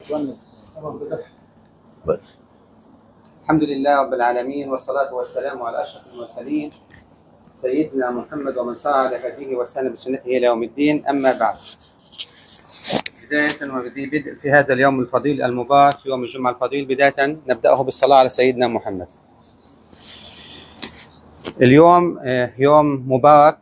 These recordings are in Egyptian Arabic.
الحمد لله رب العالمين والصلاة والسلام على أشرف المرسلين سيدنا محمد ومن سار على هديه وسلم بسنته إلى يوم الدين أما بعد بداية وبدي بدء في هذا اليوم الفضيل المبارك يوم الجمعة الفضيل بداية نبدأه بالصلاة على سيدنا محمد اليوم آه، يوم مبارك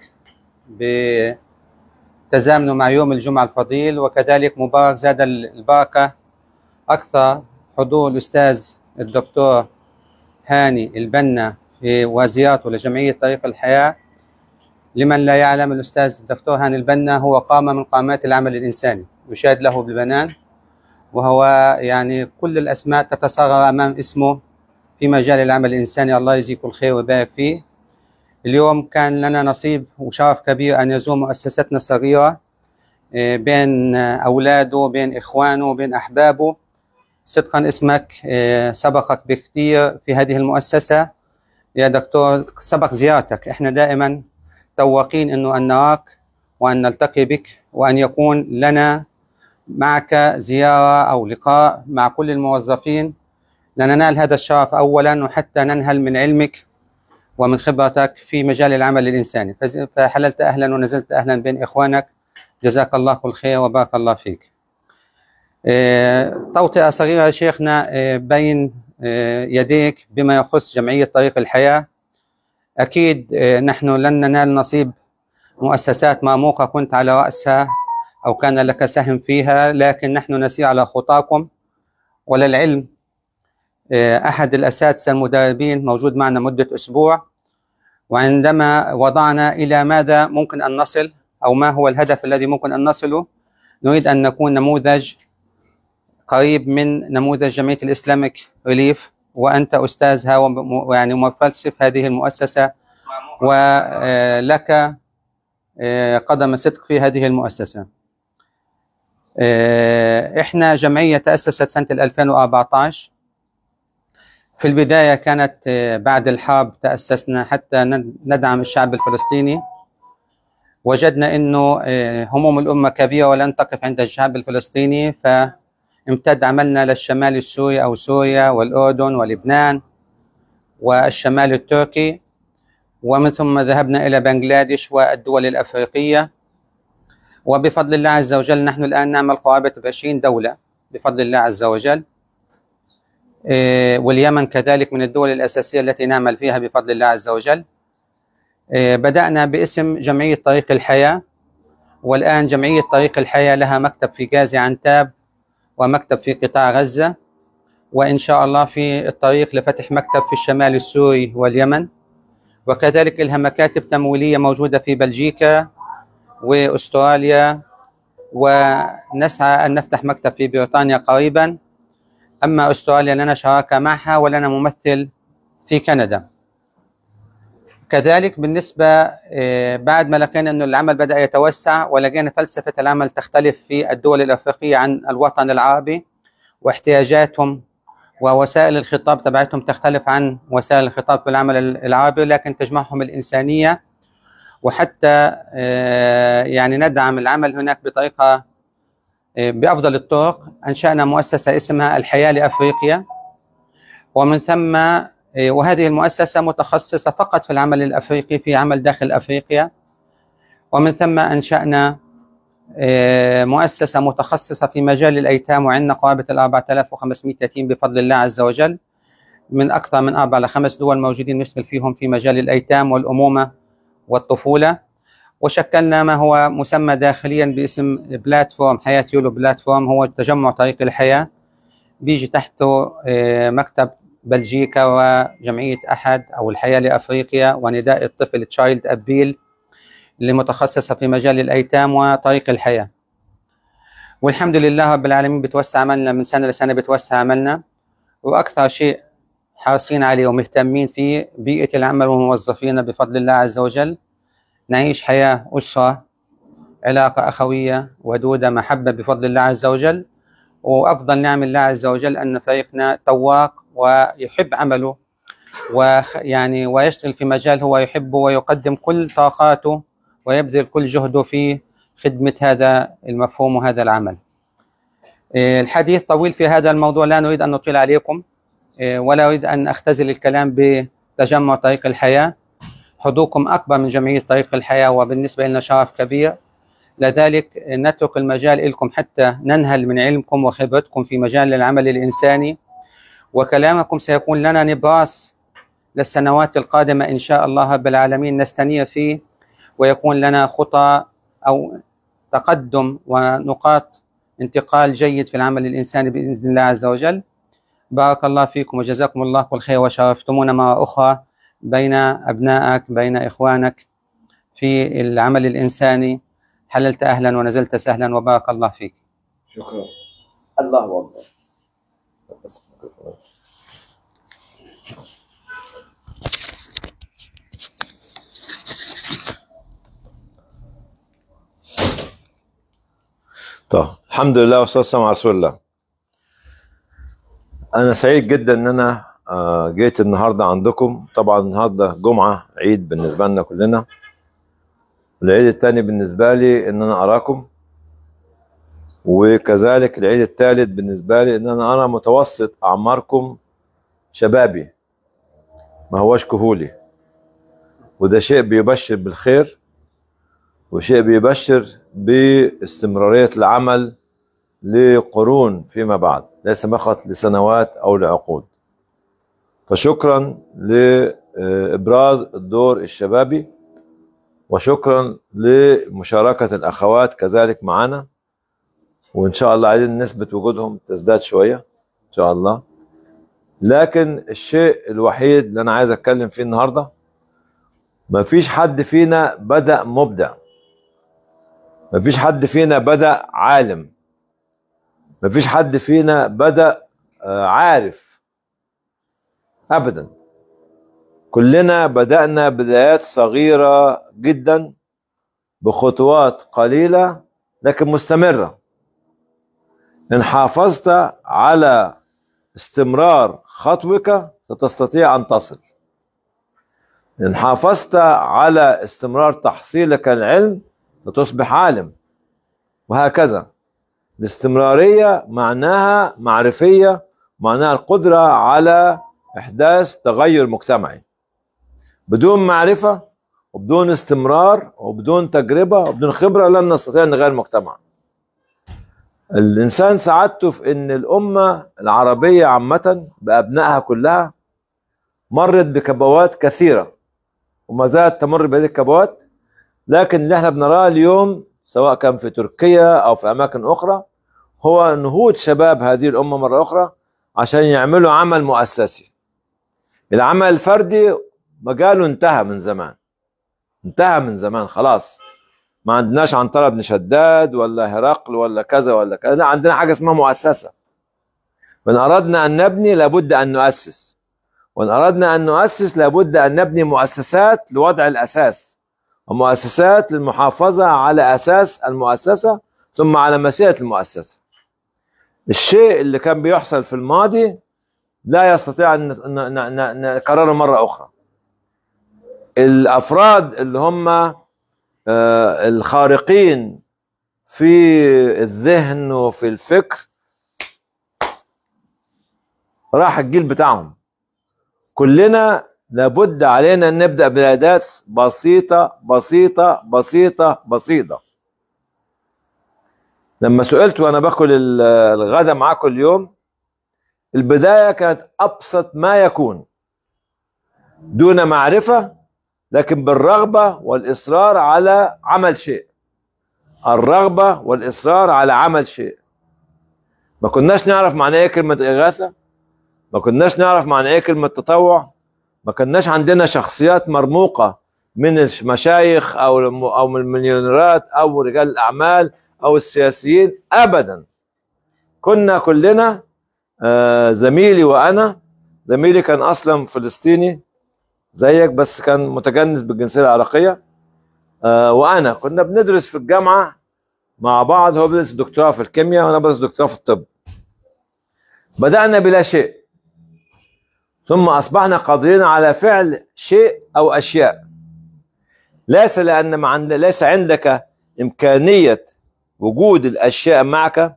بتزامنه مع يوم الجمعة الفضيل وكذلك مبارك زاد البركة أكثر حضور الأستاذ الدكتور هاني البنا وزيارته لجمعية طريق الحياة لمن لا يعلم الأستاذ الدكتور هاني البنا هو قامة من قامات العمل الإنساني يشاد له بالبنان وهو يعني كل الأسماء تتصاغر أمام اسمه في مجال العمل الإنساني الله يجزيكم الخير ويبارك فيه اليوم كان لنا نصيب وشرف كبير أن يزور مؤسستنا الصغيرة آه، بين أولاده بين إخوانه بين أحبابه صدقا اسمك آه، سبقك بكثير في هذه المؤسسة يا دكتور سبق زيارتك احنا دائما تواقين انه ان نراك وان نلتقي بك وان يكون لنا معك زيارة او لقاء مع كل الموظفين لننال هذا الشرف اولا وحتى ننهل من علمك ومن خبرتك في مجال العمل الانساني فحللت اهلا ونزلت اهلا بين اخوانك جزاك الله كل خير وبارك الله فيك آه، توطئة صغيرة شيخنا آه، بين آه، يديك بما يخص جمعية طريق الحياة أكيد نحن لن ننال نصيب مؤسسات مرموقة كنت على رأسها أو كان لك سهم فيها لكن نحن نسير على خطاكم وللعلم أحد الأساتذة المدربين موجود معنا مدة أسبوع وعندما وضعنا إلى ماذا ممكن أن نصل أو ما هو الهدف الذي ممكن أن نصله نريد أن نكون نموذج قريب من نموذج جمعية الإسلامك ريليف وأنت أستاذها ويعني مفلسف هذه المؤسسة ولك آه، قدم صدق في هذه المؤسسة آه، إحنا جمعية تأسست سنة 2014 في البداية كانت آه، بعد الحرب تأسسنا حتى ندعم الشعب الفلسطيني وجدنا أنه هموم الأمة كبيرة ولن تقف عند الشعب الفلسطيني ف امتد عملنا للشمال السوري أو سوريا والأردن ولبنان والشمال التركي ومن ثم ذهبنا إلى بنغلاديش والدول الأفريقية وبفضل الله عز وجل نحن الآن نعمل قرابة 20 دولة بفضل الله عز وجل إيه، واليمن كذلك من الدول الأساسية التي نعمل فيها بفضل الله عز وجل إيه، بدأنا باسم جمعية طريق الحياة والآن جمعية طريق الحياة لها مكتب في غازي عنتاب ومكتب في قطاع غزة وإن شاء الله في الطريق لفتح مكتب في الشمال السوري واليمن وكذلك لها مكاتب تمويلية موجودة في بلجيكا وأستراليا ونسعى أن نفتح مكتب في بريطانيا قريبا أما أستراليا لنا شراكة معها ولنا ممثل في كندا كذلك بالنسبة آه، بعد ما لقينا أن العمل بدأ يتوسع ولقينا فلسفة العمل تختلف في الدول الأفريقية عن الوطن العربي واحتياجاتهم ووسائل الخطاب تبعتهم تختلف عن وسائل الخطاب في العمل العربي لكن تجمعهم الإنسانية وحتى آه، يعني ندعم العمل هناك بطريقة آه، بأفضل الطرق أنشأنا مؤسسة اسمها الحياة لأفريقيا ومن ثم إيه، وهذه المؤسسة متخصصة فقط في العمل الأفريقي في عمل داخل أفريقيا ومن ثم أنشأنا إيه، مؤسسة متخصصة في مجال الأيتام وعندنا قرابة ال 4500 يتيم بفضل الله عز وجل من أكثر من أربع لخمس دول موجودين نشتغل فيهم في مجال الأيتام والأمومة والطفولة وشكلنا ما هو مسمى داخليا باسم بلاتفورم حياة يولو بلاتفورم هو تجمع طريق الحياة بيجي تحته إيه، مكتب بلجيكا وجمعية أحد أو الحياة لأفريقيا ونداء الطفل تشايلد أبيل اللي متخصصة في مجال الأيتام وطريق الحياة والحمد لله رب العالمين بتوسع عملنا من سنة لسنة بتوسع عملنا وأكثر شيء حريصين عليه ومهتمين فيه بيئة العمل والموظفين بفضل الله عز وجل نعيش حياة أسرة علاقة أخوية ودودة محبة بفضل الله عز وجل وأفضل نعم الله عز وجل أن فريقنا تواق ويحب عمله ويعني ويشتغل في مجال هو يحبه ويقدم كل طاقاته ويبذل كل جهده في خدمة هذا المفهوم وهذا العمل آه، الحديث طويل في هذا الموضوع لا نريد أن نطيل عليكم آه، ولا أريد أن أختزل الكلام بتجمع طريق الحياة حضوركم أكبر من جمعية طريق الحياة وبالنسبة لنا شرف كبير لذلك نترك المجال لكم حتى ننهل من علمكم وخبرتكم في مجال العمل الإنساني وكلامكم سيكون لنا نبراس للسنوات القادمة إن شاء الله رب العالمين نستنير فيه ويكون لنا خطى أو تقدم ونقاط انتقال جيد في العمل الإنساني بإذن الله عز وجل بارك الله فيكم وجزاكم الله كل خير وشرفتمونا مرة أخرى بين أبنائك بين إخوانك في العمل الإنساني حللت أهلا ونزلت سهلا وبارك الله فيك شكرا الله أكبر طيب الحمد لله والصلاه والسلام على رسول الله انا سعيد جدا ان انا آه، جيت النهارده عندكم طبعا النهارده جمعه عيد بالنسبه لنا كلنا العيد الثاني بالنسبه لي ان انا اراكم وكذلك العيد الثالث بالنسبه لي ان انا ارى متوسط اعماركم شبابي ما هوش كهولي وده شيء بيبشر بالخير وشيء بيبشر باستمرارية العمل لقرون فيما بعد ليس فقط لسنوات أو لعقود فشكرا لإبراز الدور الشبابي وشكرا لمشاركة الأخوات كذلك معنا وإن شاء الله عايزين نسبة وجودهم تزداد شوية إن شاء الله لكن الشيء الوحيد اللي أنا عايز أتكلم فيه النهاردة ما فيش حد فينا بدأ مبدع ما فيش حد فينا بدأ عالم ما فيش حد فينا بدأ آه، عارف أبدا كلنا بدأنا بدايات صغيرة جدا بخطوات قليلة لكن مستمرة إن حافظت على استمرار خطوك ستستطيع أن تصل إن حافظت على استمرار تحصيلك العلم ستصبح عالم وهكذا الاستمرارية معناها معرفية معناها القدرة على إحداث تغير مجتمعي بدون معرفة وبدون استمرار وبدون تجربة وبدون خبرة لن نستطيع أن نغير المجتمع الإنسان سعادته في أن الأمة العربية عامة بأبنائها كلها مرت بكبوات كثيرة وما زالت تمر بهذه الكبوات لكن اللي احنا بنراه اليوم سواء كان في تركيا او في اماكن اخرى هو نهوض شباب هذه الامه مره اخرى عشان يعملوا عمل مؤسسي العمل الفردي مجاله انتهى من زمان انتهى من زمان خلاص ما عندناش عنترة بن شداد ولا هرقل ولا كذا ولا كذا لا عندنا حاجة اسمها مؤسسة وإن أردنا أن نبني لابد أن نؤسس وإن أردنا أن نؤسس لابد أن نبني مؤسسات لوضع الأساس ومؤسسات للمحافظة على أساس المؤسسة ثم على مسيرة المؤسسة الشيء اللي كان بيحصل في الماضي لا يستطيع أن نكرره مرة أخرى الأفراد اللي هم آه، الخارقين في الذهن وفي الفكر راح الجيل بتاعهم كلنا لابد علينا ان نبدا باداه بسيطه بسيطه بسيطه بسيطه لما سئلت وانا باكل الغداء معاكم اليوم البدايه كانت ابسط ما يكون دون معرفه لكن بالرغبه والاصرار على عمل شيء الرغبه والاصرار على عمل شيء ما كناش نعرف معنى ايه كلمه اغاثه ما كناش نعرف معنى ايه كلمه تطوع ما كناش عندنا شخصيات مرموقة من المشايخ أو أو من المليونيرات أو رجال الأعمال أو السياسيين أبدا كنا كلنا آه زميلي وأنا زميلي كان أصلا فلسطيني زيك بس كان متجنس بالجنسية العراقية آه وأنا كنا بندرس في الجامعة مع بعض هو بيدرس دكتوراه في الكيمياء وأنا بدرس دكتوراه في الطب بدأنا بلا شيء ثم أصبحنا قادرين على فعل شيء أو أشياء ليس لأن ما عند ليس عندك إمكانية وجود الأشياء معك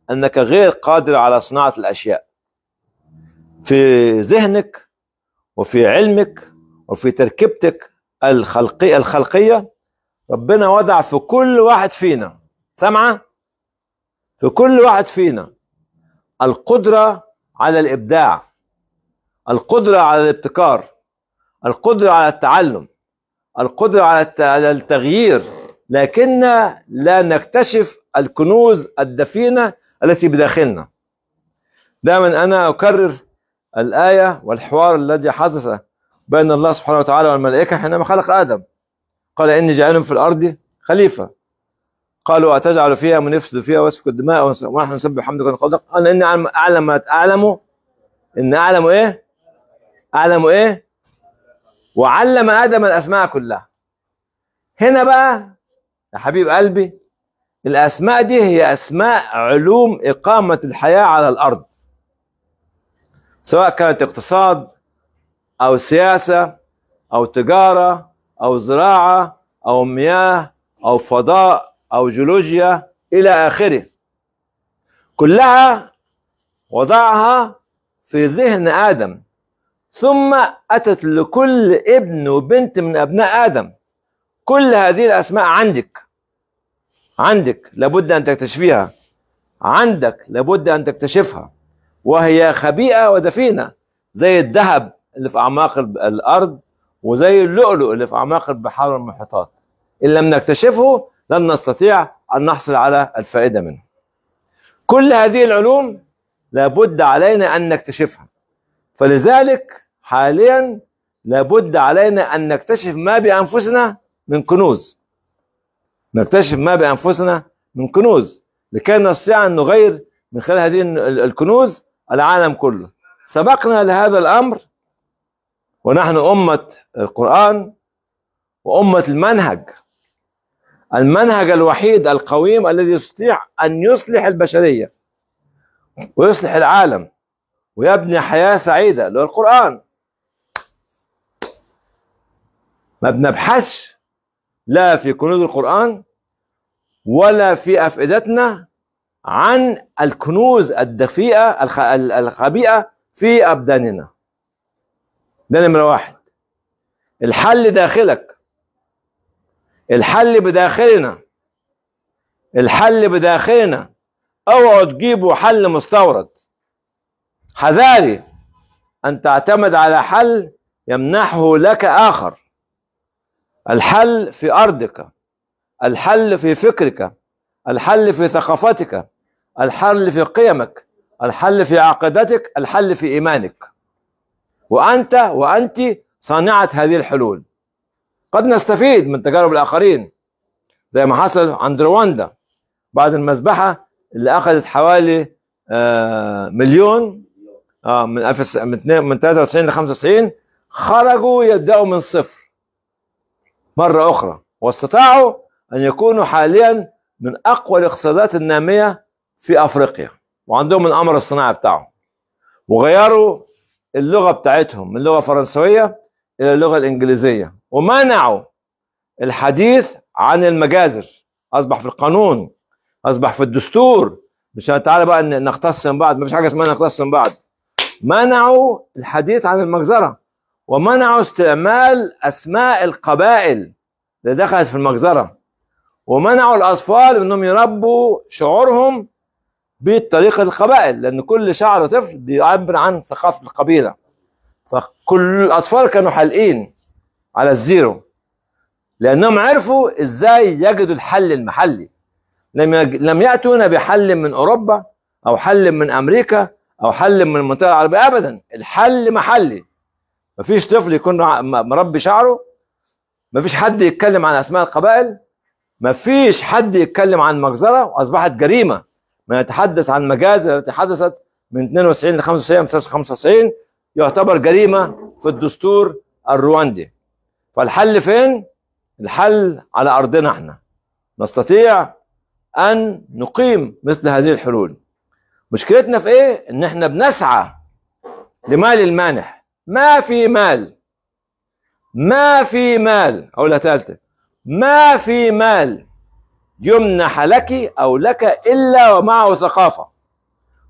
انك غير قادر على صناعه الاشياء في ذهنك وفي علمك وفي تركيبتك الخلقيه الخلقيه ربنا وضع في كل واحد فينا سامعه في كل واحد فينا القدره على الابداع القدره على الابتكار القدره على التعلم القدره على الت- على التغيير لكن لا نكتشف الكنوز الدفينه التي بداخلنا دائما انا اكرر الايه والحوار الذي حدث بين الله سبحانه وتعالى والملائكه حينما خلق ادم قال اني جاعل في الارض خليفه قالوا اتجعل فيها من يفسد فيها ويسفك الدماء ونس- ونحن نسبح بحمدك ونقدر قال اني اعلم اعلم ما اعلم ان اعلم ايه اعلم ايه وعلم ادم الاسماء كلها هنا بقى يا حبيب قلبي الاسماء دي هي اسماء علوم اقامه الحياه على الارض سواء كانت اقتصاد او سياسه او تجاره او زراعه او مياه او فضاء او جيولوجيا الى اخره كلها وضعها في ذهن ادم ثم اتت لكل ابن وبنت من ابناء ادم كل هذه الاسماء عندك عندك لابد ان تكتشفيها عندك لابد ان تكتشفها وهي خبيئه ودفينه زي الذهب اللي في اعماق ال- الارض وزي اللؤلؤ اللي في اعماق البحار والمحيطات ان لم نكتشفه لن نستطيع ان نحصل على الفائده منه كل هذه العلوم لابد علينا ان نكتشفها فلذلك حاليا لابد علينا ان نكتشف ما بانفسنا من كنوز نكتشف ما بانفسنا من كنوز لكي نستطيع ان نغير من خلال هذه ال- الكنوز العالم كله سبقنا لهذا الامر ونحن امه القران وامه المنهج المنهج الوحيد القويم الذي يستطيع ان يصلح البشريه ويصلح العالم ويبني حياه سعيده اللي هو القران ما بنبحثش لا في كنوز القرآن ولا في أفئدتنا عن الكنوز الدفيئة الخ- ال- الخبيئة في أبداننا ده نمرة واحد الحل داخلك الحل بداخلنا الحل بداخلنا اوعوا تجيبوا حل مستورد حذاري ان تعتمد على حل يمنحه لك اخر الحل في ارضك الحل في فكرك الحل في ثقافتك الحل في قيمك الحل في عقيدتك الحل في ايمانك وانت وانت صانعه هذه الحلول قد نستفيد من تجارب الاخرين زي ما حصل عند رواندا بعد المذبحه اللي اخذت حوالي آه مليون اه من 1000 من 2 من 93 ل 95 خرجوا يبداوا من صفر مره اخرى واستطاعوا ان يكونوا حاليا من اقوى الاقتصادات الناميه في افريقيا وعندهم القمر الصناعي بتاعهم وغيروا اللغه بتاعتهم من لغه فرنسويه الى اللغه الانجليزيه ومنعوا الحديث عن المجازر اصبح في القانون اصبح في الدستور مش تعالى بقى ن- نختص من بعض مفيش حاجه اسمها نختص من بعض منعوا الحديث عن المجزره ومنعوا استعمال اسماء القبائل اللي دخلت في المجزره ومنعوا الاطفال انهم يربوا شعورهم بطريقه القبائل لان كل شعر طفل بيعبر عن ثقافه القبيله فكل الاطفال كانوا حالقين على الزيرو لانهم عرفوا ازاي يجدوا الحل المحلي لم يج... لم ياتونا بحل من اوروبا او حل من امريكا او حل من المنطقه العربيه ابدا الحل محلي مفيش طفل يكون ع- م- مربي شعره مفيش حد يتكلم عن اسماء القبائل مفيش حد يتكلم عن مجزره واصبحت جريمه ما يتحدث عن مجازر التي حدثت من 92 ل 95 من 95 يعتبر جريمه في الدستور الرواندي فالحل فين؟ الحل على ارضنا احنا نستطيع ان نقيم مثل هذه الحلول مشكلتنا في ايه؟ ان احنا بنسعى لمال المانح ما في مال ما في مال اقولها ثالثه ما في مال يمنح لك او لك الا ومعه ثقافه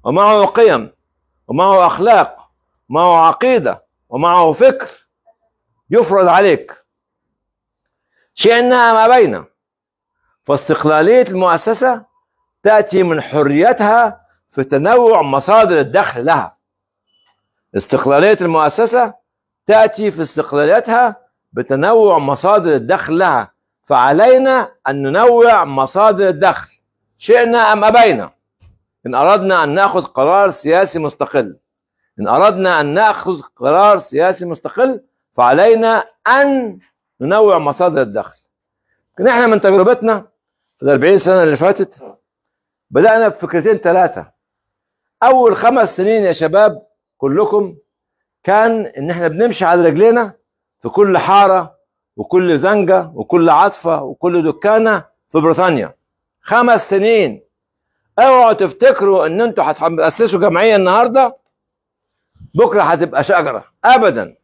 ومعه قيم ومعه اخلاق ومعه عقيده ومعه فكر يفرض عليك شئنا ما بين فاستقلاليه المؤسسه تاتي من حريتها في تنوع مصادر الدخل لها استقلاليه المؤسسه تاتي في استقلاليتها بتنوع مصادر الدخل لها فعلينا ان ننوع مصادر الدخل شئنا ام ابينا ان اردنا ان ناخذ قرار سياسي مستقل ان اردنا ان ناخذ قرار سياسي مستقل فعلينا ان ننوع مصادر الدخل لكن احنا من تجربتنا في ال 40 سنه اللي فاتت بدانا بفكرتين ثلاثه اول خمس سنين يا شباب كلكم كان ان احنا بنمشي على رجلينا في كل حاره وكل زنجه وكل عطفه وكل دكانه في بريطانيا خمس سنين اوعوا تفتكروا ان انتوا هتاسسوا جمعيه النهارده بكره هتبقى شجره ابدا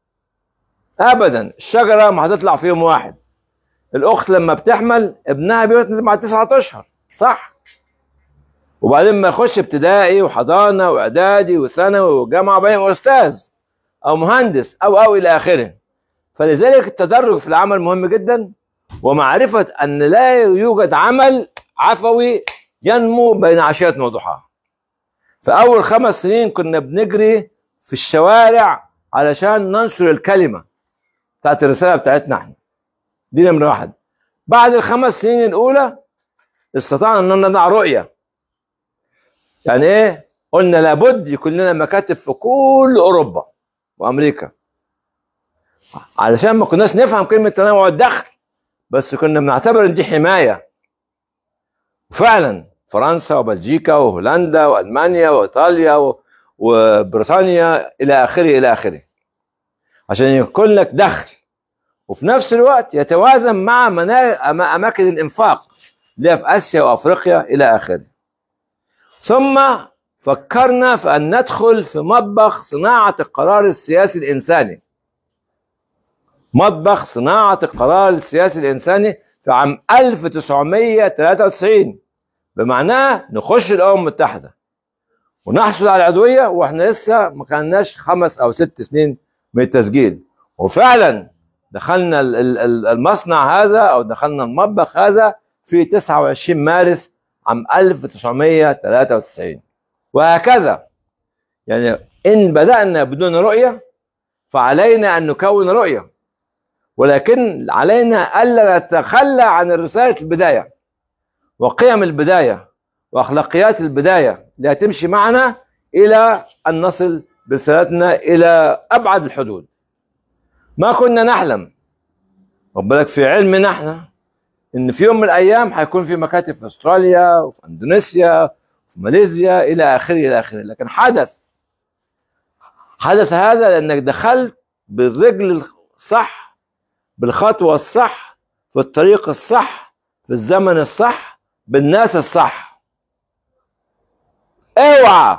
ابدا الشجره ما هتطلع في يوم واحد الاخت لما بتحمل ابنها بيتنزل بعد تسعة اشهر صح وبعدين ما يخش ابتدائي وحضانه واعدادي وثانوي وجامعه وبعدين استاذ او مهندس او او الى اخره فلذلك التدرج في العمل مهم جدا ومعرفه ان لا يوجد عمل عفوي ينمو بين عشيه وضحاها في اول خمس سنين كنا بنجري في الشوارع علشان ننشر الكلمه بتاعت الرساله بتاعتنا احنا دي نمره واحد بعد الخمس سنين الاولى استطعنا ان نضع رؤيه يعني ايه قلنا لابد يكون لنا مكاتب في كل اوروبا وامريكا علشان ما كناش نفهم كلمه تنوع الدخل بس كنا بنعتبر ان دي حمايه وفعلا فرنسا وبلجيكا وهولندا والمانيا وايطاليا و- وبريطانيا الى اخره الى اخره عشان يكون لك دخل وفي نفس الوقت يتوازن مع منا... أما- اماكن الانفاق اللي هي في اسيا وافريقيا الى اخره ثم فكرنا في ان ندخل في مطبخ صناعه القرار السياسي الانساني مطبخ صناعه القرار السياسي الانساني في عام 1993 بمعناه نخش الامم المتحده ونحصل على العضويه واحنا لسه ما كناش خمس او ست سنين من التسجيل وفعلا دخلنا ال- ال- ال- المصنع هذا او دخلنا المطبخ هذا في 29 مارس عام 1993 وهكذا يعني ان بدانا بدون رؤيه فعلينا ان نكون رؤيه ولكن علينا الا نتخلى عن رساله البدايه وقيم البدايه واخلاقيات البدايه اللي هتمشي معنا الى ان نصل برسالتنا الى ابعد الحدود ما كنا نحلم خد بالك في علمنا احنا ان في يوم من الايام هيكون في مكاتب في استراليا وفي اندونيسيا وفي ماليزيا الى اخره الى اخره لكن حدث حدث هذا لانك دخلت بالرجل الصح بالخطوه الصح في الطريق الصح في الزمن الصح بالناس الصح اوعى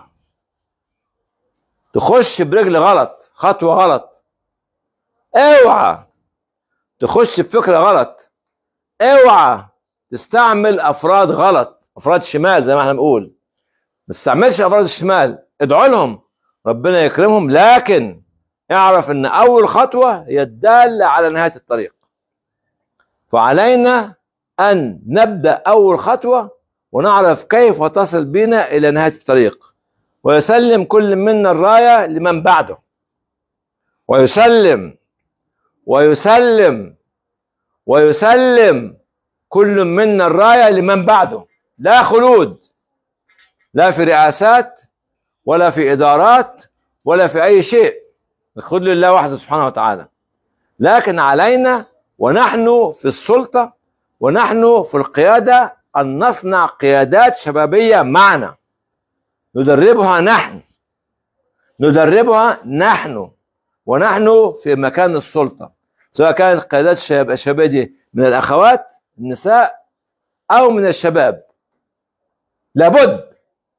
تخش برجل غلط خطوه غلط اوعى تخش بفكره غلط اوعى تستعمل افراد غلط افراد شمال زي ما احنا بنقول ما تستعملش افراد الشمال ادعوا لهم ربنا يكرمهم لكن اعرف ان اول خطوه هي الداله على نهايه الطريق فعلينا ان نبدا اول خطوه ونعرف كيف تصل بنا الى نهايه الطريق ويسلم كل منا الرايه لمن بعده ويسلم ويسلم ويسلم كل منا الرايه لمن بعده لا خلود لا في رئاسات ولا في ادارات ولا في اي شيء الخلود لله وحده سبحانه وتعالى لكن علينا ونحن في السلطه ونحن في القياده ان نصنع قيادات شبابيه معنا ندربها نحن ندربها نحن ونحن في مكان السلطه سواء كانت قيادات الشباب الشبابيه دي من الاخوات النساء او من الشباب لابد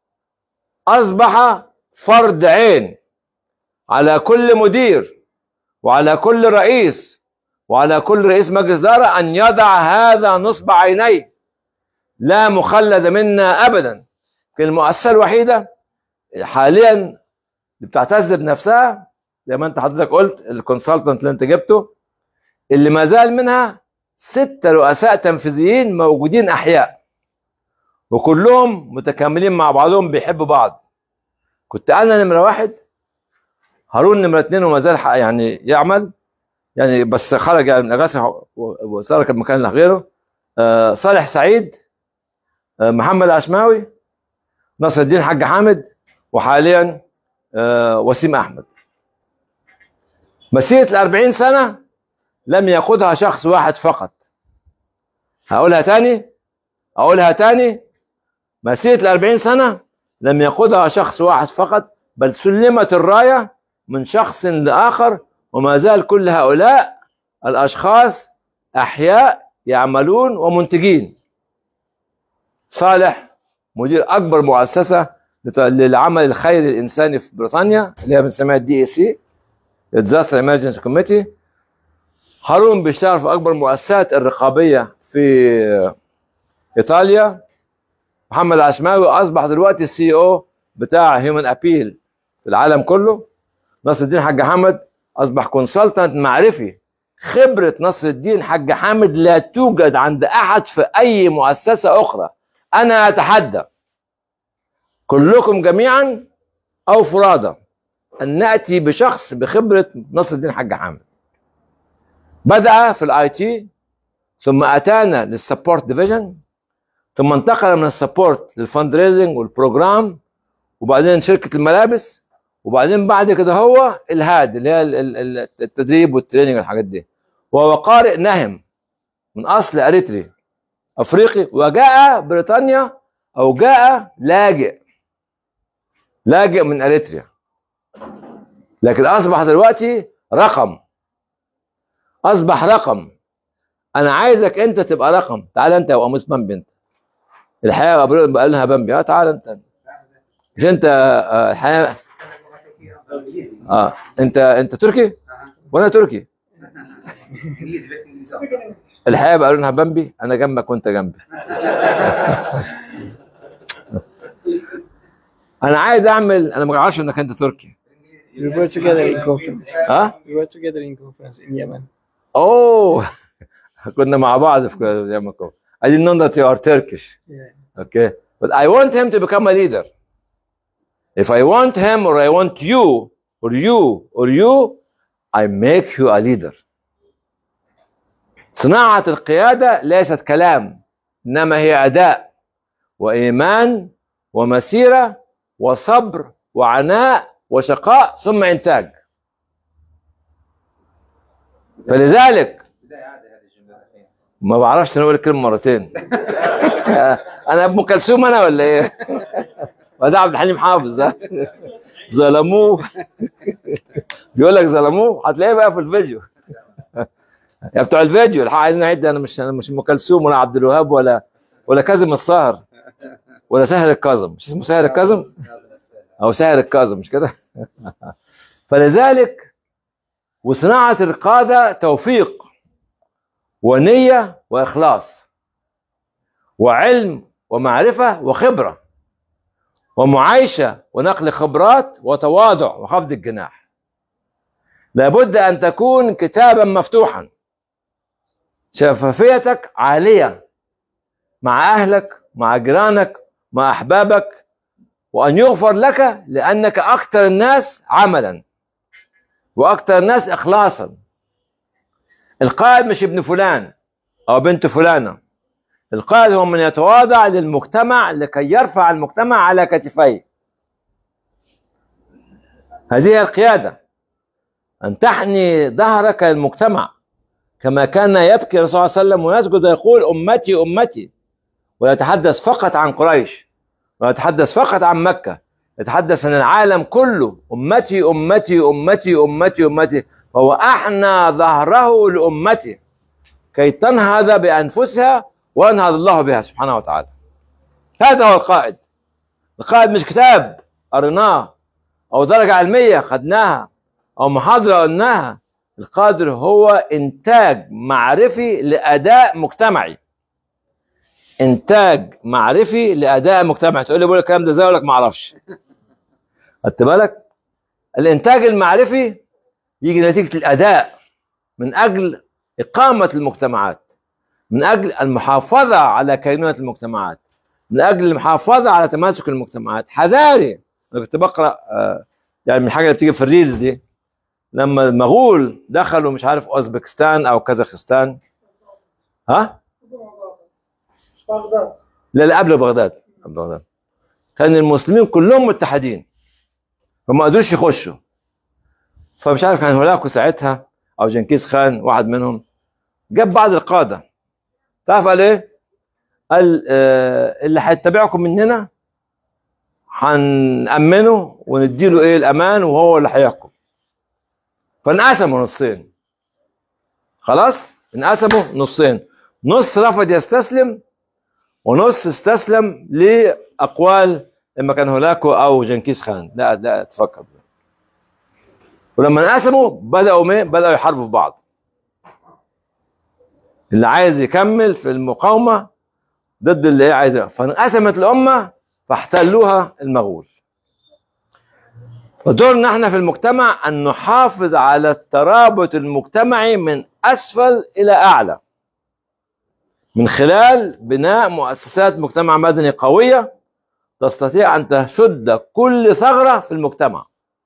اصبح فرض عين على كل مدير وعلى كل رئيس وعلى كل رئيس مجلس اداره ان يضع هذا نصب عينيه لا مخلد منا ابدا كان المؤسسه الوحيده حاليا اللي بتعتز بنفسها زي ما انت حضرتك قلت الكونسلتنت اللي انت جبته اللي ما زال منها ستة رؤساء تنفيذيين موجودين احياء وكلهم متكاملين مع بعضهم بيحبوا بعض كنت انا نمره واحد هارون نمره اثنين وما زال حق- يعني يعمل يعني بس خرج يعني من الاغاثه وترك المكان لغيره آه صالح سعيد آه محمد عشماوي نصر الدين حاج حامد وحاليا آه وسيم احمد مسيره الأربعين سنه لم يقودها شخص واحد فقط هقولها تاني اقولها تاني مسيره الأربعين سنه لم يقودها شخص واحد فقط بل سلمت الرايه من شخص لاخر وما زال كل هؤلاء الاشخاص احياء يعملون ومنتجين صالح مدير اكبر مؤسسه لت- للعمل الخيري الانساني في بريطانيا اللي هي بنسميها الدي اي سي ديزاستر ايمرجنسي كوميتي هارون بيشتغل في اكبر مؤسسات الرقابيه في ايطاليا محمد عشماوي اصبح دلوقتي السي او بتاع هيومن ابيل في العالم كله نصر الدين حاج حامد اصبح كونسلتنت معرفي خبره نصر الدين حاج حامد لا توجد عند احد في اي مؤسسه اخرى انا اتحدى كلكم جميعا او فرادى ان ناتي بشخص بخبره نصر الدين حاج حامد بدا في الاي تي ثم اتانا للسبورت ديفيجن ثم انتقل من السبورت للفند ريزنج والبروجرام وبعدين شركه الملابس وبعدين بعد كده هو الهاد اللي هي ال- ال- ال- التدريب والتريننج والحاجات دي وهو قارئ نهم من اصل اريتري افريقي وجاء بريطانيا او جاء لاجئ لاجئ من اريتريا لكن اصبح دلوقتي رقم اصبح رقم انا عايزك انت تبقى رقم تعال انت يا قميص بامبي انت الحياه بقول لها بامبي اه تعال انت مش انت آه، الحياه اه انت انت تركي وانا تركي انجليزي انجليزي الحياه بقى لونها بامبي انا جنبك وانت جنبي انا عايز اعمل انا ما اعرفش انك انت تركي We were together in conference. ها We were together in conference in Yemen. اوه كنا مع بعض في يوم I didn't know that you are Turkish Yeah. okay but I want him to become a leader if I want him or I want you or you or you I make you a leader صناعة القيادة ليست كلام إنما هي أداء وإيمان ومسيرة وصبر وعناء وشقاء ثم إنتاج فلذلك ما بعرفش أنا أقول الكلمة مرتين أنا ابن كلثوم أنا ولا إيه؟ وده عبد الحليم حافظ ده ظلموه بيقول لك ظلموه هتلاقيه بقى في الفيديو يا بتوع الفيديو الحق عايزين نعد انا مش انا مش ام كلثوم ولا عبد الوهاب ولا ولا كاظم السهر ولا ساهر الكاظم مش اسمه ساهر الكاظم او ساهر الكاظم مش كده فلذلك وصناعه القاده توفيق ونيه واخلاص وعلم ومعرفه وخبره ومعايشه ونقل خبرات وتواضع وخفض الجناح لابد ان تكون كتابا مفتوحا شفافيتك عاليه مع اهلك مع جيرانك مع احبابك وان يغفر لك لانك اكثر الناس عملا واكثر الناس اخلاصا القائد مش ابن فلان او بنت فلانه القائد هو من يتواضع للمجتمع لكي يرفع المجتمع على كتفيه هذه هي القياده ان تحني ظهرك للمجتمع كما كان يبكي الرسول صلى الله عليه وسلم ويسجد ويقول امتي امتي ويتحدث فقط عن قريش ويتحدث فقط عن مكه يتحدث عن العالم كله امتي امتي امتي امتي امتي فهو احنى ظهره لامته كي تنهض بانفسها وينهض الله بها سبحانه وتعالى هذا هو القائد القائد مش كتاب قريناه او درجه علميه خدناها او محاضره قلناها القادر هو انتاج معرفي لاداء مجتمعي انتاج معرفي لاداء مجتمعي تقول لي بقول الكلام ده ازاي اقول لك ما اعرفش خدت بالك الانتاج المعرفي يجي نتيجه الاداء من اجل اقامه المجتمعات من اجل المحافظه على كينونه المجتمعات من اجل المحافظه على تماسك المجتمعات حذاري انا كنت بقرا آه، يعني من الحاجه اللي بتيجي في الريلز دي لما المغول دخلوا مش عارف اوزبكستان او كازاخستان ها بغداد لا لا قبل بغداد قبل بغداد كان المسلمين كلهم متحدين فما قدروش يخشوا فمش عارف كان هولاكو ساعتها او جنكيز خان واحد منهم جاب بعض القاده تعرف قال ايه؟ قال آه اللي هيتبعكم مننا هنأمنه ونديله ايه الامان وهو اللي هيحكم فانقسموا نصين خلاص انقسموا نصين نص رفض يستسلم ونص استسلم لاقوال اما كان هولاكو او جنكيز خان لا لا تفكر ولما انقسموا بداوا مين بداوا يحاربوا في بعض اللي عايز يكمل في المقاومه ضد اللي ايه عايز فانقسمت الامه فاحتلوها المغول ودورنا احنا في المجتمع ان نحافظ على الترابط المجتمعي من اسفل الى اعلى من خلال بناء مؤسسات مجتمع مدني قويه تستطيع ان تسد كل ثغره في المجتمع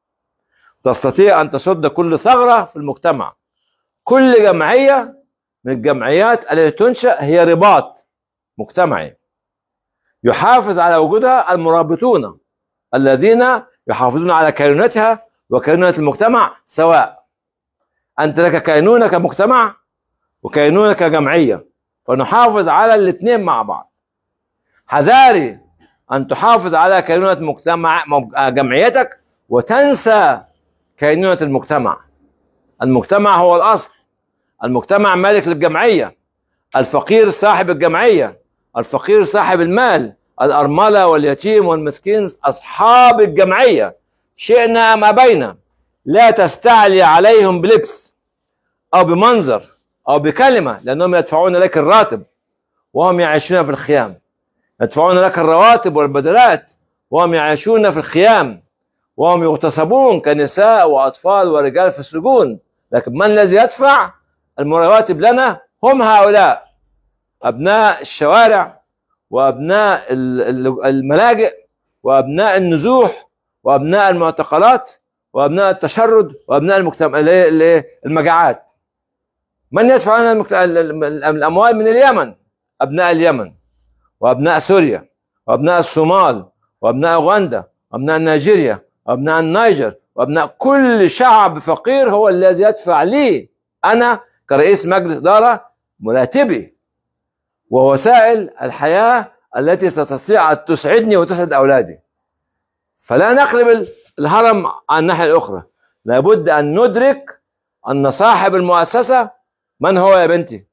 تستطيع ان تسد كل ثغره في المجتمع كل جمعيه من الجمعيات التي تنشا هي رباط مجتمعي يحافظ على وجودها المرابطون الذين يحافظون على كينونتها وكينونة المجتمع سواء أنت لك كينونة كمجتمع وكينونة كجمعية فنحافظ على الاثنين مع بعض حذاري أن تحافظ على كينونة مجتمع جمعيتك وتنسى كينونة المجتمع المجتمع هو الأصل المجتمع مالك للجمعية الفقير صاحب الجمعية الفقير صاحب المال الأرملة واليتيم والمسكين أصحاب الجمعية شئنا أم أبينا لا تستعلي عليهم بلبس أو بمنظر أو بكلمة لأنهم يدفعون لك الراتب وهم يعيشون في الخيام يدفعون لك الرواتب والبدلات وهم يعيشون في الخيام وهم يغتصبون كنساء وأطفال ورجال في السجون لكن من الذي يدفع المرواتب لنا هم هؤلاء أبناء الشوارع وابناء ال- ال- الملاجئ وابناء النزوح وابناء المعتقلات وابناء التشرد وابناء المجتمع اللي هي- اللي هي المجاعات من يدفع لنا المكت... ال- ال- ال- الاموال من اليمن ابناء اليمن وابناء سوريا وابناء الصومال وابناء اوغندا وابناء نيجيريا وابناء النيجر وابناء كل شعب فقير هو الذي يدفع لي انا كرئيس مجلس اداره مراتبي ووسائل الحياة التي ستستطيع أن تسعدني وتسعد أولادي فلا نقلب ال- الهرم عن الناحية الأخرى لابد أن ندرك أن صاحب المؤسسة من هو يا بنتي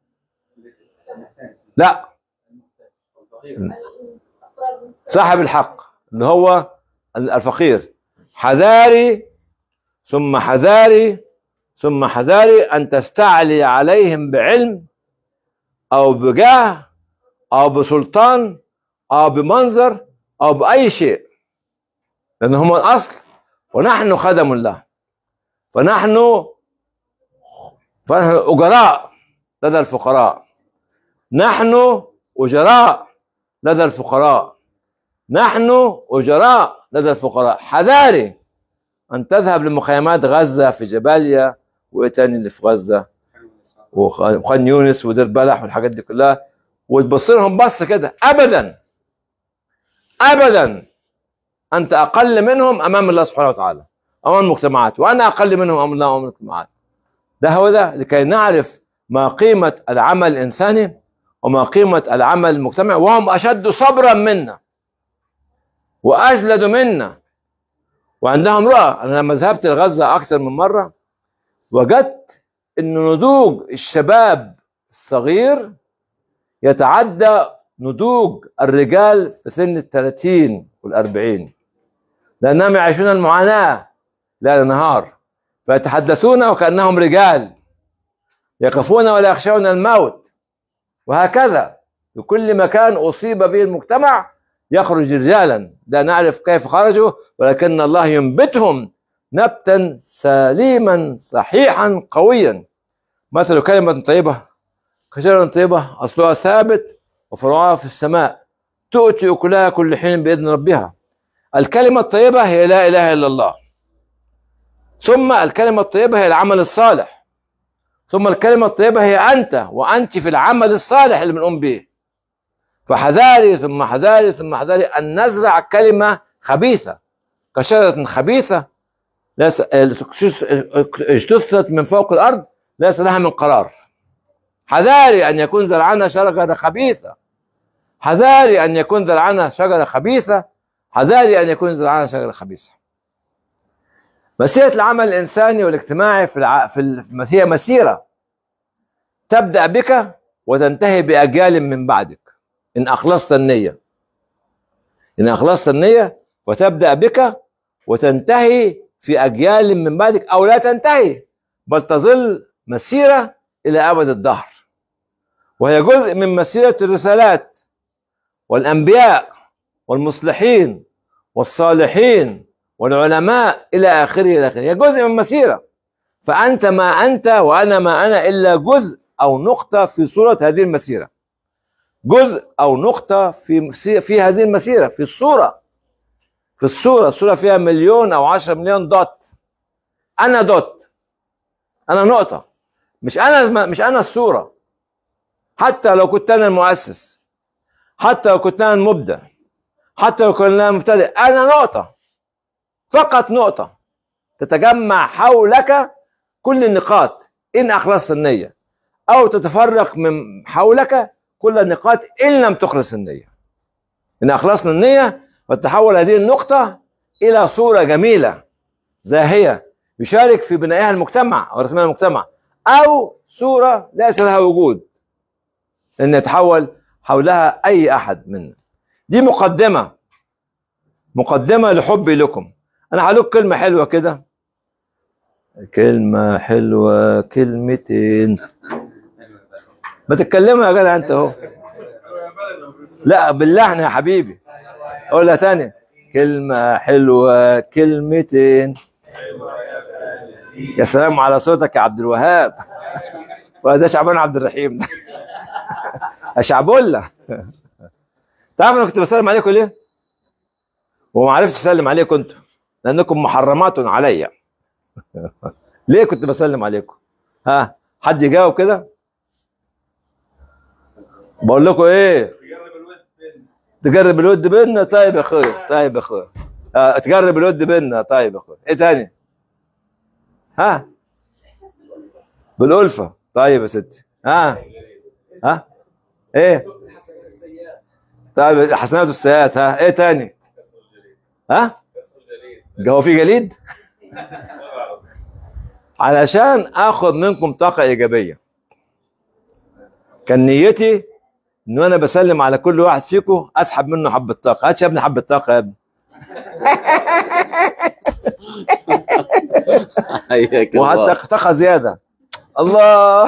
لا صاحب الحق اللي هو الفقير حذاري ثم حذاري ثم حذاري أن تستعلي عليهم بعلم او بجاه او بسلطان او بمنظر او باي شيء لان هم الاصل ونحن خدم الله فنحن فنحن اجراء لدى الفقراء نحن اجراء لدى الفقراء نحن اجراء لدى الفقراء حذاري ان تذهب لمخيمات غزه في جباليا وايه تاني اللي في غزه وخان يونس ودير بلح والحاجات دي كلها وتبص لهم بص كده ابدا ابدا انت اقل منهم امام الله سبحانه وتعالى امام المجتمعات وانا اقل منهم امام الله وامام المجتمعات ده هو ده لكي نعرف ما قيمه العمل الانساني وما قيمه العمل المجتمعي وهم اشد صبرا منا واجلد منا وعندهم رؤى انا لما ذهبت لغزه اكثر من مره وجدت ان نضوج الشباب الصغير يتعدى نضوج الرجال في سن الثلاثين والأربعين لأنهم يعيشون المعاناة ليل نهار فيتحدثون وكأنهم رجال يقفون ولا يخشون الموت وهكذا في كل مكان أصيب به المجتمع يخرج رجالا لا نعرف كيف خرجوا ولكن الله ينبتهم نبتا سليما صحيحا قويا مثل كلمة طيبة كشجرة طيبة أصلها ثابت وفروعها في السماء تؤتي أكلها كل حين بإذن ربها الكلمة الطيبة هي لا إله إلا الله ثم الكلمة الطيبة هي العمل الصالح ثم الكلمة الطيبة هي أنت وأنت في العمل الصالح اللي بنقوم به فحذاري ثم حذاري ثم حذاري أن نزرع كلمة خبيثة كشجرة خبيثة ليس اجتثت من فوق الأرض ليس لها من قرار حذاري أن يكون زرعنا شجرة خبيثة حذاري أن يكون زرعنا شجرة خبيثة حذاري أن يكون زرعنا شجرة خبيثة مسيرة العمل الإنساني والاجتماعي في, الع... في ال... هي مسيرة تبدأ بك وتنتهي بأجيال من بعدك إن أخلصت النية إن أخلصت النية وتبدأ بك وتنتهي في أجيال من بعدك أو لا تنتهي بل تظل مسيرة إلى أبد الدهر وهي جزء من مسيرة الرسالات والأنبياء والمصلحين والصالحين والعلماء إلى آخره إلى آخره هي جزء من مسيرة فأنت ما أنت وأنا ما أنا إلا جزء أو نقطة في صورة هذه المسيرة جزء أو نقطة في في هذه المسيرة في الصورة في الصورة الصورة فيها مليون أو عشرة مليون دوت أنا دوت أنا نقطة مش أنا مش أنا الصورة حتى لو كنت أنا المؤسس حتى لو كنت أنا المبدع حتى لو كنت أنا المبتدئ أنا نقطة فقط نقطة تتجمع حولك كل النقاط إن أخلصت النية أو تتفرق من حولك كل النقاط إن لم تخلص النية إن أخلصنا النية وتتحول هذه النقطة إلى صورة جميلة زاهية يشارك في بنائها المجتمع أو رسمها المجتمع أو صورة ليس لها وجود أن يتحول حولها أي أحد منا دي مقدمة مقدمة لحبي لكم أنا هقول كلمة حلوة كده كلمة حلوة كلمتين ما تتكلموا يا جدع أنت أهو لا باللحن يا حبيبي قولها تاني كلمة حلوة كلمتين يا سلام على صوتك يا عبد الوهاب وده شعبان عبد الرحيم يا شعبولة تعرف انا كنت بسلم عليكم ليه؟ وما عرفتش اسلم عليكم انتوا لانكم محرمات عليا ليه كنت بسلم عليكم؟ ها حد يجاوب كده؟ بقول لكم ايه؟ تجرب الود بينا طيب يا اخويا طيب يا اخويا آه تجرب الود بينا طيب يا اخويا ايه تاني؟ ها؟ بالألفة طيب يا ستي ها؟ ها؟ ايه؟ طيب الحسنات والسيئات ها؟ ايه تاني؟ ها؟ هو في جليد؟ علشان اخد منكم طاقة ايجابية كان نيتي ان انا بسلم على كل واحد فيكم اسحب منه حبة طاقة هات يا ابني حبة طاقة يا ابني حياك وهات الله طاقة- طاقة زيادة الله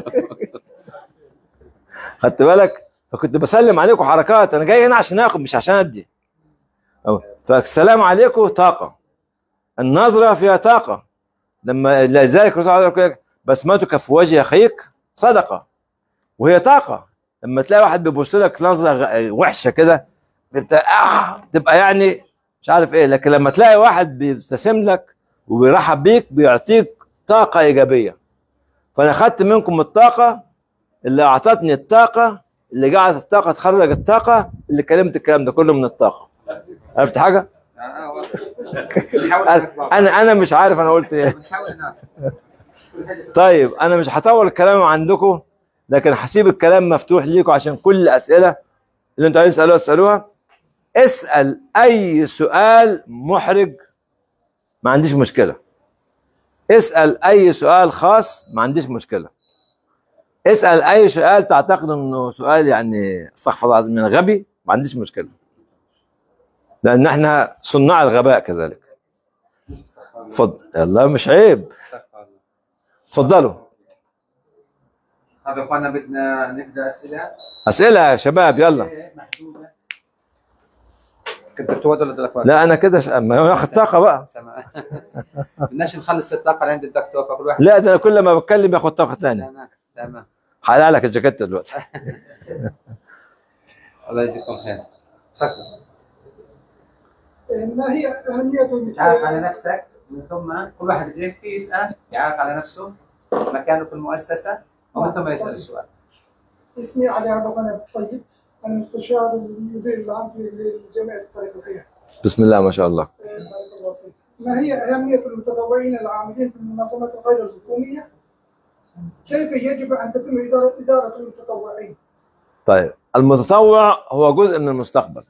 خدت بالك فكنت بسلم عليكم حركات انا جاي هنا عشان اخد مش عشان ادي أو. فالسلام عليكم طاقة النظرة فيها طاقة لما لذلك الرسول عليه الصلاة والسلام يقول لك بسمتك في وجه اخيك صدقة وهي طاقة لما تلاقي واحد بيبص لك نظرة غ- وحشة كده بت- آه تبقى يعني مش عارف ايه لكن لما تلاقي واحد بيبتسم لك وبيرحب بيك بيعطيك طاقة إيجابية فأنا خدت منكم الطاقة اللي أعطتني الطاقة اللي جعلت الطاقة تخرج الطاقة اللي كلمت الكلام ده كله من الطاقة عرفت حاجة؟ أنا أنا مش عارف أنا قلت إيه طيب أنا مش هطول الكلام عندكم لكن هسيب الكلام مفتوح ليكم عشان كل الأسئلة اللي أنتوا عايزين تسألوها تسألوها اسأل أي سؤال محرج ما عنديش مشكلة اسأل أي سؤال خاص ما عنديش مشكلة اسأل أي سؤال تعتقد إنه سؤال يعني استغفر الله العظيم من غبي ما عنديش مشكلة لأن احنا صناع الغباء كذلك اتفضل يلا مش عيب اتفضلوا طب يا اخوانا بدنا نبدا اسئله أسئلة يا شباب يلا كنت تود ولا بدك وقت؟ لا انا كده ش... ما هو ياخد طاقه بقى تمام بدناش نخلص الطاقه اللي عند الدكتور فكل واحد لا ده انا كل ما بتكلم ياخد طاقه ثانيه تمام تمام هقلع لك الجاكيت دلوقتي الله يجزيكم خير تفضل ما هي أهمية تعرف على المتابعة؟ نفسك من ثم كل واحد بده يحكي يسال يعرف على نفسه مكانه في المؤسسه ومن ثم يسال السؤال اسمي علي عبد الغني الطيب أنا مستشار المدير العام في لجامعة طريق الحياة بسم الله ما شاء الله بارك الله فيك. ما هي أهمية المتطوعين العاملين في المنظمات الغير الحكومية؟ كيف يجب أن تتم إدارة إدارة المتطوعين؟ طيب المتطوع هو جزء من المستقبل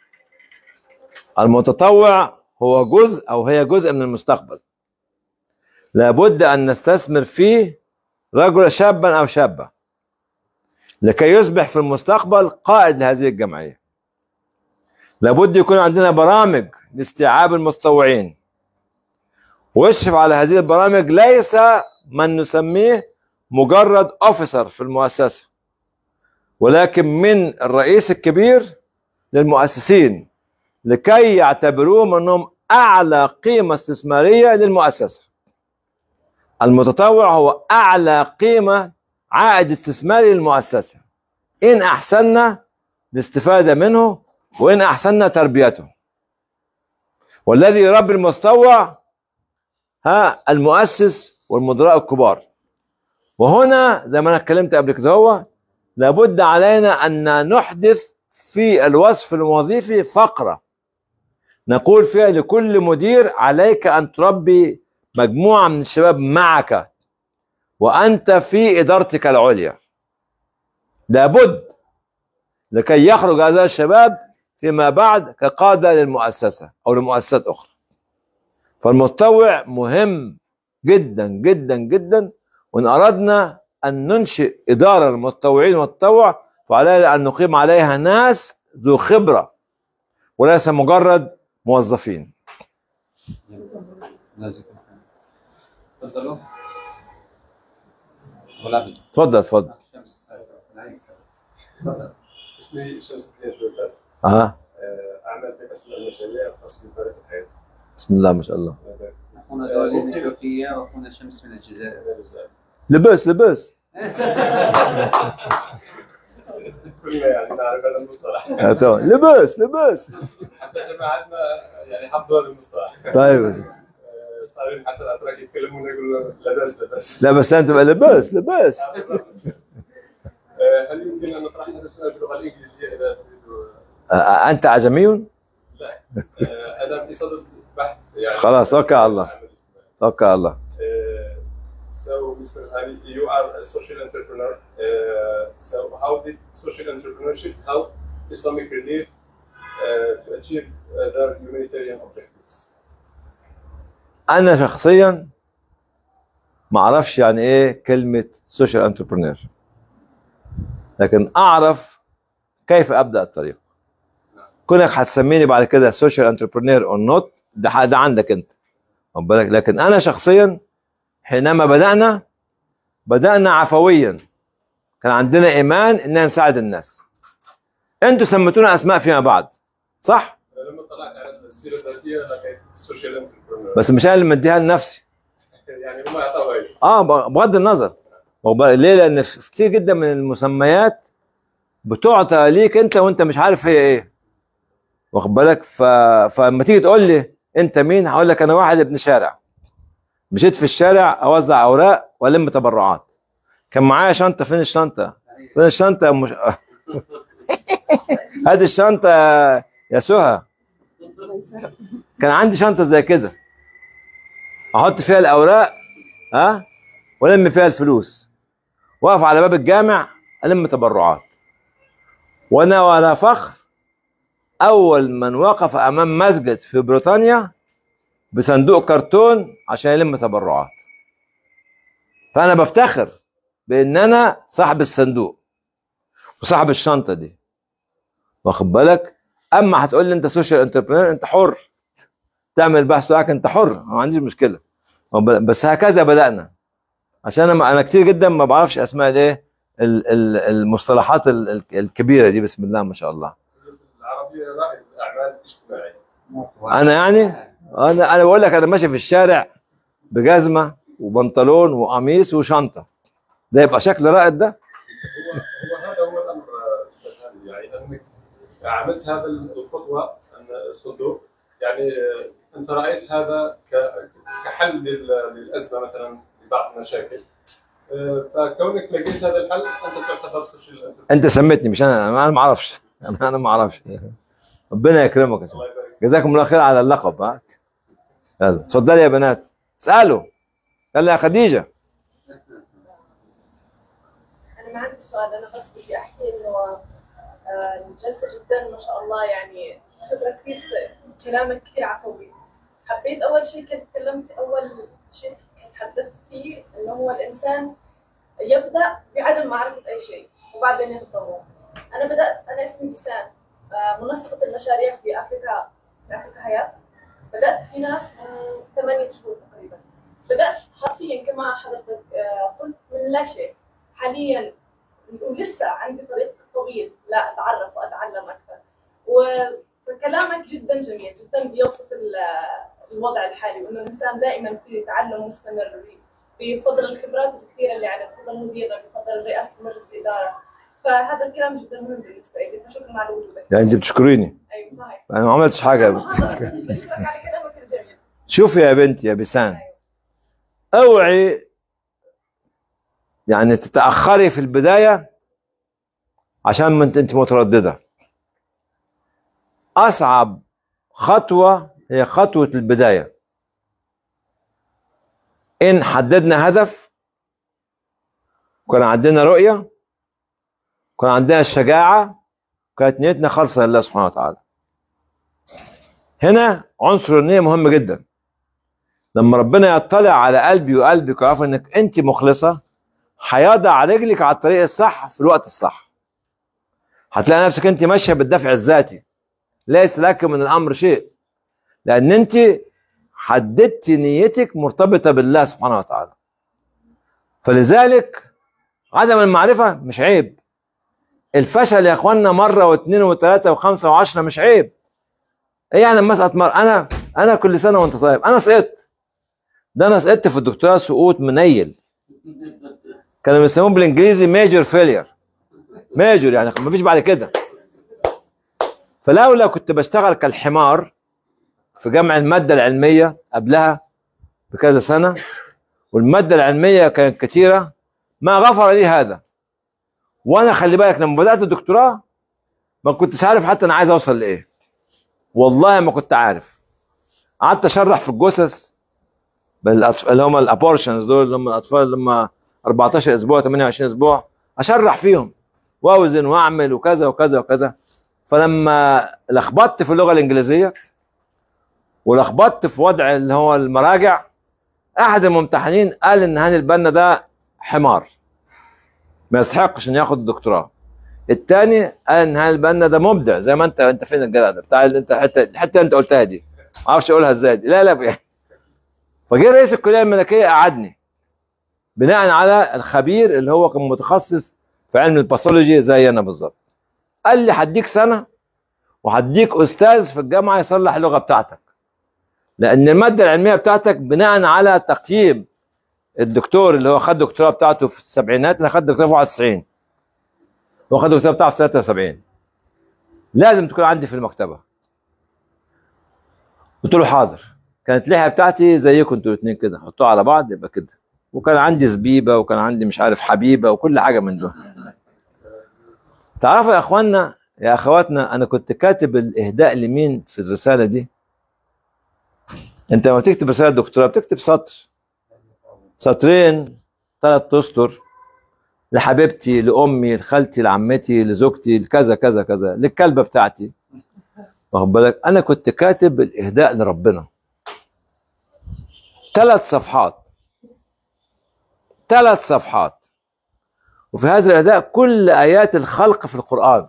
المتطوع هو جزء او هي جزء من المستقبل لابد ان نستثمر فيه رجل شابا او شابه لكي يصبح في المستقبل قائد لهذه الجمعيه لابد يكون عندنا برامج لاستيعاب المتطوعين ويشرف على هذه البرامج ليس من نسميه مجرد اوفيسر في المؤسسه ولكن من الرئيس الكبير للمؤسسين لكي يعتبروهم انهم اعلى قيمه استثماريه للمؤسسه. المتطوع هو اعلى قيمه عائد استثماري للمؤسسه. ان احسننا الاستفاده منه وان احسننا تربيته. والذي يربي المتطوع ها المؤسس والمدراء الكبار. وهنا زي ما انا اتكلمت قبل كده هو لابد علينا ان نحدث في الوصف الوظيفي فقره نقول فيها لكل مدير عليك ان تربي مجموعه من الشباب معك وانت في ادارتك العليا لابد لكي يخرج هذا الشباب فيما بعد كقاده للمؤسسه او لمؤسسات اخرى فالمتطوع مهم جدا جدا جدا وان اردنا ان ننشئ اداره للمتطوعين والتطوع فعلينا ان نقيم عليها ناس ذو خبره وليس مجرد موظفين الله يجزيكم خير تفضلوا ولا بد تفضل تفضل شمس تفضل اسمي شمس الدين شويفر اه اعمل في قسم المشاريع الخاص بطريق الحياه بسم الله ما شاء الله اخونا دولي من تركيا واخونا شمس من الجزائر لبس لبس كلنا يعني نعرف هذا المصطلح آه، تمام. لبس لبس حتى جماعتنا يعني حفظوا هذا المصطلح طيب آه، صار حتى الاتراك يتكلمون يقولوا لبس لبس لا بس انت بقى لبس لبس آه، هل يمكن ان نطرح هذا السؤال باللغه الانجليزيه اذا تريدوا آه، آه، انت عجمي آه، هذا في صدد بحث يعني خلاص، توكل على الله. توكل على الله Uh, so, Mr. Hani, you are a social entrepreneur. Uh, so, how did social entrepreneurship help Islamic Relief uh, to achieve uh, their humanitarian objectives? انا شخصيا ما اعرفش يعني ايه كلمه سوشيال انتربرينور لكن اعرف كيف ابدا الطريق كونك هتسميني بعد كده سوشيال انتربرينور اور نوت ده ح- ده عندك انت واخد بالك لكن انا شخصيا حينما بدانا بدانا عفويا كان عندنا ايمان اننا نساعد الناس انتوا سميتونا اسماء فيما بعد صح لما طلعت على السيره الذاتيه لقيت سوشيال انتربرينور بس مش انا اللي مديها لنفسي يعني هم اعطوها لي اه ب- بغض النظر واخد بالك؟ ليه لان في كتير جدا من المسميات بتعطى ليك انت وانت مش عارف هي ايه واخد بالك ف... فلما تيجي تقول لي انت مين هقول لك انا واحد ابن شارع مشيت في الشارع اوزع اوراق والم تبرعات كان معايا شنطه فين الشنطه فين الشنطه يا مش... هات الشنطه يا سهى كان عندي شنطه زي كده احط فيها الاوراق ها والم فيها الفلوس واقف على باب الجامع الم تبرعات وانا ولا فخر اول من وقف امام مسجد في بريطانيا بصندوق كرتون عشان يلم تبرعات فانا بفتخر بان انا صاحب الصندوق وصاحب الشنطه دي واخد بالك اما هتقول لي انت سوشيال انتربرينور انت حر تعمل البحث بتاعك انت حر ما عنديش مشكله واخد بالك؟ بس هكذا بدانا عشان انا انا كتير جدا ما بعرفش اسماء الايه ال- ال- المصطلحات ال- ال- الكبيره دي بسم الله ما شاء الله العربيه رائد الاعمال اعمال اجتماعيه انا يعني انا انا بقول لك انا ماشي في الشارع بجزمه وبنطلون وقميص وشنطه ده يبقى شكل رائد ده هو هو هذا هو الامر آه، استاذ هاني يعني انك عملت هذا الخطوه أن الصندوق يعني آه، انت رايت هذا ك- كحل لل- للازمه مثلا لبعض المشاكل آه، فكونك لقيت هذا الحل انت تعتبر سوشيال انتربرينور انت سميتني مش انا انا ما اعرفش انا انا ما اعرفش ربنا يكرمك يا شيخ. الله يبارك جزاكم الله خير على اللقب ها يلا اتفضلي يا بنات اسالوا يلا يا خديجه أنا ما عندي سؤال أنا بس بدي أحكي إنه آه، الجلسة جدا ما شاء الله يعني خبرة كثير س- كلامك كثير عفوي حبيت أول شيء كنت تكلمت أول شيء تحدثت فيه إنه هو الإنسان يبدأ بعدم معرفة أي شيء وبعدين يتطور أنا بدأت أنا اسمي بسان آه، منسقة المشاريع في أفريقيا في أفريقيا حياة بدأت هنا من ثمانية شهور تقريبا بدأت حرفيا كما حضرتك آه، قلت من لا شيء حاليا ولسه عندي طريق طويل لا اتعرف واتعلم اكثر و- فكلامك جدا جميل جدا بيوصف ال- الوضع الحالي وانه الانسان دائما في تعلم مستمر بفضل الخبرات الكثيره اللي عنده بفضل مديرنا بفضل رئاسه مجلس الاداره فهذا الكلام جدا مهم بالنسبه لي فشكرا على وجودك يعني انت بتشكريني ايوه صحيح انا ما عملتش حاجه محاضرة. بشكرك على كلامك الجميل شوفي يا بنتي يا بسان اوعي يعني تتاخري في البدايه عشان ما انت انت متردده اصعب خطوه هي خطوه البدايه ان حددنا هدف وكان عندنا رؤيه وكان عندنا الشجاعه وكانت نيتنا خالصه لله سبحانه وتعالى هنا عنصر النيه مهم جدا لما ربنا يطلع على قلبي وقلبك ويعرف انك انت مخلصه هيضع رجلك على الطريق الصح في الوقت الصح هتلاقي نفسك انت ماشيه بالدفع الذاتي ليس لك من الامر شيء لان انت حددت نيتك مرتبطه بالله سبحانه وتعالى فلذلك عدم المعرفه مش عيب الفشل يا اخوانا مره واثنين وثلاثه وخمسه وعشره مش عيب ايه يعني لما اسقط مره انا انا كل سنه وانت طيب انا سقطت ده انا سقطت في الدكتوراه سقوط منيل كانوا بيسموه بالانجليزي ميجور فيلير ميجور يعني ما فيش بعد كده فلولا كنت بشتغل كالحمار في جمع الماده العلميه قبلها بكذا سنه والماده العلميه كانت كثيره ما غفر لي هذا وانا خلي بالك لما بدات الدكتوراه ما كنتش عارف حتى انا عايز اوصل لايه والله ما كنت عارف قعدت اشرح في الجثث بالأطف... اللي هم الابورشنز دول اللي هم الاطفال اللي هم 14 اسبوع 28 اسبوع اشرح فيهم واوزن واعمل وكذا وكذا وكذا فلما لخبطت في اللغه الانجليزيه ولخبطت في وضع اللي هو المراجع احد الممتحنين قال ان هاني البنا ده حمار ما يستحقش انه ياخد الدكتوراه الثاني قال ان هاني البنا ده مبدع زي ما انت انت فين الجدع ده بتاع اللي انت حتى الحته اللي انت قلتها دي ما اعرفش اقولها ازاي دي لا لا يعني فجه رئيس الكليه الملكيه قعدني بناء على الخبير اللي هو كان متخصص في علم الباثولوجي زي انا بالظبط قال لي هديك سنه وهديك استاذ في الجامعه يصلح اللغه بتاعتك لان الماده العلميه بتاعتك بناء على تقييم الدكتور اللي هو خد الدكتوراه بتاعته في السبعينات انا خدت الدكتوراه في 91 هو خد الدكتوراه بتاعته في 73 لازم تكون عندي في المكتبه قلت له حاضر كانت اللحيه بتاعتي زيكم انتوا الاثنين كده حطوها على بعض يبقى كده وكان عندي زبيبه وكان عندي مش عارف حبيبه وكل حاجه من دول تعرفوا يا اخوانا يا اخواتنا انا كنت كاتب الاهداء لمين في الرساله دي انت لما تكتب رساله دكتوراه بتكتب سطر سطرين ثلاث اسطر لحبيبتي لامي لخالتي لعمتي لزوجتي لكذا كذا كذا للكلبه بتاعتي واخد بالك انا كنت كاتب الاهداء لربنا ثلاث صفحات ثلاث صفحات وفي هذا الاداء كل ايات الخلق في القران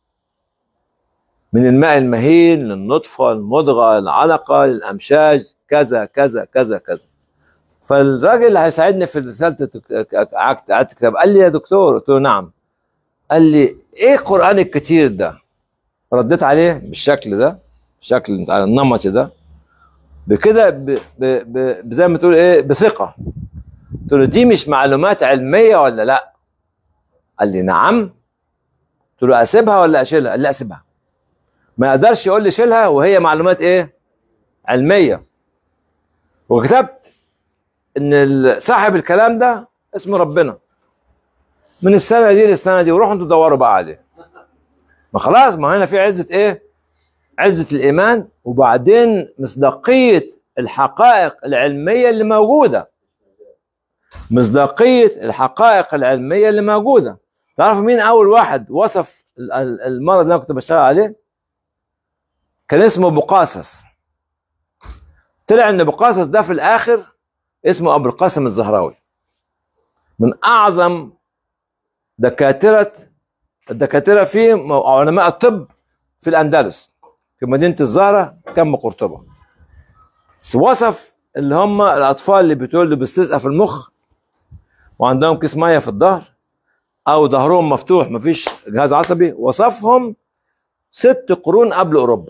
من الماء المهين للنطفه المضغه العلقه للامشاج كذا كذا كذا كذا فالراجل اللي هيساعدني في رساله قعدت كتاب قال لي يا دكتور قلت له نعم قال لي ايه القران الكتير ده رديت عليه بالشكل ده بشكل انت عارف النمطي ده بكده ب- ب- ب- زي ما تقول ايه بثقه قلت له دي مش معلومات علميه ولا لا؟ قال لي نعم قلت له اسيبها ولا اشيلها؟ قال لا اسيبها ما يقدرش يقول لي شيلها وهي معلومات ايه؟ علميه وكتبت ان ال- صاحب الكلام ده اسمه ربنا من السنه دي للسنه دي وروحوا انتوا دوروا بقى عليه ما خلاص ما هنا في عزه ايه؟ عزه الايمان وبعدين مصداقيه الحقائق العلميه اللي موجوده مصداقيه الحقائق العلميه اللي موجوده تعرفوا مين اول واحد وصف ال- ال- المرض اللي انا كنت بشتغل عليه كان اسمه بقاصص طلع ان بقاصص ده في الاخر اسمه ابو القاسم الزهراوي من اعظم دكاتره الدكاتره في مو- علماء الطب في الاندلس في مدينه الزهره كم قرطبه بس وصف اللي هم الاطفال اللي بتولدوا باستسقاء في المخ وعندهم كيس ميه في الظهر او ظهرهم مفتوح مفيش جهاز عصبي وصفهم ست قرون قبل اوروبا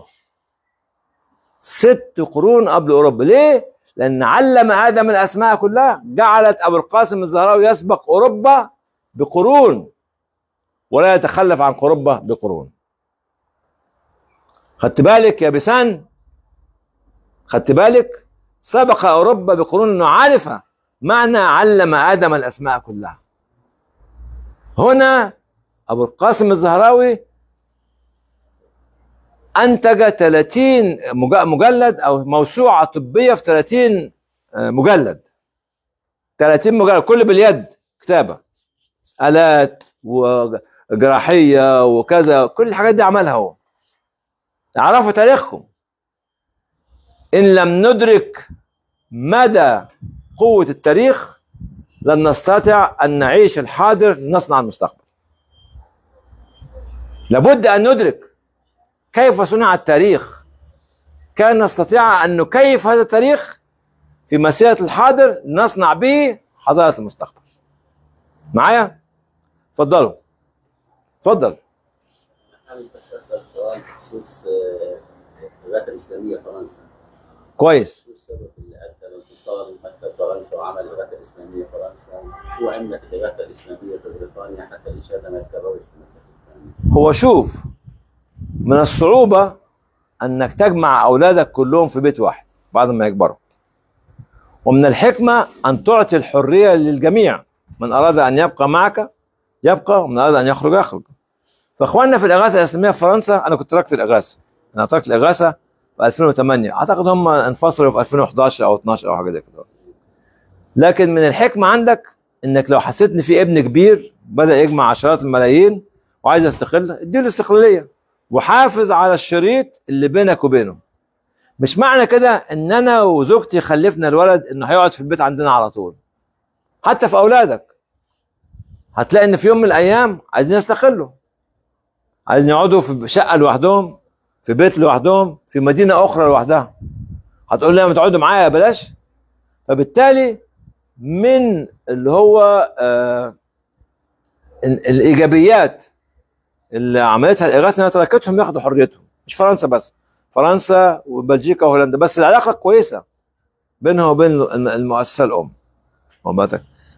ست قرون قبل اوروبا ليه؟ لان علم ادم الاسماء كلها جعلت ابو القاسم الزهراوي يسبق اوروبا بقرون ولا يتخلف عن اوروبا بقرون خدت بالك يا بسان خدت بالك سبق اوروبا بقرون انه عرف معنى علم ادم الاسماء كلها هنا ابو القاسم الزهراوي انتج 30 مج- مجلد او موسوعه طبيه في 30 آه، مجلد 30 مجلد كل باليد كتابه الات وجراحيه وكذا كل الحاجات دي عملها هو اعرفوا تاريخكم ان لم ندرك مدى قوه التاريخ لن نستطيع ان نعيش الحاضر نصنع المستقبل لابد ان ندرك كيف صنع التاريخ كان نستطيع ان نكيف هذا التاريخ في مسيره الحاضر نصنع به حضاره المستقبل معايا اتفضلوا اتفضل حابب بس اسال سؤال بخصوص آه، الدولات الاسلاميه فرنسا كويس شو السبب اللي ادى لانفصال مكتب فرنسا وعمل الإغاثة الإسلامية فرنسا؟ شو عملت الإغاثة الإسلامية في بريطانيا حتى الإشادة ما يتكررش في المكتب الإسلامي؟ هو شوف من الصعوبة أنك تجمع أولادك كلهم في بيت واحد بعد ما يكبروا ومن الحكمة أن تعطي الحرية للجميع من أراد أن يبقى معك يبقى ومن أراد أن يخرج يخرج فإخواننا في الإغاثة الإسلامية في فرنسا أنا كنت تركت الإغاثة أنا تركت الإغاثة في 2008 أعتقد هم انفصلوا في 2011 أو 12 أو حاجة زي كده لكن من الحكمة عندك إنك لو حسيت إن في ابن كبير بدأ يجمع عشرات الملايين وعايز يستقل اديله استقلاليه وحافظ على الشريط اللي بينك وبينه مش معنى كده ان انا وزوجتي خلفنا الولد انه هيقعد في البيت عندنا على طول حتى في اولادك هتلاقي ان في يوم من الايام عايزين يستقلوا عايزين يقعدوا في شقه لوحدهم في بيت لوحدهم في مدينه اخرى لوحدها هتقول لي ما تقعدوا معايا بلاش فبالتالي من اللي هو آه ال- الايجابيات اللي عملتها الاغاثه انها تركتهم ياخدوا حريتهم مش فرنسا بس فرنسا وبلجيكا وهولندا بس العلاقه كويسه بينها وبين الم- المؤسسه الام واخد بالك؟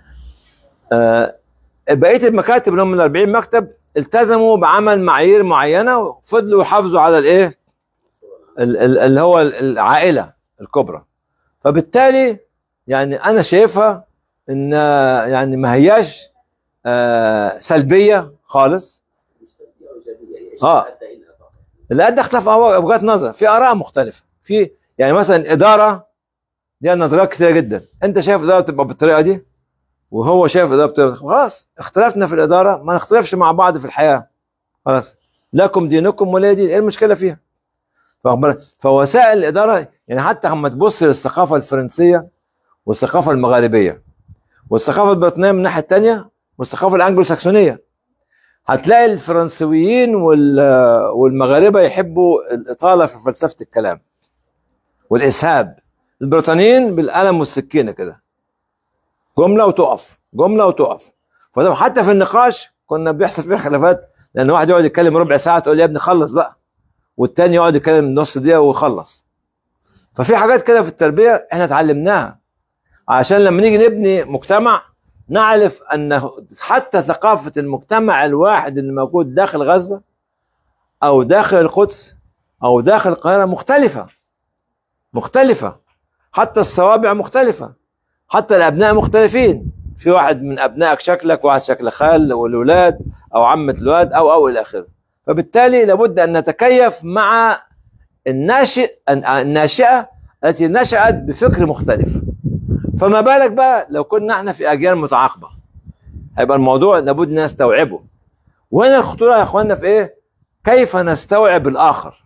آه بقيه المكاتب اللي هم من 40 مكتب التزموا بعمل معايير معينه وفضلوا يحافظوا على الايه؟ ال- ال- اللي هو ال- العائله الكبرى فبالتالي يعني انا شايفها ان آه، يعني ما هياش آه سلبيه خالص مش سلبية أو إيجابية هي آه. أشياء أدى إلى فقط. لا ده اختلاف أو- وجهات نظر في اراء مختلفه في يعني مثلا اداره ليها نظريات كتيره جدا انت شايف اداره تبقى بالطريقه دي وهو شايف اداره بطريقه خلاص اختلفنا في الاداره ما نختلفش مع بعض في الحياه خلاص لكم دينكم ولي دين ايه المشكله فيها فواخد بالك؟ فوسائل الاداره يعني حتى لما تبص للثقافه الفرنسيه والثقافه المغاربيه والثقافه البريطانيه من الناحيه الثانيه والثقافه الانجلو ساكسونيه هتلاقي الفرنسويين وال- والمغاربه يحبوا الاطاله في فلسفه الكلام والاسهاب البريطانيين بالقلم والسكينه كده جمله وتقف جمله وتقف فده حتى في النقاش كنا بيحصل فيه خلافات لان واحد يقعد يتكلم ربع ساعه تقول لي يا ابني خلص بقى والتاني يقعد يتكلم نص دقيقه ويخلص ففي حاجات كده في التربيه احنا اتعلمناها عشان لما نيجي نبني مجتمع نعرف ان حتى ثقافه المجتمع الواحد اللي موجود داخل غزه او داخل القدس او داخل القاهره مختلفه مختلفه حتى الصوابع مختلفه حتى الابناء مختلفين في واحد من ابنائك شكلك واحد شكل خال والولاد او عمه الولاد او او الى اخره فبالتالي لابد ان نتكيف مع الناشئ الناشئه التي نشات بفكر مختلف فما بالك بقى لو كنا احنا في اجيال متعاقبه هيبقى الموضوع لابد ان نستوعبه وهنا الخطوره يا اخواننا في ايه كيف نستوعب الاخر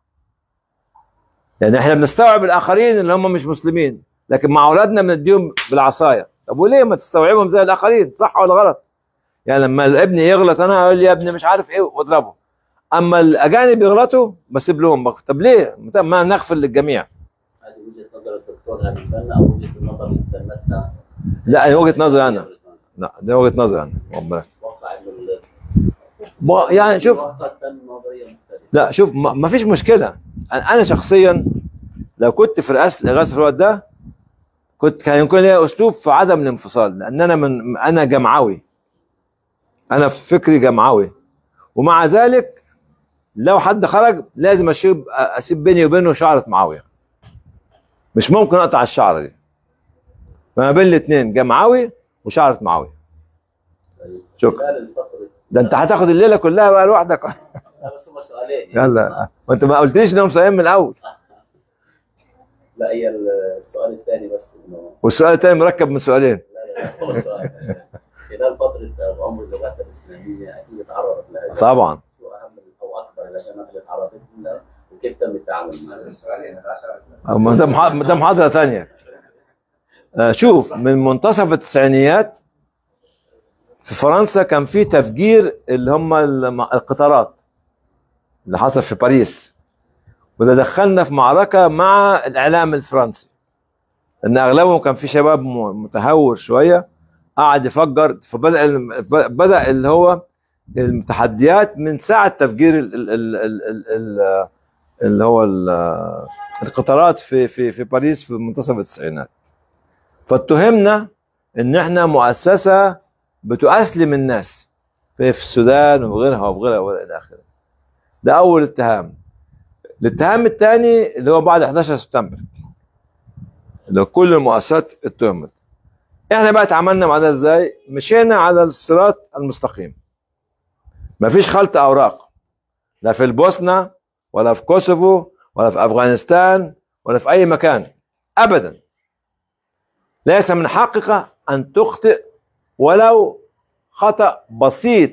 يعني احنا بنستوعب الاخرين اللي هم مش مسلمين لكن مع اولادنا بنديهم بالعصايه طب وليه ما تستوعبهم زي الاخرين صح ولا غلط يعني لما الابن يغلط انا اقول يا ابني مش عارف ايه واضربه اما الاجانب يغلطوا بسيب لهم بقى. طب ليه ما نغفل للجميع هذه وجهه نظر الدكتور هاني البنا او وجهه النظر اللي بنتها لا هي وجهه نظري انا لا دي وجهه نظري انا واخد بالك. اتوقع انه ال- ما- يعني شوف الوسط كان نظريه مختلفه لا شوف ما ما فيش مشكله انا أنا شخصيا لو كنت في رئاسه الاغاثه في الوقت ده كنت كان يكون لي اسلوب في عدم الانفصال لان انا من انا جمعوي انا في فكري جمعوي ومع ذلك لو حد خرج لازم اشيب اسيب بيني وبينه شعره معاويه مش ممكن اقطع الشعره دي ما بين الاثنين جمعوي وشعره معاويه طيب. شكرا خلال الفتره ده انت هتاخد الليله كلها بقى لوحدك لا بس هم سؤالين يعني يلا وانت ما قلتليش انهم صايمين من الاول لا هي السؤال الثاني بس انه والسؤال الثاني مركب من سؤالين لا لا هو سؤال خلال فتره عمر اللغات الاسلاميه اكيد تعرضت لها طبعا شو اهم او اكبر الهجمات اللي تعرضت لها وكيف تم التعامل معها؟ أو ما ده محا- ده محاضره ثانيه آه، شوف من منتصف التسعينيات في فرنسا كان في تفجير اللي هم الم- القطارات اللي حصل في باريس وده دخلنا في معركه مع الاعلام الفرنسي ان اغلبهم كان في شباب م- متهور شويه قعد يفجر فبدا ال- بدا اللي هو التحديات من ساعه تفجير ال ال ال ال ال ال اللي هو ال- القطارات في في في باريس في منتصف التسعينات فاتهمنا ان احنا مؤسسه بتؤسلم الناس في في السودان وغيرها وغيرها والى الى اخره ده اول اتهام الاتهام الثاني اللي هو بعد 11 سبتمبر اللي هو كل المؤسسات اتهمت احنا بقى اتعاملنا مع ده ازاي مشينا على الصراط المستقيم مفيش خلط اوراق لا في البوسنه ولا في كوسوفو ولا في افغانستان ولا في اي مكان ابدا ليس من حقك ان تخطئ ولو خطا بسيط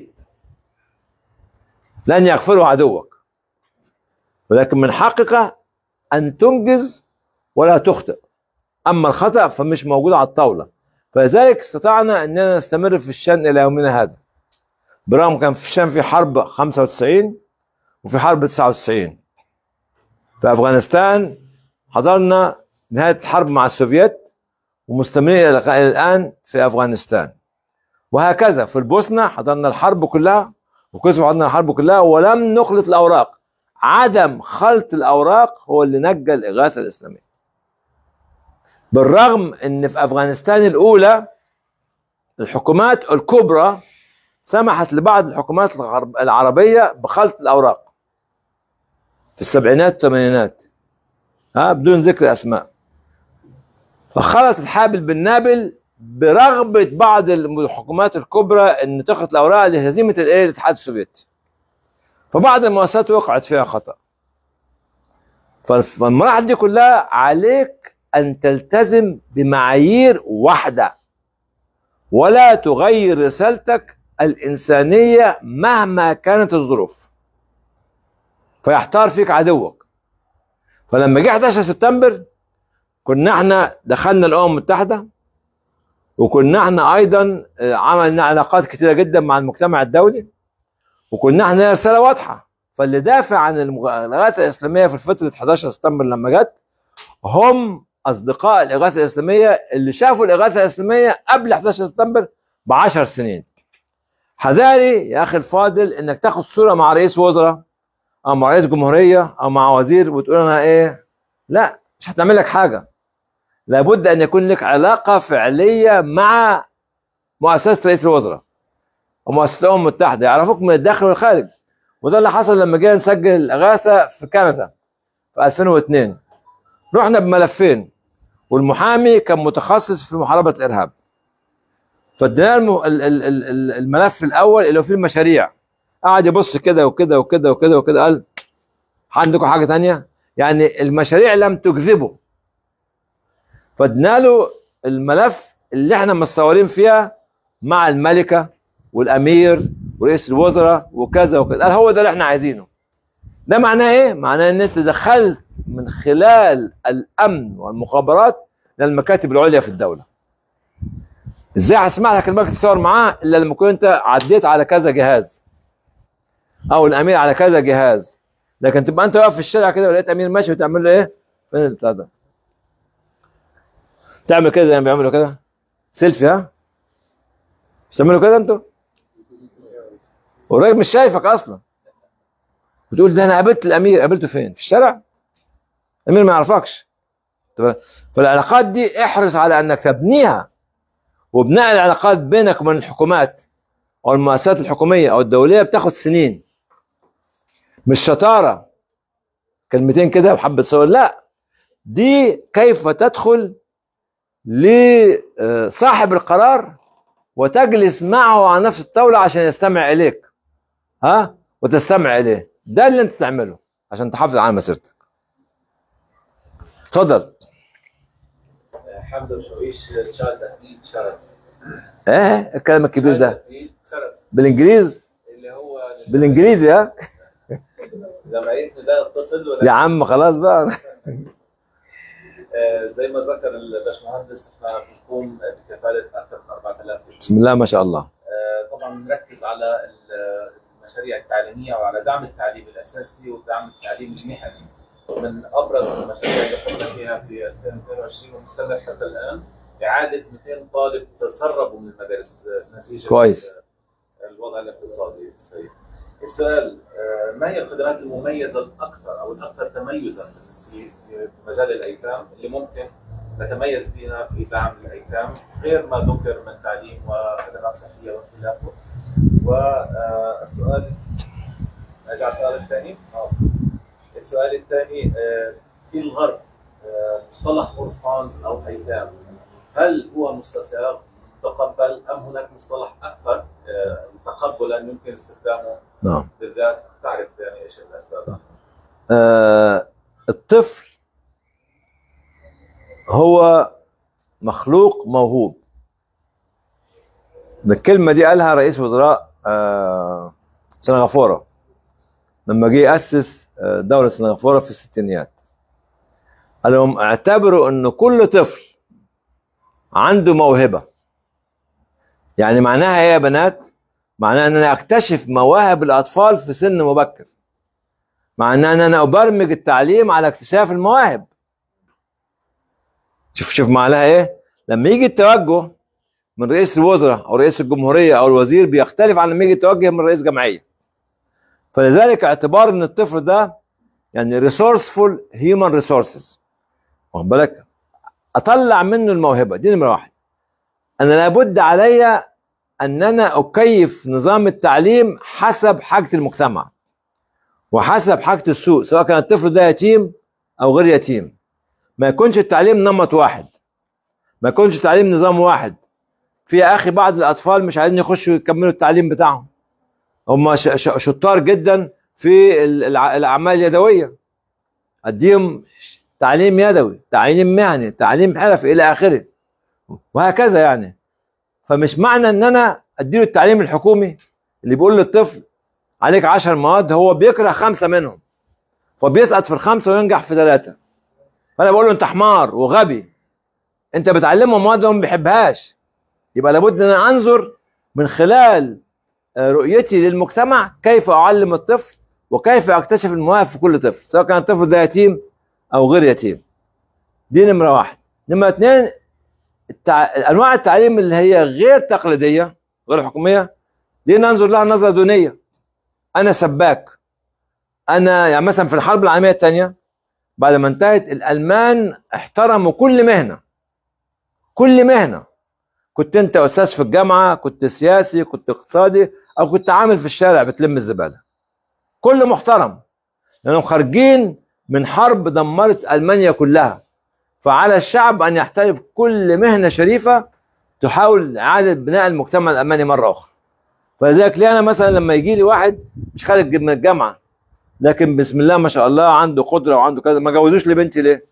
لن يغفره عدوك ولكن من حقك ان تنجز ولا تخطئ اما الخطا فمش موجود على الطاوله فلذلك استطعنا اننا نستمر في الشان الى يومنا هذا برغم كان في الشام في حرب 95 وفي حرب 99 في افغانستان حضرنا نهايه الحرب مع السوفيت ومستمرين الى إلى الان في افغانستان وهكذا في البوسنه حضرنا الحرب كلها وكوسوفو حضرنا الحرب كلها ولم نخلط الاوراق عدم خلط الاوراق هو اللي نجى الاغاثه الاسلاميه بالرغم ان في افغانستان الاولى الحكومات الكبرى سمحت لبعض الحكومات الغرب- العربيه بخلط الاوراق في السبعينات والثمانينات ها بدون ذكر اسماء فخلط الحابل بالنابل برغبه بعض الحكومات الكبرى ان تخلط الاوراق لهزيمه الايه الاتحاد السوفيتي فبعض المؤسسات وقعت فيها خطا فالمراحل دي كلها عليك ان تلتزم بمعايير واحده ولا تغير رسالتك الانسانيه مهما كانت الظروف فيحتار فيك عدوك فلما جه 11 سبتمبر كنا احنا دخلنا الامم المتحده وكنا احنا ايضا آه، عملنا علاقات كثيره جدا مع المجتمع الدولي وكنا احنا رساله واضحه فاللي دافع عن المغ- الاغاثه الاسلاميه في فتره 11 سبتمبر لما جت هم اصدقاء الاغاثه الاسلاميه اللي شافوا الاغاثه الاسلاميه قبل 11 سبتمبر ب 10 سنين حذاري يا اخي الفاضل انك تاخد صوره مع رئيس وزراء او مع رئيس جمهوريه او مع وزير وتقول انا ايه لا مش هتعمل لك حاجه لابد ان يكون لك علاقه فعليه مع مؤسسه رئيس الوزراء ومؤسسه الامم المتحده يعرفوك من الداخل والخارج وده اللي حصل لما جينا نسجل الاغاثه في كندا في 2002 رحنا بملفين والمحامي كان متخصص في محاربه الارهاب فادينا الم- ال- ال- ال- ال- الملف الاول اللي هو فيه المشاريع قعد يبص كده وكده وكده وكده وكده قال عندكم حاجه تانية يعني المشاريع لم تجذبه فادينا له الملف اللي احنا متصورين فيها مع الملكه والامير ورئيس الوزراء وكذا وكذا قال هو ده اللي احنا عايزينه ده معناه ايه؟ معناه ان انت دخلت من خلال الامن والمخابرات للمكاتب العليا في الدوله. ازاي هتسمح لك الملك تتصور معاه الا لما تكون انت عديت على كذا جهاز او الامير على كذا جهاز لكن تبقى انت واقف في الشارع كده ولقيت امير ماشي وتعمل له ايه؟ فين البتاع ده؟ تعمل كده زي ما بيعملوا كده سيلفي ها؟ مش تعملوا كده انتوا؟ والراجل مش شايفك اصلا بتقول ده انا قابلت الامير قابلته فين؟ في الشارع؟ الامير ما يعرفكش طب- فالعلاقات دي احرص على انك تبنيها وبناء العلاقات بينك وبين الحكومات او المؤسسات الحكوميه او الدوليه بتاخد سنين مش شطاره كلمتين كده وحبه صور لا دي كيف تدخل لصاحب القرار وتجلس معه على نفس الطاوله عشان يستمع اليك ها وتستمع اليه ده اللي انت تعمله عشان تحافظ على مسيرتك اتفضل حمد وشويش تشارد تهديد شرف ايه الكلام الكبير ده تهديد شرف بالانجليزي اللي هو بالانجليزي ها زمعيتنا ده الطفل ولا يا عم خلاص بقى آه، زي ما ذكر الباشمهندس احنا بنقوم بكفاله اكثر من 4000 ابن. بسم الله ما شاء الله آه، طبعا بنركز على ال- المشاريع التعليميه وعلى دعم التعليم الاساسي ودعم التعليم المهني ومن ابرز المشاريع اللي قمنا فيها في 2022 ومستمر حتى الان اعاده 200 طالب تسربوا من المدارس آه، نتيجه كويس. آه، الوضع الاقتصادي السيء. السؤال آه، ما هي الخدمات المميزه الاكثر او الاكثر تميزا في في مجال الايتام اللي ممكن نتميز بها في دعم الايتام غير ما ذكر من تعليم وخدمات صحيه وخلافه. والسؤال ارجع السؤال الثاني اه السؤال الثاني آه، في الغرب آه، مصطلح اورفانز او ايتام هل هو مستساغ متقبل ام هناك مصطلح اكثر آه، تقبلا يمكن استخدامه نعم بالذات تعرف يعني ايش الاسباب آه الطفل هو مخلوق موهوب الكلمة دي قالها رئيس وزراء آه سنغافورة لما جه يأسس آه، دولة سنغافورة في الستينيات قال لهم اعتبروا ان كل طفل عنده موهبة يعني معناها ايه يا بنات؟ معناها ان انا اكتشف مواهب الاطفال في سن مبكر معناه ان انا ابرمج التعليم على اكتشاف المواهب شوف شوف معناها ايه لما يجي التوجه من رئيس الوزراء او رئيس الجمهوريه او الوزير بيختلف عن لما يجي التوجه من رئيس جمعيه فلذلك اعتبار ان الطفل ده يعني ريسورسفول هيومن ريسورسز واخد بالك اطلع منه الموهبه دي نمره واحد انا لابد عليا ان انا اكيف نظام التعليم حسب حاجه المجتمع وحسب حاجه السوق سواء كان الطفل ده يتيم او غير يتيم ما يكونش التعليم نمط واحد ما يكونش التعليم نظام واحد في يا اخي بعض الاطفال مش عايزين يخشوا يكملوا التعليم بتاعهم هم ش- ش- شطار جدا في ال- الع- الاعمال اليدويه اديهم تعليم يدوي تعليم مهني تعليم حرفي الى اخره وهكذا يعني فمش معنى ان انا اديله التعليم الحكومي اللي بيقول للطفل عليك عشر مواد هو بيكره خمسه منهم فبيسقط في الخمسه وينجح في ثلاثه فانا بقول له انت حمار وغبي انت بتعلمه مواد هو ما بيحبهاش يبقى لابد ان انا انظر من خلال آه، رؤيتي للمجتمع كيف اعلم الطفل وكيف اكتشف المواهب في كل طفل سواء كان الطفل ده يتيم او غير يتيم دي نمره واحد نمره اثنين التع... انواع التعليم اللي هي غير تقليديه غير حكوميه دي ننظر لها نظره دونيه انا سباك انا يعني مثلا في الحرب العالميه الثانيه بعد ما انتهت الالمان احترموا كل مهنه كل مهنه كنت انت استاذ في الجامعه كنت سياسي كنت اقتصادي او كنت عامل في الشارع بتلم الزباله كله محترم لانهم خارجين من حرب دمرت المانيا كلها فعلى الشعب ان يحترف كل مهنه شريفه تحاول اعاده بناء المجتمع الالماني مره اخرى فلذلك ليه انا مثلا لما يجي لي واحد مش خارج من الجامعه لكن بسم الله ما شاء الله عنده قدره وعنده كذا ما جوزوش لبنتي ليه؟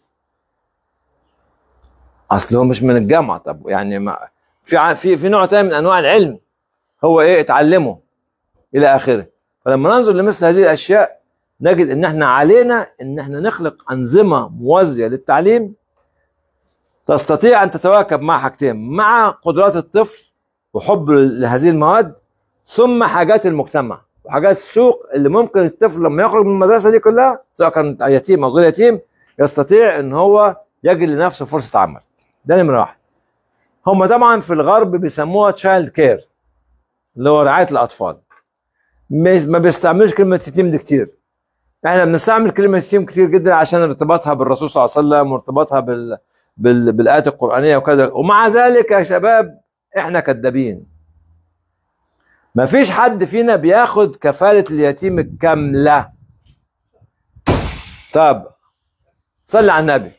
اصل هو مش من الجامعه طب يعني ما في ع- في في نوع تاني من انواع العلم هو ايه اتعلمه الى اخره فلما ننظر لمثل هذه الاشياء نجد ان احنا علينا ان احنا نخلق انظمه موازيه للتعليم تستطيع ان تتواكب مع حاجتين مع قدرات الطفل وحب لهذه المواد ثم حاجات المجتمع وحاجات السوق اللي ممكن الطفل لما يخرج من المدرسه دي كلها سواء كان يتيم او غير يتيم يستطيع ان هو يجد لنفسه فرصه عمل ده نمره واحد هم طبعا في الغرب بيسموها تشايلد كير اللي هو رعايه الاطفال مش- ما بيستعملوش كلمه يتيم دي كتير احنا بنستعمل كلمه يتيم كتير جدا عشان ارتباطها بالرسول صلى الله عليه وسلم وارتباطها بال... بال... بالايات القرانيه وكذا ومع ذلك يا شباب احنا كدابين ما فيش حد فينا بياخد كفاله اليتيم الكامله طب صلي على النبي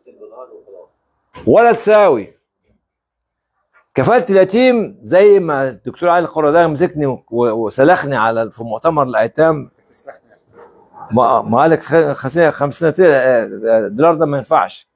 ولا تساوي كفاله اليتيم زي ما الدكتور علي القراداوي مسكني و- وسلخني على في مؤتمر الايتام ما ما قالك خ- خمسين 50 دولار ده ما ينفعش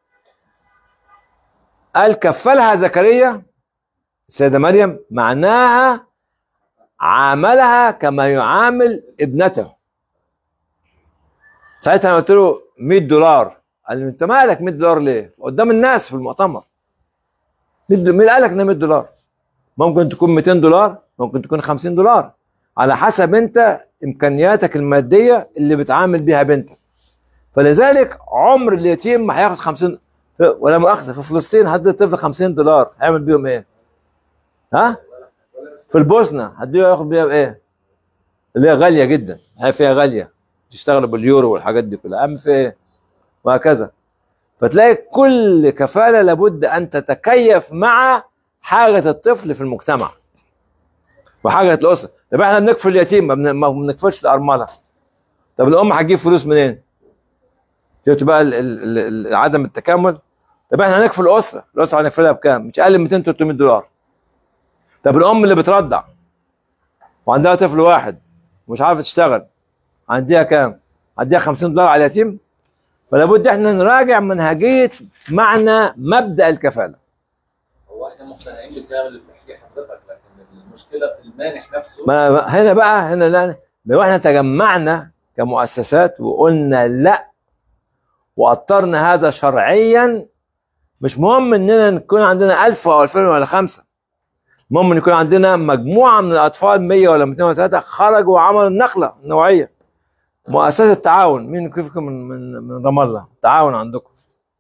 قال كفلها زكريا السيدة مريم معناها عاملها كما يعامل ابنته ساعتها انا قلت له 100 دولار قال لي انت مالك 100 دولار ليه؟ قدام الناس في المؤتمر 100 دولار. مين قال لك انها 100 دولار؟ ممكن تكون 200 دولار ممكن تكون 50 دولار على حسب انت امكانياتك الماديه اللي بتعامل بيها بنتك فلذلك عمر اليتيم ما هياخد 50 ولا مؤاخذه في فلسطين هدي الطفل 50 دولار هيعمل بيهم ايه؟ ها؟ في البوسنه هديه ياخد بيها ايه؟ اللي هي غاليه جدا هي فيها غاليه تشتغلوا باليورو والحاجات دي كلها اهم في ايه؟ وهكذا فتلاقي كل كفاله لابد ان تتكيف مع حاجه الطفل في المجتمع وحاجه الاسره طب احنا بنكفل اليتيم ما بن- ما بنكفلش الارمله طب الام هتجيب فلوس منين؟ شفت بقى ال- ال- ال- عدم التكامل طب احنا هنكفل الاسره الاسره هنكفلها بكام؟ مش اقل من 200 300 دولار طب الام اللي بترضع وعندها طفل واحد ومش عارفه تشتغل عندها كام؟ عندها 50 دولار على اليتيم فلا بد احنا نراجع منهجيه معنى مبدا الكفاله هو احنا مقتنعين بالكلام اللي بتحكيه حضرتك لكن المشكله في المانح نفسه ما هنا بقى هنا لا لو احنا تجمعنا كمؤسسات وقلنا لا واطرنا هذا شرعيا مش مهم اننا نكون عندنا 1000 او 2000 ولا خمسه المهم ان يكون عندنا مجموعه من الاطفال 100 ولا 200 ولا 3 خرجوا وعملوا النقله النوعيه مؤسسه التعاون مين كيفكم من من من رام الله تعاون عندكم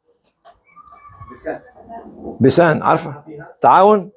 بسان عارفه تعاون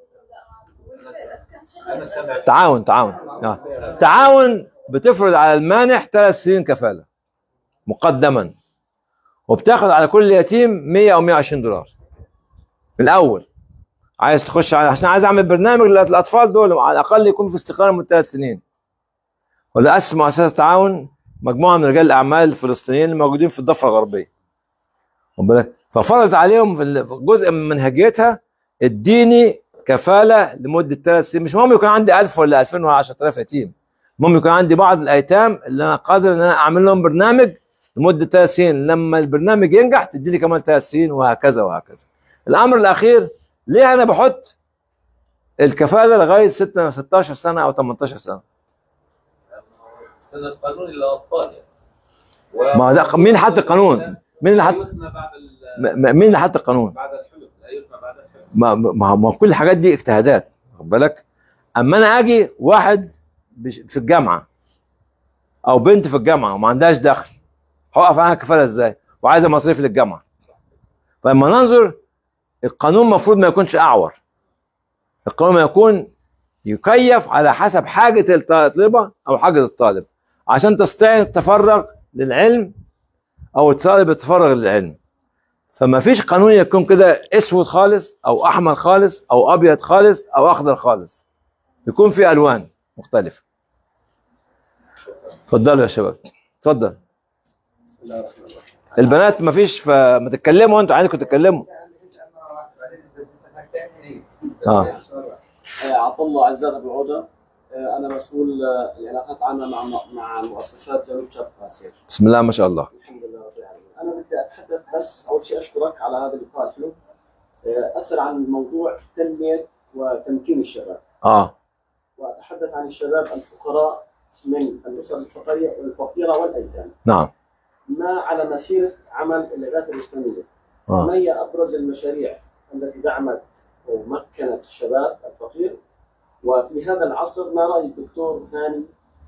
انا سمعت تعاون تعاون آه. تعاون بتفرض على المانح ثلاث سنين كفاله مقدما وبتاخد على كل يتيم 100 او 120 دولار الاول عايز تخش على عشان عايز اعمل برنامج للاطفال دول على الاقل يكون في استقرار من ثلاث سنين ولا اسس مؤسسه تعاون مجموعه من رجال الاعمال الفلسطينيين الموجودين في الضفه الغربيه واخد بالك؟ ففرضت عليهم في ال- جزء من منهجيتها اديني كفاله لمده ثلاث سنين مش مهم يكون عندي 1000 ولا 2000 ولا 10000 يتيم المهم يكون عندي بعض الايتام اللي انا قادر ان انا اعمل لهم برنامج لمده ثلاث سنين لما البرنامج ينجح تديني كمان ثلاث سنين وهكذا وهكذا الامر الاخير ليه انا بحط الكفاله لغايه 6 16 سنه او 18 سنه سنه قانون للاطفال يعني و- ما ده مين حط القانون مين اللي حط لا يتم بعد ال- م- م- مين اللي حط القانون بعد الحلم لا يتم بعد الحلم ما ما ما كل الحاجات دي اجتهادات خد بالك اما انا اجي واحد بش- في الجامعه او بنت في الجامعه وما عندهاش دخل هوقف عنها كفاله ازاي وعايزه مصاريف للجامعه فلما ننظر القانون المفروض ما يكونش اعور القانون ما يكون يكيف على حسب حاجه الطالبه او حاجه الطالب عشان تستطيع أن تتفرغ للعلم او الطالب يتفرغ للعلم فما فيش قانون يكون كده اسود خالص او احمر خالص او ابيض خالص او اخضر خالص يكون في الوان مختلفه اتفضلوا يا شباب اتفضل بسم الله الرحمن الرحيم البنات ما فيش فما تتكلموا انتوا عايزكم تتكلموا اه آه، عبد الله عزاد ابو عوده آه، انا مسؤول آه، العلاقات العامه مع مع مؤسسات جنوب شرق اسيا بسم الله ما شاء الله الحمد لله رب العالمين انا بدي اتحدث بس اول شيء اشكرك على هذا اللقاء الحلو آه، اسال عن موضوع تنميه وتمكين الشباب اه واتحدث عن الشباب الفقراء من الاسر الفقيره الفقيره والايتام نعم ما على مسيره عمل الاغاثه الاسلاميه اه ما هي ابرز المشاريع التي دعمت ومكنت الشباب الفقير وفي هذا العصر ما راي الدكتور هاني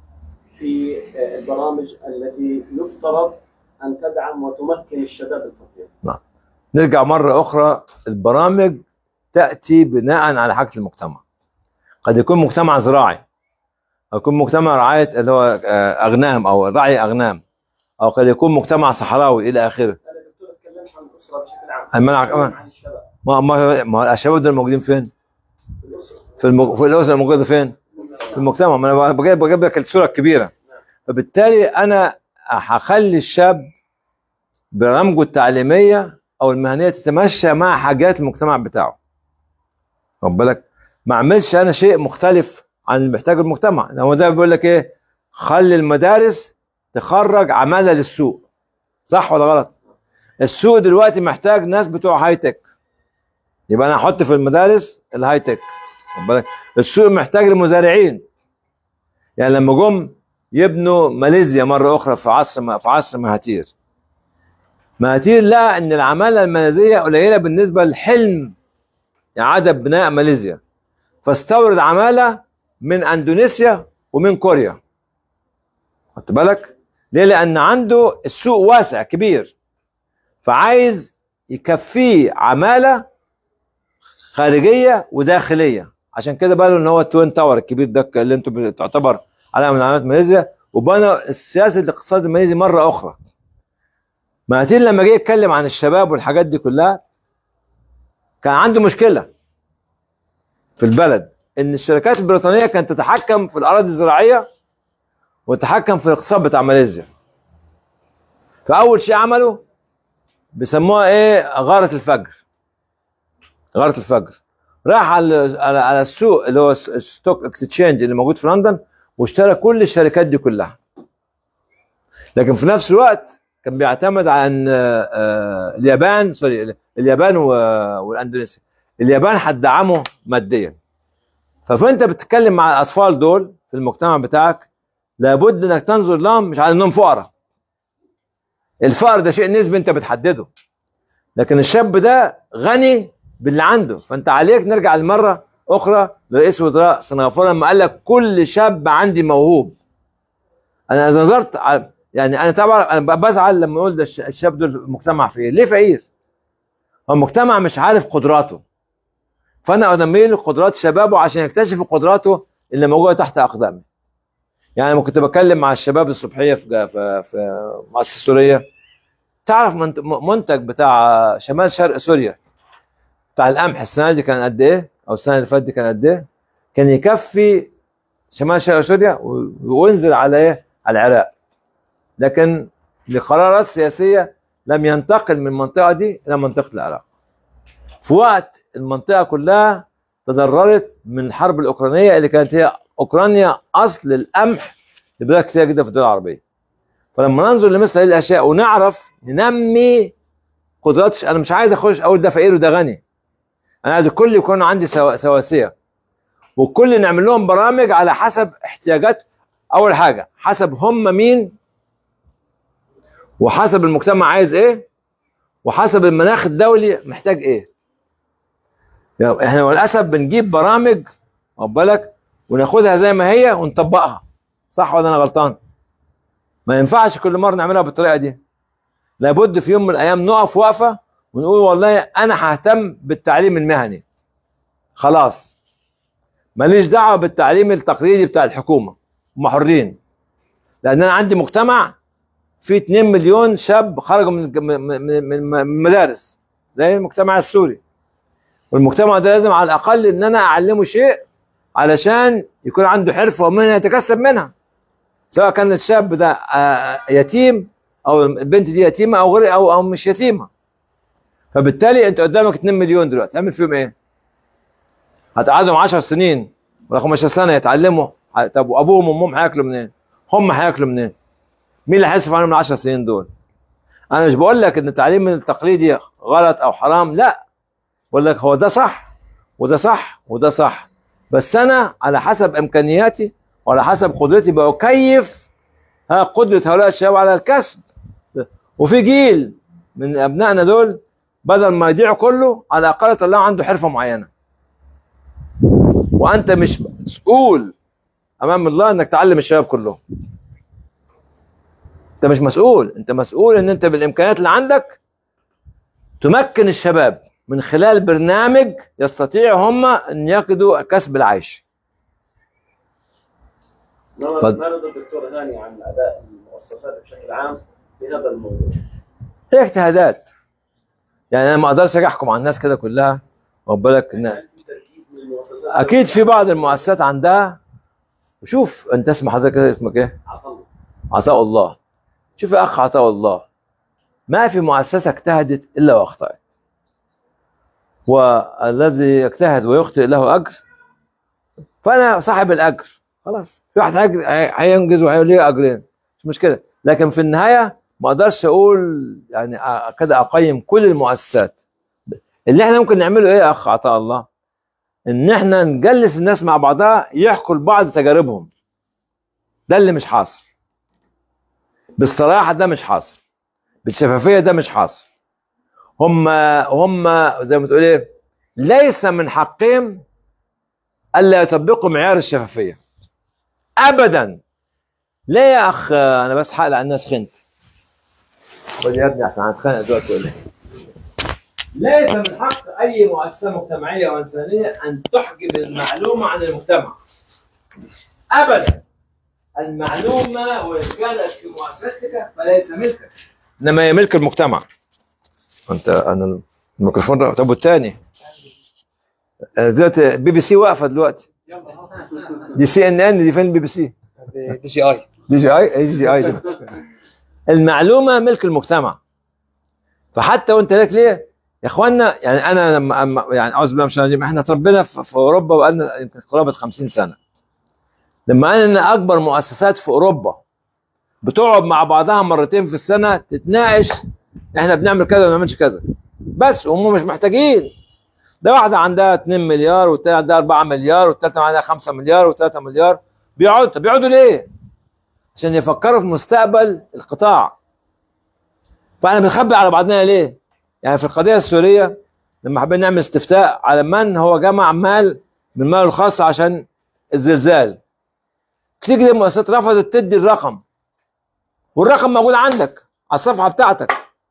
في آه، البرامج التي يفترض ان تدعم وتمكن الشباب الفقير نرجع مرة أخرى البرامج تأتي بناء على حاجة المجتمع قد يكون مجتمع زراعي أو يكون مجتمع رعاية اللي هو آه، أغنام أو رعي أغنام أو قد يكون مجتمع صحراوي إلى آخره انا دكتور اتكلمت عن الاسره بشكل عام أما أنا- أتكلم عن الشباب ما ما ما الشباب دول موجودين فين؟ في الاسره في المج... في الأسرة موجودة فين؟ في المجتمع ما أنا بجيب بجيب لك الصورة الكبيرة فبالتالي أنا هخلي الشاب برامجه التعليمية أو المهنية تتمشى مع حاجات المجتمع بتاعه خد بالك ما اعملش انا شيء مختلف عن اللي محتاجه المجتمع هو ده بيقول لك ايه خلي المدارس تخرج عماله للسوق صح ولا غلط السوق دلوقتي محتاج ناس بتوع هاي تك يبقى انا احط في المدارس الهاي تك خد بالك السوق محتاج المزارعين يعني لما جم يبنوا ماليزيا مره اخرى في عصر في عصر مهاتير مهاتير لقى ان العماله الماليزيه قليله بالنسبه لحلم اعاده بناء ماليزيا فاستورد عماله من اندونيسيا ومن كوريا خدت بالك ليه لان عنده السوق واسع كبير فعايز يكفيه عماله خارجيه وداخليه عشان كده بقى له ان هو التوين تاور الكبير ده اللي انتم تعتبر علامه من علامات ماليزيا وبنى السياسه الاقتصاد الماليزي مره اخرى مهاتير لما جه يتكلم عن الشباب والحاجات دي كلها كان عنده مشكله في البلد ان الشركات البريطانيه كانت تتحكم في الاراضي الزراعيه وتتحكم في الاقتصاد بتاع ماليزيا فاول شيء عمله بيسموها ايه غاره الفجر غاره الفجر راح على على, على السوق اللي هو ستوك اكستشينج اللي موجود في لندن واشترى كل الشركات دي كلها لكن في نفس الوقت كان بيعتمد على ان آه، آه، اليابان سوري اليابان و- والاندونيسيا اليابان هتدعمه ماديا فانت بتتكلم مع الاطفال دول في المجتمع بتاعك لابد انك تنظر لهم مش على انهم فقراء الفقر ده شيء نسبي انت بتحدده لكن الشاب ده غني باللي عنده فانت عليك نرجع لمره اخرى لرئيس وزراء سنغافوره لما قال لك كل شاب عندي موهوب انا إذا نظرت على- يعني انا طبعا انا بزعل لما اقول ده الش- الشاب دول المجتمع فقير ليه فقير؟ هو المجتمع مش عارف قدراته فانا انمي له قدرات شبابه عشان يكتشف قدراته اللي موجوده تحت اقدامه يعني لما كنت بتكلم مع الشباب الصبحيه في في في مؤسسه سوريه تعرف منت- منتج بتاع شمال شرق سوريا بتاع القمح السنه دي كان قد ايه او السنه اللي فاتت دي كان قد ايه كان يكفي شمال شرق سوريا و- وينزل على ايه على العراق لكن لقرارات سياسيه لم ينتقل من المنطقه دي الى منطقه العراق في وقت المنطقه كلها تضررت من الحرب الاوكرانيه اللي كانت هي اوكرانيا اصل القمح لبلاد كتير جدا في الدول العربيه فلما ننظر لمثل هذه الاشياء ونعرف ننمي قدرات انا مش عايز اخش اقول ده فقير وده غني انا عايز الكل يكون عندي سوا- سواسيه والكل نعمل لهم برامج على حسب احتياجات اول حاجه حسب هم مين وحسب المجتمع عايز ايه وحسب المناخ الدولي محتاج ايه يعني احنا للاسف بنجيب برامج واخد بالك وناخدها زي ما هي ونطبقها صح ولا انا غلطان ما ينفعش كل مره نعملها بالطريقه دي لابد في يوم من الايام نقف وقفه ونقول والله انا ههتم بالتعليم المهني خلاص ماليش دعوه بالتعليم التقليدي بتاع الحكومه هم حرين لان انا عندي مجتمع فيه 2 مليون شاب خرجوا من من من- من من المدارس زي المجتمع السوري والمجتمع ده لازم على الاقل ان انا اعلمه شيء علشان يكون عنده حرفه ومهنه يتكسب منها سواء كان الشاب ده آه، يتيم او البنت دي يتيمه او غير او او مش يتيمه فبالتالي انت قدامك 2 مليون دلوقتي تعمل فيهم ايه؟ هتقعدهم 10 سنين ولا 15 سنه يتعلموا ه- طب وابوهم وامهم هياكلوا منين؟ هم هياكلوا منين؟ مين اللي هيصرف عليهم ال 10 سنين دول؟ انا مش بقول لك ان التعليم التقليدي غلط او حرام لا بقول لك هو ده صح وده صح وده صح بس انا على حسب امكانياتي وعلى حسب قدرتي بكيف ها قدره هؤلاء الشباب على الكسب وفي جيل من ابنائنا دول بدل ما يضيع كله على الاقل طلعوا عنده حرفه معينه وانت مش مسؤول امام الله انك تعلم الشباب كلهم انت مش مسؤول انت مسؤول ان انت بالامكانيات اللي عندك تمكن الشباب من خلال برنامج يستطيع هم ان يقضوا كسب العيش ما اتفضل. ما رد الدكتور هاني عن اداء المؤسسات بشكل عام في هذا الموضوع هي اجتهادات يعني انا ما اقدرش اجي احكم على الناس كده كلها واخد بالك ان هل في تركيز من المؤسسات اكيد في بعض المؤسسات عندها شوف انت اسم حضرتك كده اسمك ايه؟ عطل عطاء الله شوف يا اخ عطاء الله ما في مؤسسه اجتهدت الا واخطات والذي يجتهد ويخطئ له اجر فانا صاحب الاجر خلاص في واحد هيج- هي- هينجز وهيليه اجرين مش مشكله لكن في النهايه ما اقدرش اقول يعني أ- كده اقيم كل المؤسسات اللي احنا ممكن نعمله ايه يا اخ عطاء الله ان احنا نجلس الناس مع بعضها يحكوا لبعض تجاربهم ده اللي مش حاصل بالصراحه ده مش حاصل بالشفافيه ده مش حاصل هم هم زي ما تقول ايه ليس من حقهم الا يطبقوا معيار الشفافيه ابدا ليه يا اخ انا بس حقل على الناس خنت خد يا ابني عشان هنتخانق دلوقتي ولا إيه؟ ليس من حق اي مؤسسه مجتمعيه وانسانيه ان تحجب المعلومه عن المجتمع ابدا المعلومه وان كانت في مؤسستك فليس ملكك انما هي ملك المجتمع انت انا الميكروفون ده طب والتاني آه، دلوقتي بي بي سي واقفه دلوقتي دي سي ان ان دي فين البي بي سي دي جي اي دي جي اي اي دي جي اي دي. المعلومه ملك المجتمع فحتى وانت لك ليه يا اخوانا يعني انا لما أما- يعني اعوذ بالله من الشيطان الرجيم احنا اتربينا في في اوروبا بقالنا يمكن قرابه 50 سنه لما قال ان اكبر مؤسسات في اوروبا بتقعد مع بعضها مرتين في السنه تتناقش احنا بنعمل كذا وما بنعملش كذا بس وهم مش محتاجين ده واحده عندها 2 مليار والتانيه عندها 4 مليار والثالثه عندها 5 مليار و3 مليار بيقعدوا طب بيقعدوا ليه؟ عشان يفكروا في مستقبل القطاع فاحنا بنخبي على بعضنا ليه؟ يعني في القضيه السوريه لما حبينا نعمل استفتاء على من هو جمع مال من ماله الخاص عشان الزلزال كتير جدا المؤسسات رفضت تدي الرقم والرقم موجود عندك على الصفحه بتاعتك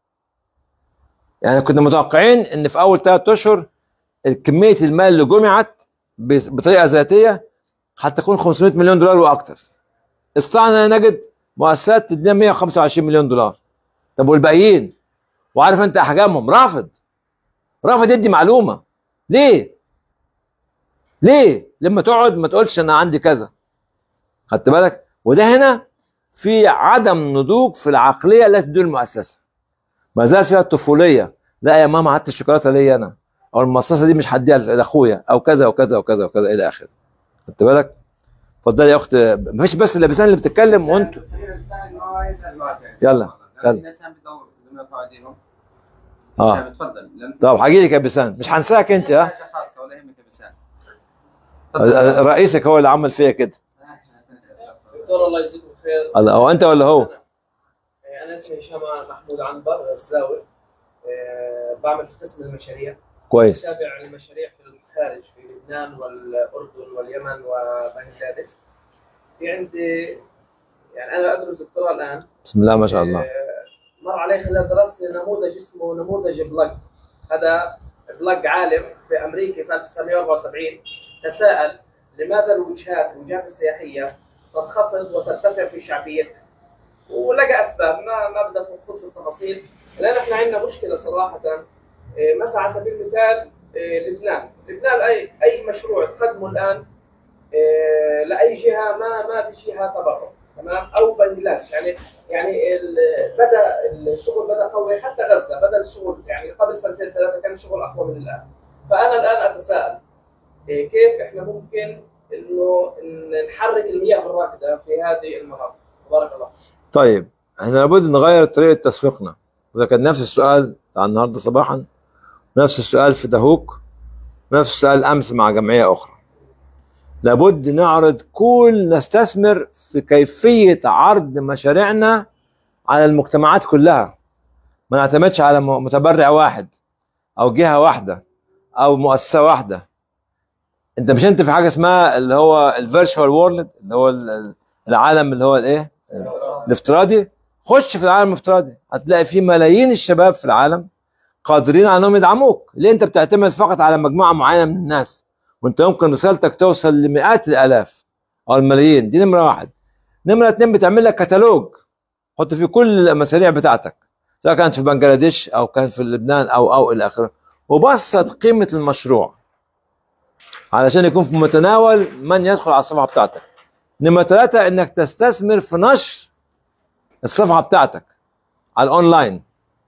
يعني كنا متوقعين ان في اول ثلاث اشهر كميه المال اللي جمعت بس- بطريقه ذاتيه هتكون 500 مليون دولار واكثر استطعنا أن نجد مؤسسات تدينا 125 مليون دولار طب والباقيين وعارف انت احجامهم رافض رافض يدي معلومه ليه ليه لما تقعد ما تقولش انا عندي كذا خدت بالك وده هنا في عدم نضوج في العقليه التي تدير المؤسسه ما زال فيها الطفوليه لا يا ماما هات الشوكولاته ليا انا او المؤسسه دي مش هديها لاخويا او كذا وكذا وكذا وكذا الى اخره خدت بالك اتفضلي يا اخت مفيش بس اللبسان اللي بتتكلم وانتوا يلا يلا الناس هم بدور لما قاعدينهم اه تفضل لأن طب هجي لك يا بسان مش هنساك انت ها حاجة خاصة ولا يهمك يا بسام رئيسك هو اللي عمل فيا كده دكتور الله يجزيكم خير الله هو انت ولا هو انا اسمي هشام محمود عنبر غزاوي آه، بعمل في قسم المشاريع كويس تابع المشاريع في الخارج في لبنان والاردن واليمن وبنغلاديش في عندي يعني انا ادرس دكتوراه الان بسم الله ما شاء الله آه، مر علي خلال دراستي نموذج اسمه نموذج بلاج هذا بلاج عالم في امريكا في 1974 تساءل لماذا الوجهات الوجهات السياحيه تنخفض وترتفع في شعبيتها ولقى اسباب ما ما بدي ادخل في التفاصيل لان احنا عندنا مشكله صراحه إيه، مثلا على سبيل المثال إيه، لبنان، لبنان اي اي مشروع تقدمه الان إيه، لاي جهه ما ما بيجيها تبرع تمام او بنجلاديش يعني يعني ال- بدا الشغل بدا قوي حتى غزه بدا الشغل يعني قبل سنتين ثلاثه كان الشغل اقوى من الان فانا الان اتساءل إيه، كيف احنا ممكن انه ن- نحرك المياه الراكده في هذه المناطق بارك الله طيب احنا لابد نغير طريقه تسويقنا وده كان نفس السؤال بتاع النهارده صباحا نفس السؤال في دهوك نفس السؤال امس مع جمعيه اخرى لابد نعرض كل نستثمر في كيفيه عرض مشاريعنا على المجتمعات كلها ما نعتمدش على م- متبرع واحد او جهه واحده او مؤسسه واحده انت مش انت في حاجه اسمها اللي هو الفيرتشوال وورلد اللي هو ال- ال- العالم اللي هو الايه الافتراضي خش في العالم الافتراضي هتلاقي فيه ملايين الشباب في العالم قادرين على انهم يدعموك ليه انت بتعتمد فقط على مجموعه معينه من الناس وانت يمكن رسالتك توصل لمئات الالاف او الملايين دي نمره واحد نمره اتنين بتعمل لك كتالوج حط فيه كل المشاريع بتاعتك سواء كانت في بنجلاديش او كانت في لبنان او او الى اخره وبسط قيمه المشروع علشان يكون في متناول من يدخل على الصفحه بتاعتك نمرة ثلاثة انك تستثمر في نشر الصفحة بتاعتك على الاونلاين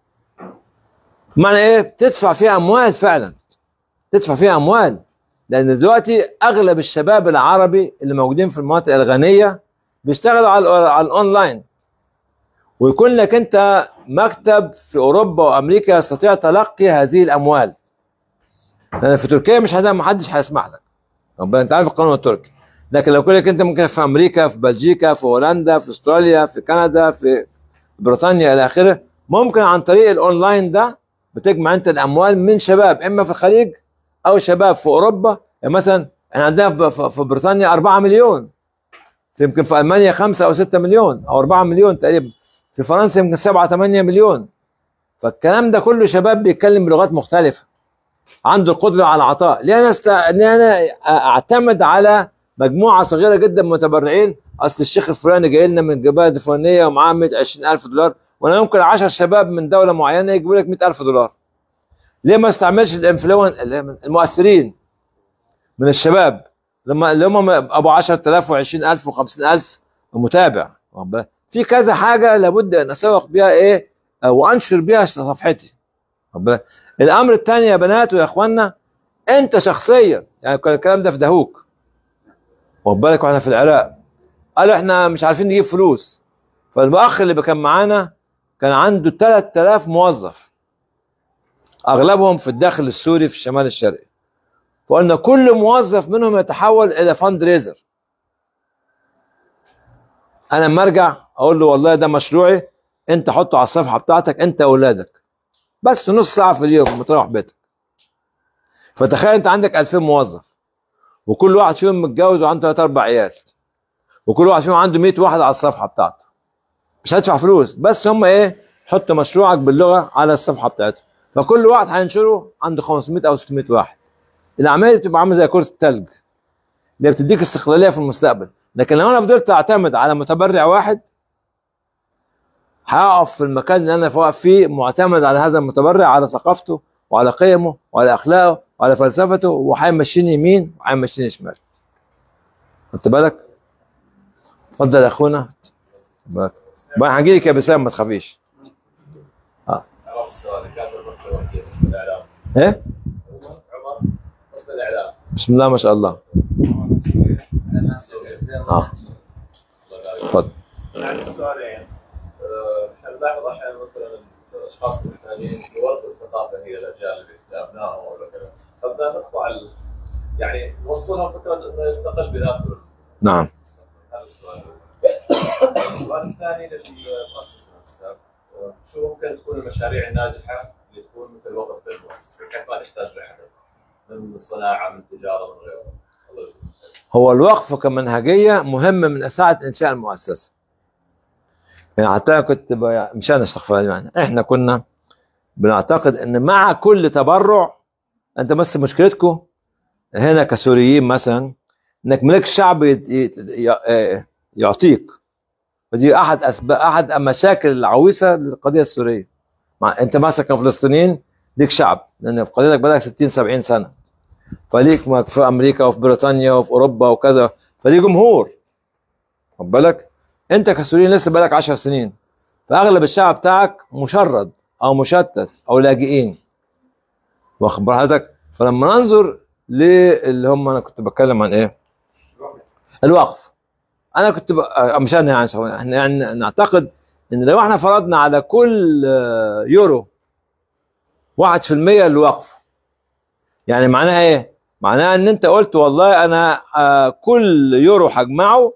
معنى ايه بتدفع فيها اموال فعلا تدفع فيها اموال لان دلوقتي اغلب الشباب العربي اللي موجودين في المناطق الغنية بيشتغلوا على على الاونلاين ويكون لك انت مكتب في اوروبا وامريكا يستطيع تلقي هذه الاموال لان في تركيا مش هذا ما حدش هيسمح لك ربنا انت عارف القانون التركي لكن لو كنت انت ممكن في امريكا في بلجيكا في هولندا في استراليا في كندا في بريطانيا الى اخره ممكن عن طريق الاونلاين ده بتجمع انت الاموال من شباب اما في الخليج او شباب في اوروبا يعني مثلا احنا عندنا في- في في بريطانيا 4 مليون في يمكن في المانيا 5 او 6 مليون او 4 مليون تقريبا في فرنسا يمكن 7 8 مليون فالكلام ده كله شباب بيتكلم بلغات مختلفه عنده القدره على العطاء ليه انا است... ليه انا اعتمد على مجموعه صغيره جدا متبرعين اصل الشيخ الفلاني جاي لنا من الجبهه الفلانيه ومعاه 120000 دولار وانا يمكن 10 شباب من دوله معينه يجيبوا لك 100000 دولار ليه ما استعملش الانفلون المؤثرين من الشباب لما اللي هم ابو 10000 و20000 و50000 متابع واخد بالك؟ في كذا حاجه لابد ان اسوق بيها ايه آه، وانشر بيها صفحتي واخد بالك؟ الامر الثاني يا بنات ويا اخوانا انت شخصيا يعني كان الكلام ده في دهوك واخد بالك واحنا في العراق قالوا احنا مش عارفين نجيب فلوس فالاخ اللي كان معانا كان عنده 3000 موظف اغلبهم في الداخل السوري في الشمال الشرقي فقلنا كل موظف منهم يتحول الى فند ريزر انا لما ارجع اقول له والله ده مشروعي انت حطه على الصفحه بتاعتك انت واولادك بس نص ساعه في اليوم بتروح بيتك فتخيل انت عندك 2000 موظف وكل واحد فيهم متجوز وعنده ثلاث اربع عيال وكل واحد فيهم عنده 100 واحد على الصفحه بتاعته مش هتدفع فلوس بس هم ايه حط مشروعك باللغه على الصفحه بتاعته فكل واحد هينشره عنده 500 او 600 واحد العمليه بتبقى عامله زي كره الثلج اللي بتديك استقلاليه في المستقبل لكن لو انا فضلت اعتمد على متبرع واحد هقف في المكان اللي انا واقف فيه معتمد على هذا المتبرع على ثقافته وعلى قيمه وعلى اخلاقه وعلى فلسفته وهيمشيني يمين وهيمشيني شمال خدت بالك؟ اتفضل يا اخونا بالك بقى هنجي لك يا بسام ما تخافيش عرفت السؤال كاتب الدكتور في قسم الاعلام ايه عمر قسم الاعلام بسم الله ما شاء الله اه اتفضل عندي سؤالين آه، احنا بنلاحظ احيانا مثلا الاشخاص الثانيين يورثوا الثقافه هي الاجيال لابنائهم ولا كذا فبدنا نقطع ال- يعني نوصلهم فكره انه يستقل بذاته نعم هذا السؤال الأول. السؤال الثاني للمؤسسه نفسها آه، شو ممكن تكون المشاريع الناجحه اللي تكون مثل وقف للمؤسسه كيف ما تحتاج لحد من صناعه من تجاره من غيره الله يسلمك هو الوقف كمنهجيه مهم من ساعه انشاء المؤسسه يعني حتى كنت ب- مش انا استغفر الله يعني احنا كنا بنعتقد ان مع كل تبرع انت بس مشكلتكم هنا كسوريين مثلا انك ملك الشعب يت- يت- ي- آه، يعطيك فدي احد اسباب احد المشاكل العويصه للقضيه السوريه مع انت ماسك كفلسطينيين ليك شعب لان في قضيتك بقالك 60 70 سنه فليك مك- في امريكا وفي بريطانيا وفي اوروبا وكذا فليه جمهور خد بالك انت كسوريين لسه بقالك 10 سنين فاغلب الشعب بتاعك مشرد او مشتت او لاجئين واخد بال حضرتك فلما ننظر للي هم انا كنت بتكلم عن ايه الوقف انا كنت ب... آه، مش انا يعني سواء. احنا يعني نعتقد ان لو احنا فرضنا على كل آه، يورو 1% للوقف يعني معناها ايه؟ معناها ان انت قلت والله انا آه، كل يورو هجمعه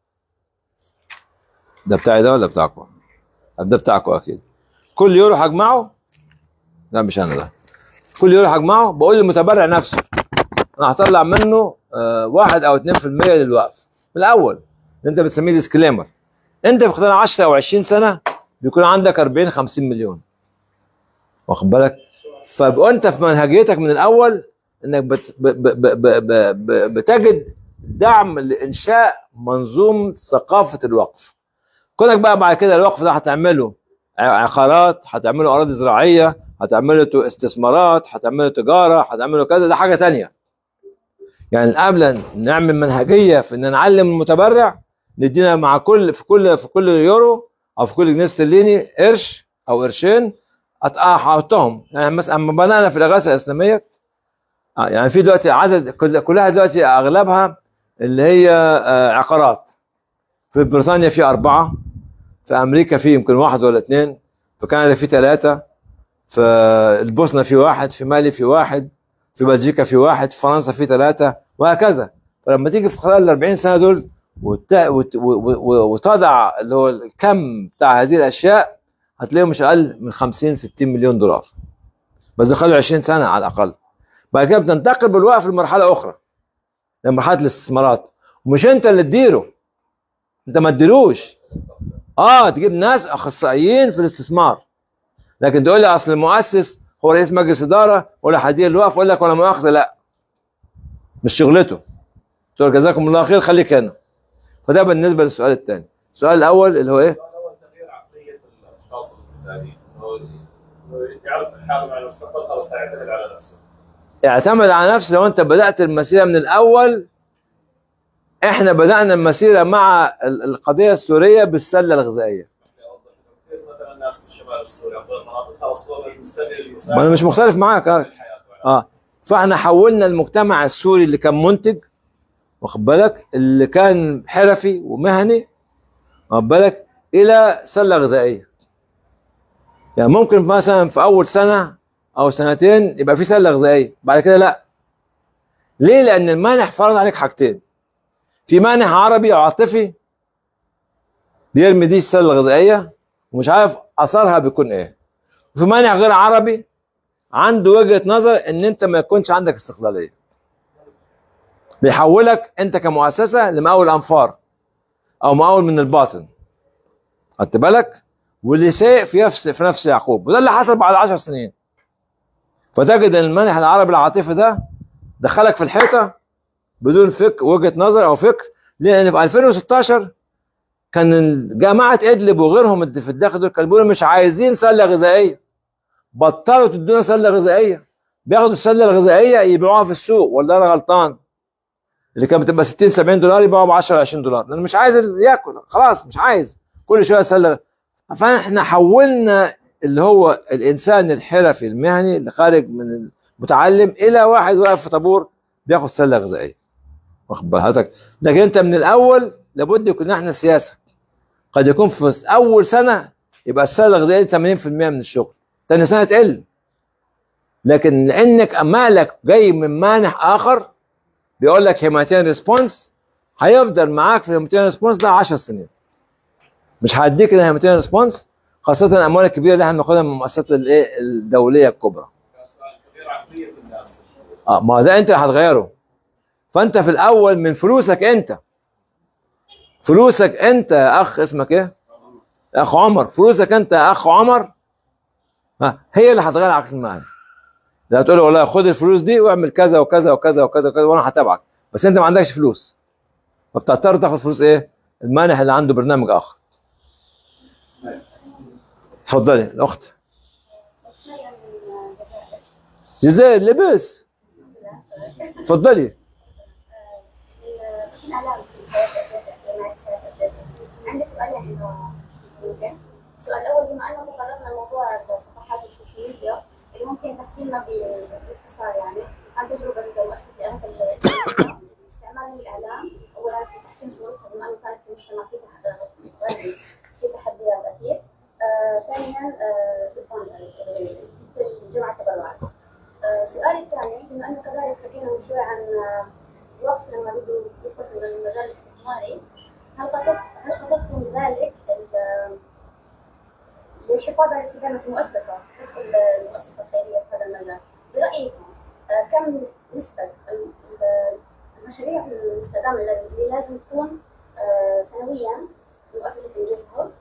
ده بتاعي ده ولا بتاعكم؟ ده بتاعكم اكيد كل يورو هجمعه لا مش انا ده كل يورو هجمعه بقول للمتبرع نفسه انا هطلع منه آه، واحد او 2% للوقف من الاول انت بتسميه ديسكليمر انت في خلال 10 او 20 سنه بيكون عندك 40 50 مليون واخد بالك فبقى انت في منهجيتك من الاول انك بت ب ب ب ب ب ب بتجد دعم لانشاء منظومه ثقافه الوقف كونك بقى بعد كده الوقف ده هتعمله ع- عقارات هتعمله اراضي زراعيه هتعمله تو- استثمارات هتعمله تجاره هتعمله كذا ده حاجه تانية يعني قبل نعمل منهجيه في ان نعلم المتبرع ندينا مع كل في كل في كل يورو او في كل جنيه استرليني قرش او قرشين أت- احطهم يعني مثلا اما بدانا في الاغاثه الاسلاميه آه يعني في دلوقتي عدد كل كلها دلوقتي اغلبها اللي هي آه عقارات في بريطانيا في اربعه في امريكا في يمكن واحد ولا اثنين في كندا في ثلاثه في البوسنه في واحد في مالي في واحد في بلجيكا في واحد في فرنسا في ثلاثه وهكذا فلما تيجي في خلال ال 40 سنه دول وت... وت... و- و- وتضع اللي هو الكم بتاع هذه الاشياء هتلاقيه مش اقل من 50 60 مليون دولار بس دخلوا 20 سنه على الاقل بعد كده بتنتقل بالوقف لمرحله اخرى لمرحله الاستثمارات ومش انت اللي تديره انت ما تديروش اه تجيب ناس اخصائيين في الاستثمار لكن تقول لي اصل المؤسس هو رئيس مجلس اداره ولا هدير الوقف اقول لك ولا مؤاخذه لا مش شغلته تقول جزاكم الله خير خليك هنا فده بالنسبه للسؤال الثاني السؤال الاول اللي هو ايه اول تغيير عقليه الاشخاص المحتاجين انه إنه يعرف حاله مع المستقبل خلاص هيعتمد على نفسه اعتمد على نفسه لو انت بدات المسيره من الاول احنا بدانا المسيره مع ال- القضيه السوريه بالسله الغذائيه كثير مثلا الناس في الشمال السوري او المناطق خلاص هو مستني ما انا مش مختلف معاك اه اه فاحنا حولنا المجتمع السوري اللي كان منتج واخد بالك اللي كان حرفي ومهني واخد بالك الى سله غذائيه يعني ممكن مثلا في اول سنه او سنتين يبقى في سله غذائيه بعد كده لا ليه لان المانح فرض عليك حاجتين في مانح عربي او عاطفي بيرمي دي السله الغذائيه ومش عارف اثرها بيكون ايه وفي مانع غير عربي عنده وجهه نظر ان انت ما يكونش عندك استقلاليه بيحولك انت كمؤسسه لمقاول انفار او مقاول من الباطن خدت بالك واللي شيء في نفس في نفس يعقوب وده اللي حصل بعد 10 سنين فتجد ان المانح العربي العاطفي ده دخلك في الحيطه بدون فكر وجهه نظر او فكر لان في 2016 كان جماعه ادلب وغيرهم اللي في الداخل دول كانوا بيقولوا مش عايزين سله غذائيه بطلوا تدونا سله غذائيه بياخدوا السله الغذائيه يبيعوها في السوق ولا انا غلطان اللي كانت بتبقى 60 70 دولار يبيعوها ب 10 20 دولار لانه مش عايز ياكل خلاص مش عايز كل شويه سله فاحنا حولنا اللي هو الانسان الحرفي المهني اللي خارج من المتعلم الى واحد واقف في طابور بياخد سله غذائيه واخد بال حضرتك لكن انت من الاول لابد يكون احنا سياسه قد يكون في اول سنه يبقى السله الغذائيه دي 80% من الشغل ثاني سنه تقل لكن لانك مالك جاي من مانح اخر بيقول لك هيماتين ريسبونس هيفضل معاك في الهيماتين ريسبونس ده 10 سنين مش هديك الهيماتين ريسبونس خاصه الاموال الكبيره اللي احنا بناخدها من المؤسسات الايه الدوليه الكبرى تغيير عقليه الناس اه ما ده انت اللي هتغيره فانت في الاول من فلوسك انت فلوسك انت يا اخ اسمك ايه؟ يا اخ عمر فلوسك انت يا اخ عمر ها هي اللي هتغير عقل المعنى لا تقول له والله خد الفلوس دي واعمل كذا وكذا وكذا وكذا وكذا وانا هتابعك بس انت ما عندكش فلوس فبتضطر تاخد فلوس ايه؟ المانح اللي عنده برنامج اخر تفضلي الاخت جزائر لبس تفضلي بس الاعلام في الحياه الذاتيه عندي سؤال يعني إنه ممكن السؤال الاول بما انه تطرقنا لموضوع صفحات السوشيال ميديا اللي ممكن تحكي لنا ب- باختصار يعني عن تجربه انت ومؤسسه اهل استعمال الاعلام اولا في تحسين صورتها بما انه كانت في المجتمع في تحديات في تحديات اكيد آه، ثانيا آه، في الفن آه، في جمع التبرعات آه، سؤالي الثاني بما انه كذلك حكينا من شوي عن آه، الوقف لما بده يدخل في المجال الاستثماري هل قصد هل قصدتم بذلك ال- للحفاظ على استدامة المؤسسة تدخل المؤسسة الخيرية في هذا المجال برأيكم آه، كم نسبة ال- ال- المشاريع المستدامة اللي لازم تكون آه، سنويا المؤسسة تنجزها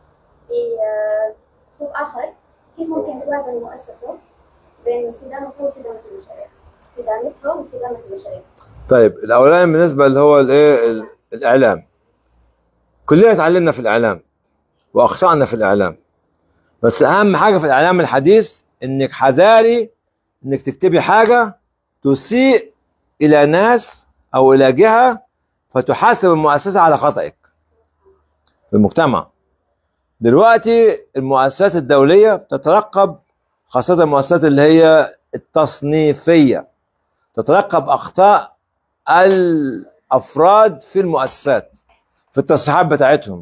بأسلوب آخر كيف ممكن توازن المؤسسة بين استدامتها واستدامة المشاريع استدامتها واستدامة المشاريع طيب الاولاني بالنسبه اللي هو الايه ال- الاعلام كلنا تعلمنا في الاعلام واخطانا في الاعلام بس اهم حاجه في الاعلام الحديث انك حذاري انك تكتبي حاجه تسيء الى ناس او الى جهه فتحاسب المؤسسه على خطئك في المجتمع دلوقتي المؤسسات الدوليه تترقب خاصه المؤسسات اللي هي التصنيفيه تترقب اخطاء الافراد في المؤسسات في التصريحات بتاعتهم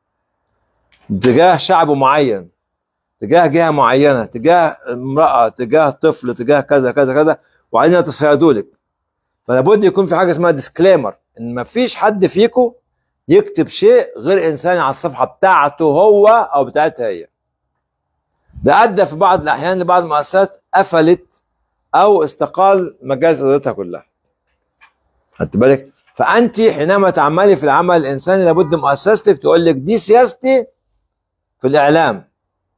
تجاه شعب معين تجاه جهه معينه تجاه امراه تجاه طفل تجاه كذا كذا كذا وعايزين يتصيدوا لك فلا بد يكون في حاجه اسمها ديسكليمر ان ما فيش حد فيكم يكتب شيء غير انساني على الصفحه بتاعته هو او بتاعتها هي ده ادى في بعض الاحيان لبعض المؤسسات قفلت او استقال مجالس ادارتها كلها خدت بالك فانت حينما تعملي في العمل الانساني لابد مؤسستك تقول لك دي سياستي في الاعلام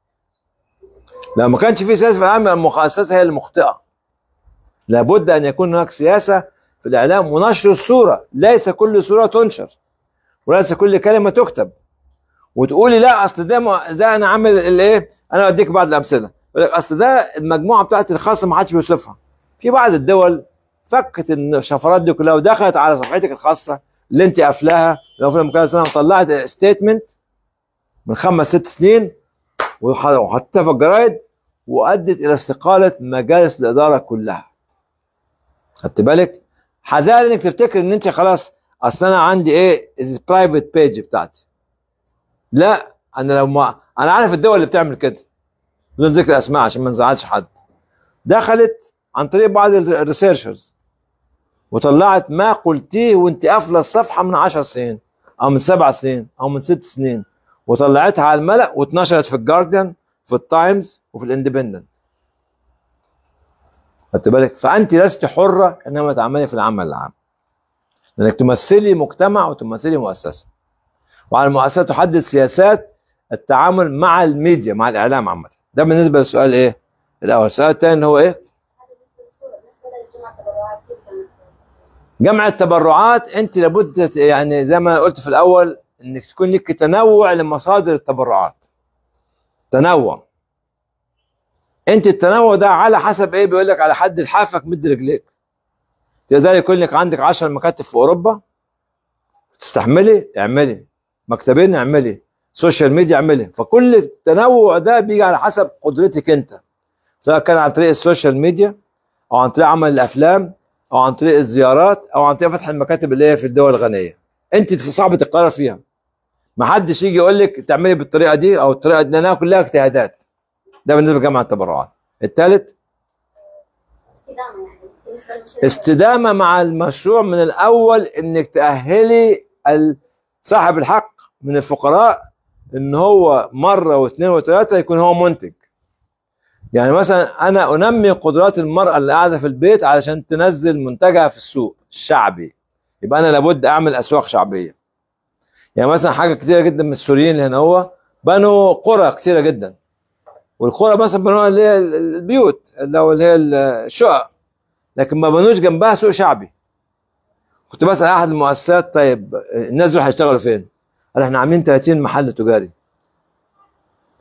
لو ما كانش في سياسه في الاعلام يبقى المؤسسه هي المخطئه لابد ان يكون هناك سياسه في الاعلام ونشر الصوره ليس كل صوره تنشر وليس كل كلمه تكتب وتقولي لا اصل ده ما- ده انا عامل الايه انا اديك بعض الامثله يقول لك اصل ده المجموعه بتاعتي الخاصه ما حدش بيوصفها في بعض الدول فكت الشفرات دي كلها ودخلت على صفحتك الخاصه اللي انت قافلاها لو في مكان سنه وطلعت ستيتمنت من خمس ست سنين وح- وحطيتها في الجرايد وادت الى استقاله مجالس الاداره كلها خدت بالك حذار انك تفتكر ان انت خلاص اصل انا عندي ايه برايفت بيج بتاعتي لا انا لو ما انا عارف الدول اللي بتعمل كده بدون ذكر اسماء عشان ما نزعلش حد دخلت عن طريق بعض الريسيرشرز وطلعت ما قلتيه وانت قافله الصفحه من 10 سنين او من سبع سنين او من ست سنين وطلعتها على الملأ واتنشرت في الجارديان في التايمز وفي الاندبندنت خدت بالك فانت لست حره انما تعملي في العمل العام لانك تمثلي مجتمع وتمثلي مؤسسه وعلى المؤسسه تحدد سياسات التعامل مع الميديا مع الاعلام عامه ده بالنسبه للسؤال ايه الاول السؤال الثاني اللي هو ايه بالنسبة لجمع التبرعات كيف كانت جمع التبرعات انت لابد ت- يعني زي ما قلت في الاول انك تكون لك تنوع لمصادر التبرعات تنوع انت التنوع ده على حسب ايه بيقول لك على حد لحافك مد رجليك تقدر يكون لك عندك 10 مكاتب في اوروبا تستحملي اعملي مكتبين اعملي سوشيال ميديا اعملي فكل التنوع ده بيجي على حسب قدرتك انت سواء كان عن طريق السوشيال ميديا او عن طريق عمل الافلام او عن طريق الزيارات او عن طريق فتح المكاتب اللي هي في الدول الغنيه انت صعب تقرر فيها ما حدش يجي يقول لك تعملي بالطريقه دي او الطريقه دي لانها كلها اجتهادات ده بالنسبه لجمع التبرعات الثالث استدامة يعني بالنسبة للمشاريع استدامه مع المشروع من الاول انك تاهلي ال- صاحب الحق من الفقراء ان هو مره واثنين وثلاثه يكون هو منتج يعني مثلا انا انمي قدرات المراه اللي قاعده في البيت علشان تنزل منتجها في السوق الشعبي يبقى انا لابد اعمل اسواق شعبيه يعني مثلا حاجه كتيره جدا من السوريين اللي هنا هو بنوا قرى كتيره جدا والقرى مثلا بنوها اللي هي ال- البيوت اللي هو اللي هي الشقق لكن ما بنوش جنبها سوق شعبي كنت بسال احد المؤسسات طيب الناس دول هيشتغلوا فين؟ قال احنا عاملين 30 محل تجاري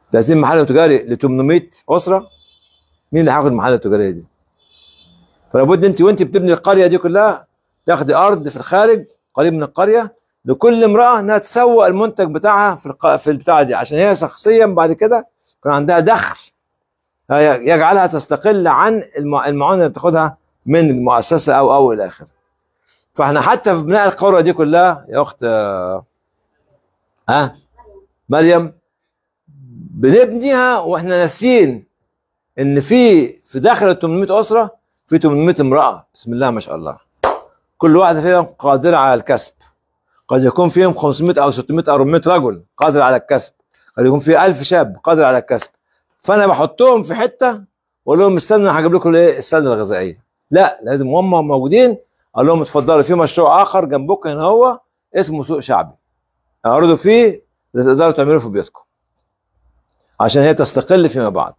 30 محل تجاري ل 800 اسره مين اللي هياخد المحل التجاريه دي؟ فلابد انت وانت بتبني القريه دي كلها تاخدي ارض في الخارج قريب من القريه لكل امراه انها تسوق المنتج بتاعها في الق... في البتاعه دي عشان هي شخصيا بعد كده يكون عندها دخل هي- يجعلها تستقل عن المع- المعونه اللي بتاخدها من المؤسسه او او الى اخره. فاحنا حتى في بناء القرى دي كلها يا اخت آه، ها مريم بنبنيها واحنا ناسيين ان في في داخل ال 800 اسره في 800 امراه بسم الله ما شاء الله كل واحده فيهم قادره على الكسب قد يكون فيهم 500 او 600 او 400 رجل قادر على الكسب قد يكون في 1000 شاب قادر على الكسب فانا بحطهم في حته واقول لهم استنوا أنا هجيب لكم الايه السله الغذائيه لا لازم هم موجودين اقول لهم اتفضلوا في مشروع اخر جنبكم هنا هو اسمه سوق شعبي اعرضوا فيه اللي تقدروا تعملوه في بيوتكم عشان هي تستقل فيما بعد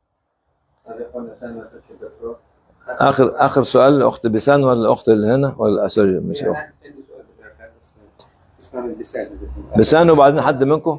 اخر اخر سؤال الاخت بيسان ولا الاخت اللي هنا ولا سوري مش اخت بيسان وبعدين حد منكم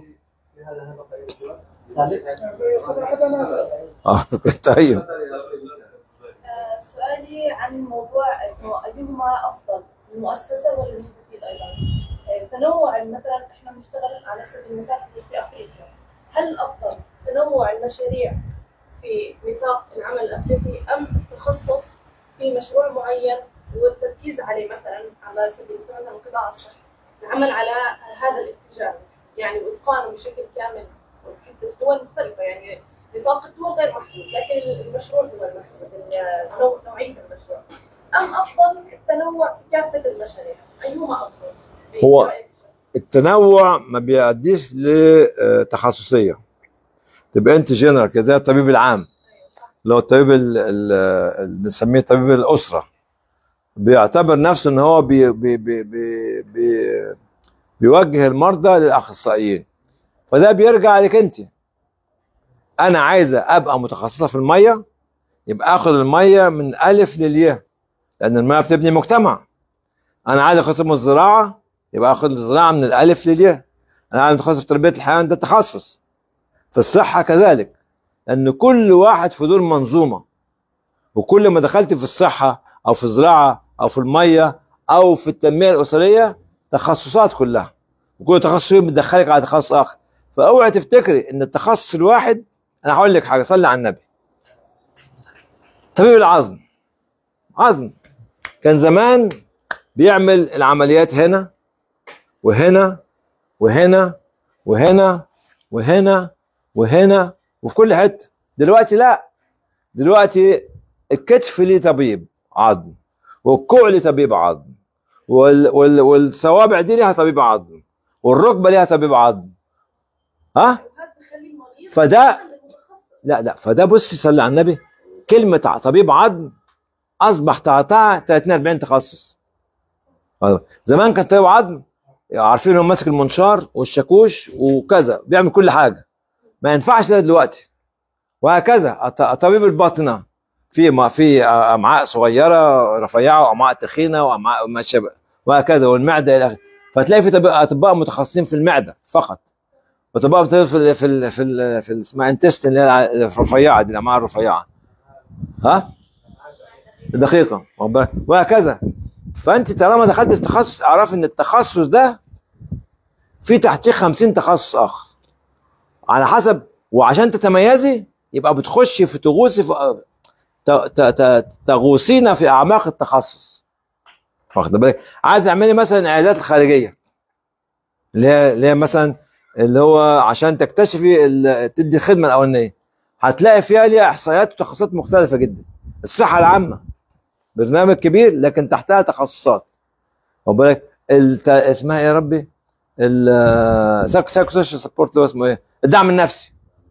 صراحة أنا أسأل اه طيب آه، سؤالي عن موضوع انه ايهما افضل المؤسسه ولا المستفيد ايضا؟ آه، تنوع مثلا احنا بنشتغل على سبيل المثال في افريقيا هل الافضل تنوع المشاريع في نطاق العمل الافريقي ام التخصص في مشروع معين والتركيز عليه مثلا على سبيل المثال مثلا القطاع الصحي العمل على هذا الاتجاه يعني واتقانه بشكل كامل حتى في دول مختلفه يعني نطاق الدول غير محدود لكن المشروع هو المحدود ال- نوع- نوعيه المشروع ام افضل التنوع في كافه المشاريع ايهما افضل؟ هو برأيك؟ التنوع ما بيؤديش لتخصصيه تبقى انت جنرال كده زي الطبيب العام لو الطبيب ال- ال- اللي بنسميه طبيب الاسره بيعتبر نفسه ان هو بي بي بي بي بي بيوجه المرضى للاخصائيين فده بيرجع لك انت انا عايزه ابقى متخصصه في الميه يبقى اخد الميه من الف للياء لان الميه بتبني مجتمع انا عايز اخد من الزراعه يبقى اخد الزراعه من الالف للياء انا عايز اتخصص في تربيه الحيوان ده تخصص في الصحه كذلك لان كل واحد في دور منظومه وكل ما دخلت في الصحه او في الزراعه او في الميه او في التنميه الاسريه تخصصات كلها وكل تخصص فيهم بتدخلك على تخصص اخر فاوعي تفتكري ان التخصص الواحد انا هقول لك حاجه صلي على النبي طبيب العظم عظم كان زمان بيعمل العمليات هنا وهنا وهنا وهنا وهنا وهنا وفي كل حته دلوقتي لا دلوقتي الكتف ليه طبيب عظم والكوع ليه طبيب عظم وال وال والصوابع دي ليها طبيب عظم والركبه ليها طبيب عظم ها وهذا بخلي المريض فده عند المتخصص. لا لا فده بصي صلي على النبي كلمه ع- طبيب عظم اصبح تحتها 30 40 تخصص آه. زمان كان طبيب عظم عارفين هو ماسك المنشار والشاكوش وكذا بيعمل كل حاجه ما ينفعش ده دلوقتي وهكذا الط- طبيب الباطنه في ما في امعاء صغيره رفيعه وامعاء تخينه وامعاء ما شابه وهكذا والمعده الى اخره فتلاقي في طب- اطباء متخصصين في المعده فقط وطباء في ال في ال في ال في, ال في ال- اسمها انتستين اللي هي الرفيعه دي الامعاء الرفيعه ها دقيقه واخد بالك؟ وهكذا فانت طالما دخلت في تخصص اعرف ان التخصص ده في تحتيه 50 تخصص اخر على حسب وعشان تتميزي يبقى بتخشي في تغوصي في ت- ت- ت- تغوصين في اعماق التخصص واخد بالك عايز تعملي مثلا العيادات الخارجيه اللي هي اللي هي مثلا اللي هو عشان تكتشفي ال- تدي الخدمه الاولانيه هتلاقي فيها ليها احصائيات وتخصصات مختلفه جدا الصحه العامه برنامج كبير لكن تحتها تخصصات واخد بالك الت... اسمها ايه يا ربي؟ ال سايكو سايكو سوشيال سبورت هو اسمه ايه؟ الدعم النفسي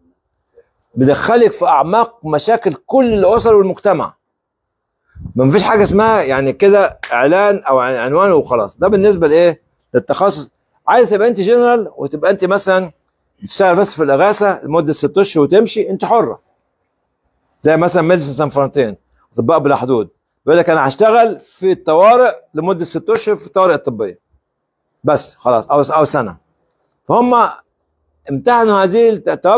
بيدخلك في اعماق مشاكل كل الاسر والمجتمع ما فيش حاجه اسمها يعني كده اعلان او عن- عنوان وخلاص ده بالنسبه لايه؟ للتخصص عايز تبقى انت جنرال وتبقى انت مثلا بتشتغل بس في الاغاثه لمده ست اشهر وتمشي انت حره زي مثلا ميديسن سان فرانتين اطباء بلا حدود بيقول لك انا هشتغل في الطوارئ لمده ست اشهر في الطوارئ الطبيه بس خلاص او او سنه فهم امتهنوا هذه التوجه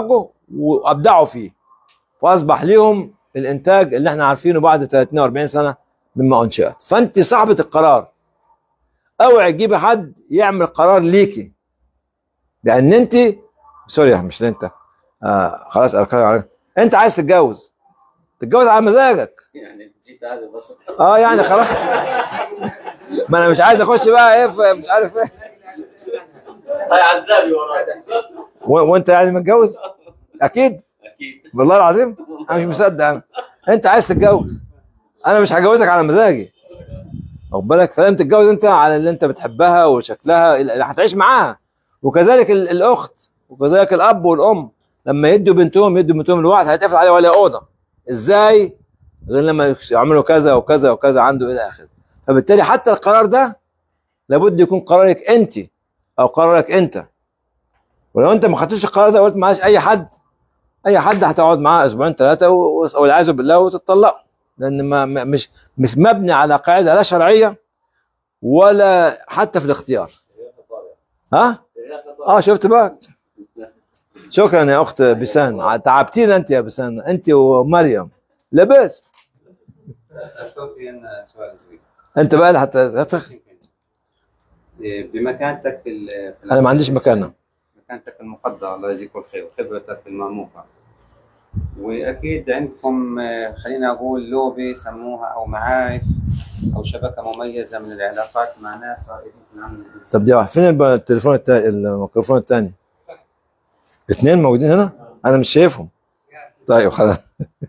وابدعوا فيه فاصبح ليهم الانتاج اللي احنا عارفينه بعد 30 40 سنه مما انشات فانت صاحبه القرار اوعي تجيبي حد يعمل قرار ليكي لان انت سوري يا مش انت آه خلاص اركان عليك انت عايز تتجوز تتجوز على مزاجك يعني جيت هذا بس اه يعني خلاص ما انا مش عايز اخش بقى ايه في- مش عارف ايه هاي عزابي وراك و- وانت يعني متجوز اكيد اكيد والله العظيم انا مش مصدق انا انت عايز تتجوز انا مش هجوزك على مزاجي واخد بالك فلازم تتجوز انت على اللي انت بتحبها وشكلها اللي هتعيش معاها وكذلك ال- الاخت وكذلك الاب والام لما يدوا بنتهم يدوا بنتهم لواحد هيتقفل عليه ولا اوضه ازاي غير لما يعملوا كذا وكذا وكذا عنده الى اخره فبالتالي حتى القرار ده لابد يكون قرارك انت او قرارك انت ولو انت ما خدتوش القرار ده وقلت معلش اي حد اي حد هتقعد معاه اسبوعين ثلاثه والعياذ بالله وتتطلقوا لان ما ما- مش مش مبني على قاعده لا شرعيه ولا حتى في الاختيار ها اه شفت بقى شكرا يا اخت بسان تعبتينا انت يا بسان انت ومريم لبس أشكرك أن سؤال صغير انت بقى اللي هت- هتخ إيه، بمكانتك ال- في انا ما عنديش مكانه مكانتك المقدرة الله يجزيك الخير وخبرتك المرموقة وأكيد عندكم آه، خلينا أقول لوبي سموها أو معارف أو شبكة مميزة من العلاقات مع ناس رائدين في العمل الإنساني. طب دي واحد فين الب- التليفون التاني الميكروفون الثاني اثنين موجودين هنا انا مش شايفهم طيب خلاص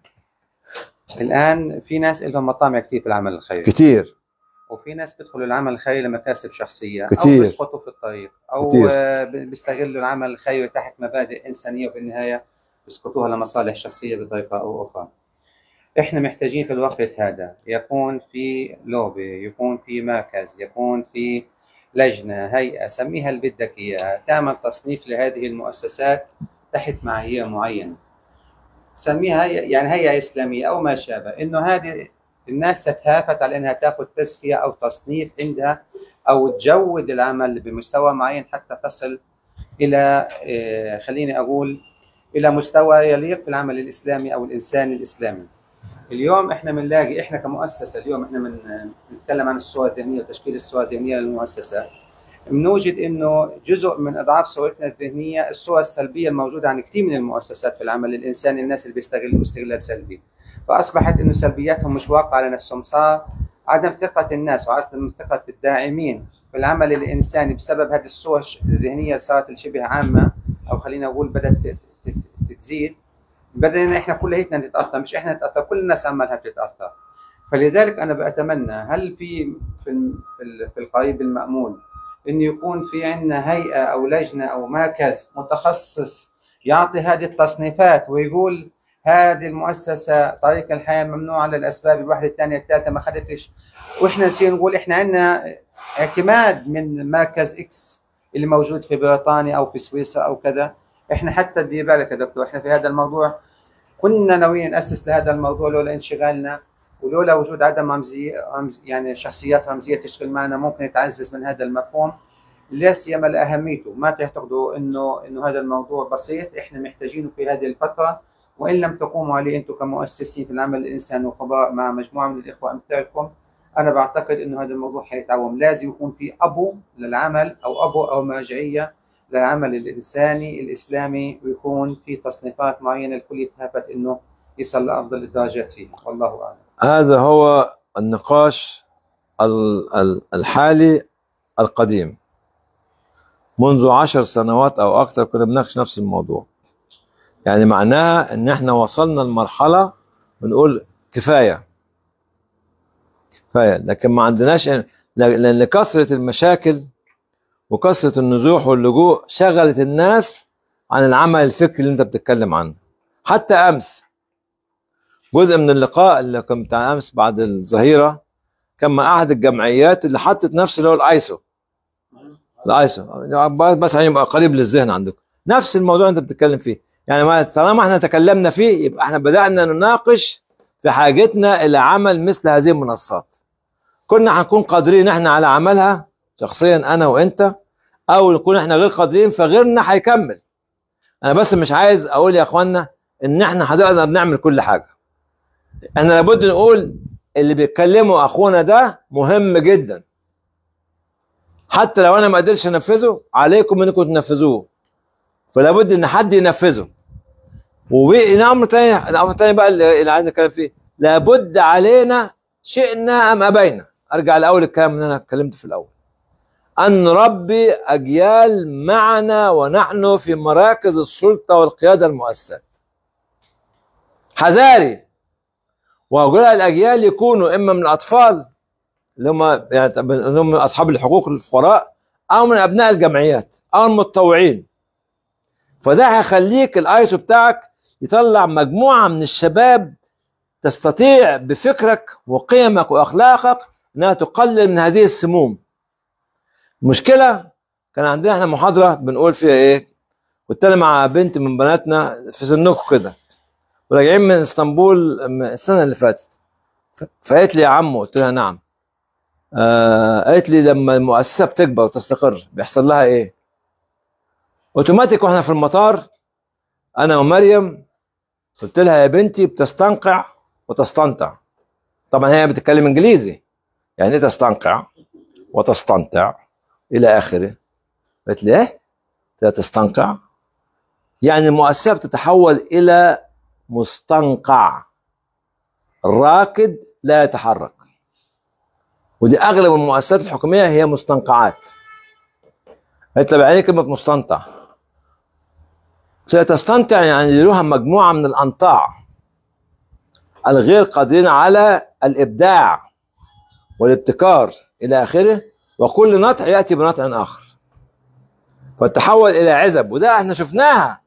الآن في ناس لهم مطامع كثير في العمل الخيري كتير وفي ناس بيدخلوا العمل الخيري لمكاسب شخصية كتير. أو بيسقطوا في الطريق أو كتير. آه، بيستغلوا العمل الخيري تحت مبادئ إنسانية وفي النهاية بيسقطوها لمصالح شخصية بطريقة أو أخرى إحنا محتاجين في الوقت هذا يكون في لوبي يكون في مركز يكون في لجنة هيئة سميها اللي بدك إياها تعمل تصنيف لهذه المؤسسات تحت معايير معينة سميها هي- يعني هيئة إسلامية أو ما شابه إنه هذه الناس تتهافت على انها تاخذ تزكيه او تصنيف عندها او تجود العمل بمستوى معين حتى تصل الى آه، خليني اقول الى مستوى يليق في العمل الاسلامي او الانساني الاسلامي. اليوم احنا بنلاقي احنا كمؤسسه اليوم احنا من بنتكلم عن الصور الذهنيه وتشكيل الصور الذهنيه للمؤسسه بنوجد انه جزء من اضعاف صورتنا الذهنيه الصور السلبيه الموجوده عن كثير من المؤسسات في العمل الانساني الناس اللي بيستغلوا استغلال سلبي. فاصبحت انه سلبياتهم مش واقعه على نفسهم صار عدم ثقه الناس وعدم ثقه الداعمين في العمل الانساني بسبب هذه الصور الذهنيه اللي صارت شبه عامه او خلينا نقول بدات تت- تت- تزيد بدنا احنا كليتنا نتاثر مش احنا نتاثر كل الناس عمالها بتتاثر فلذلك انا بتمنى هل في في الم- في ال- في القريب المامول انه يكون في عندنا هيئه او لجنه او مركز متخصص يعطي هذه التصنيفات ويقول هذه المؤسسه طريق الحياه ممنوع على الاسباب الواحده الثانيه الثالثه ما اخذتش واحنا نصير نقول احنا عندنا اعتماد من مركز اكس اللي موجود في بريطانيا او في سويسرا او كذا احنا حتى دير بالك يا دكتور احنا في هذا الموضوع كنا ناويين ناسس لهذا الموضوع لولا انشغالنا ولولا وجود عدم رمزيه رمز يعني شخصيات رمزيه تشتغل معنا ممكن يتعزز من هذا المفهوم لا سيما لاهميته ما تعتقدوا انه انه هذا الموضوع بسيط احنا محتاجينه في هذه الفتره وان لم تقوموا عليه انتم كمؤسسين في العمل الانساني وخبراء مع مجموعه من الاخوه امثالكم انا بعتقد انه هذا الموضوع حيتعوم لازم يكون في ابو للعمل او ابو او مرجعيه للعمل الانساني الاسلامي ويكون في تصنيفات معينه الكل يتهافت انه يصل لافضل الدرجات فيه والله اعلم هذا هو النقاش ال- ال- الحالي القديم منذ عشر سنوات او اكثر كنا بنناقش نفس الموضوع يعني معناها ان احنا وصلنا لمرحله بنقول كفايه كفايه لكن ما عندناش لان كثره المشاكل وكثره النزوح واللجوء شغلت الناس عن العمل الفكري اللي انت بتتكلم عنه حتى امس جزء من اللقاء اللي كان بتاع امس بعد الظهيره كان مع احد الجمعيات اللي حطت نفس اللي هو الايسو الايسو بس عشان يبقى قريب للذهن عندكم نفس الموضوع اللي انت بتتكلم فيه يعني ما طالما احنا تكلمنا فيه يبقى احنا بدانا نناقش في حاجتنا الى عمل مثل هذه المنصات كنا هنكون قادرين احنا على عملها شخصيا انا وانت او نكون احنا غير قادرين فغيرنا هيكمل انا بس مش عايز اقول يا اخوانا ان احنا هنقدر نعمل كل حاجه احنا لابد نقول اللي بيتكلموا اخونا ده مهم جدا حتى لو انا ما قدرتش انفذه عليكم انكم تنفذوه فلا بد ان حد ينفذه وفي امر تاني الامر التاني بقى اللي اللي عايز نتكلم فيه لابد علينا شئنا ام ابينا ارجع لاول الكلام اللي انا اتكلمت في الاول ان نربي اجيال معنا ونحن في مراكز السلطه والقياده المؤسسات حذاري وهؤلاء الاجيال يكونوا اما من الاطفال اللي هم يعني اللي هم اصحاب الحقوق الفقراء او من ابناء الجمعيات او المتطوعين فده هيخليك الايسو بتاعك يطلع مجموعه من الشباب تستطيع بفكرك وقيمك واخلاقك انها تقلل من هذه السموم المشكله كان عندنا احنا محاضره بنقول فيها ايه كنت انا مع بنت من بناتنا في سنكم كده وراجعين من اسطنبول السنه اللي فاتت ف- فقالت لي يا عمو قلت لها نعم آه قالت لي لما المؤسسه بتكبر وتستقر بيحصل لها ايه اوتوماتيك واحنا في المطار انا ومريم قلت لها يا بنتي بتستنقع وتستنطع طبعا هي بتتكلم انجليزي يعني ايه تستنقع وتستنطع الى اخره قالت لي ايه قلت لها تستنقع يعني المؤسسه بتتحول الى مستنقع الراكد لا يتحرك ودي اغلب المؤسسات الحكوميه هي مستنقعات قالت لي يعني إيه كلمه مستنقع قلت لها تستنطع يعني لها مجموعه من الانطاع الغير قادرين على الابداع والابتكار الى اخره وكل نطع ياتي بنطع اخر فتحول الى عزب وده احنا شفناها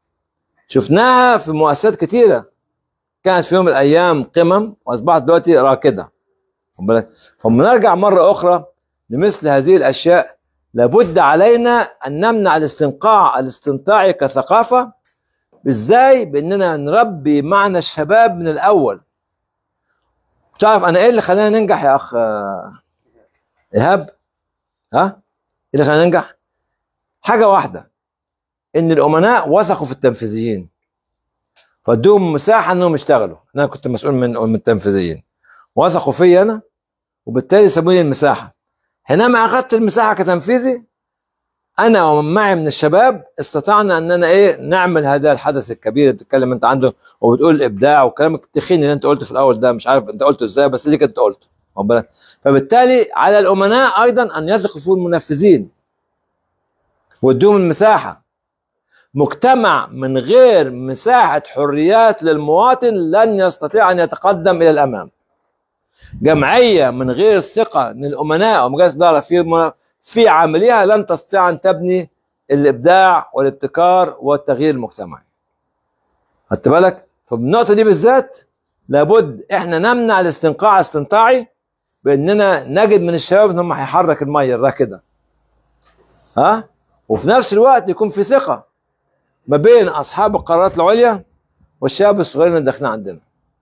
شفناها في مؤسسات كتيره كانت في يوم من الايام قمم واصبحت دلوقتي راكده خد بالك فلما نرجع مره اخرى لمثل هذه الاشياء لابد علينا ان نمنع الاستنقاع الاستنطاعي كثقافه ازاي باننا نربي معنى الشباب من الاول تعرف انا ايه اللي خلانا ننجح يا اخ آه، ايهاب ها ايه اللي خلانا ننجح حاجه واحده ان الامناء وثقوا في التنفيذيين فادوهم مساحه انهم يشتغلوا انا كنت مسؤول من من التنفيذيين وثقوا فيا انا وبالتالي سابوني المساحه حينما اخذت المساحه كتنفيذي انا ومن معي من الشباب استطعنا اننا ايه نعمل هذا الحدث الكبير اللي بتتكلم انت عنده وبتقول الابداع وكلامك التخين اللي انت قلته في الاول ده مش عارف انت قلته ازاي بس ليك انت قلته واخد بالك؟ فبالتالي على الامناء ايضا ان يثقوا في المنفذين وادوهم المساحه مجتمع من غير مساحه حريات للمواطن لن يستطيع ان يتقدم الى الامام جمعيه من غير ثقه من الامناء ومجالس اداره في في عامليها لن تستطيع ان تبني الابداع والابتكار والتغيير المجتمعي. خدت بالك؟ فبالنقطه دي بالذات لابد احنا نمنع الاستنقاع الاستنطاعي باننا نجد من الشباب ان هم هيحرك الميه الراكده. ها؟ وفي نفس الوقت يكون في ثقه ما بين اصحاب القرارات العليا والشباب الصغيرين اللي داخلين عندنا.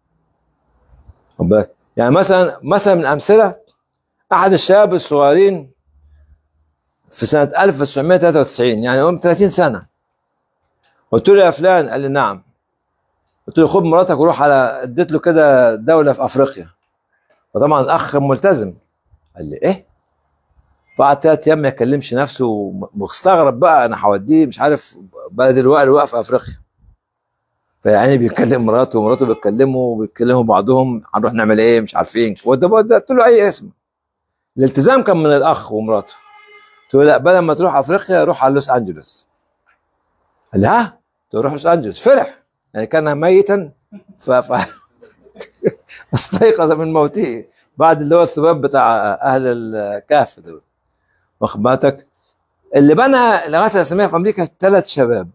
خد بالك؟ يعني مثلا مثلا من الامثله احد الشباب الصغيرين في سنه 1993 يعني قوم 30 سنه قلت له يا فلان قال لي نعم قلت له خد مراتك وروح على اديت له كده دوله في افريقيا فطبعا الاخ كان ملتزم قال لي ايه بعد ثلاث ايام ما يكلمش نفسه مستغرب بقى انا هوديه مش عارف بلد الوقت اللي في افريقيا فيعني بيكلم مراته ومراته بيتكلموا وبيتكلموا بعضهم هنروح نعمل ايه مش عارفين وده ده قلت له اي اسم الالتزام كان من الاخ ومراته قلت له لا بدل ما تروح افريقيا روح على لوس انجلوس قال لي ها قلت له روح لوس انجلوس فرح يعني كان ميتا ف, ف... استيقظ من موته بعد اللي هو الثباب بتاع اهل الكهف دول واخد بالك اللي بنى الاغاثه الاسلاميه في امريكا ثلاث شباب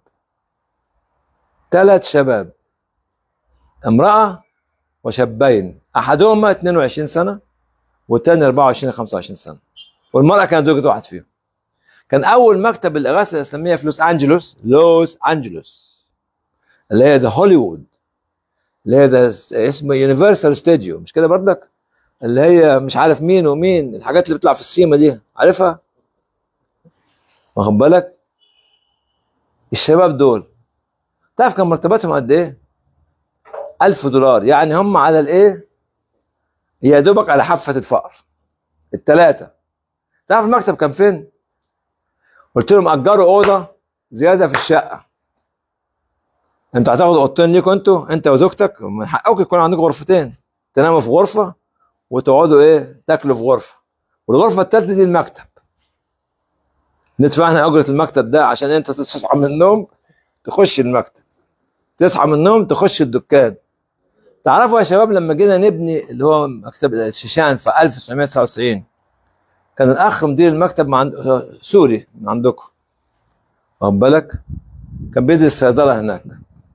ثلاث شباب امراه وشابين احدهما 22 سنه والثاني 24 25 سنه والمراه كانت زوجة واحد فيهم كان اول مكتب الاغاثه الاسلاميه في لوس انجلوس لوس انجلوس اللي هي ذا هوليوود اللي هي ده اسمه يونيفرسال ستوديو مش كده بردك اللي هي مش عارف مين ومين الحاجات اللي بتطلع في السيما دي عارفها واخد بالك الشباب دول تعرف كان مرتباتهم قد ايه؟ 1000 دولار يعني هم على الايه؟ يا دوبك على حافه الفقر الثلاثه تعرف المكتب كان فين؟ قلت لهم اجروا اوضه زياده في الشقه انتوا هتاخدوا اوضتين ليكوا انتوا انت وزوجتك من حقكم يكون عندكم غرفتين تناموا في غرفه وتقعدوا ايه تاكلوا في غرفه والغرفه الثالثه دي المكتب ندفع احنا اجره المكتب ده عشان انت تصحى من النوم تخش المكتب تصحى من النوم تخش الدكان تعرفوا يا شباب لما جينا نبني اللي هو مكتب الشيشان في 1999 كان الاخ مدير المكتب مع سوري من عندكم واخد بالك كان بيدرس صيدله هناك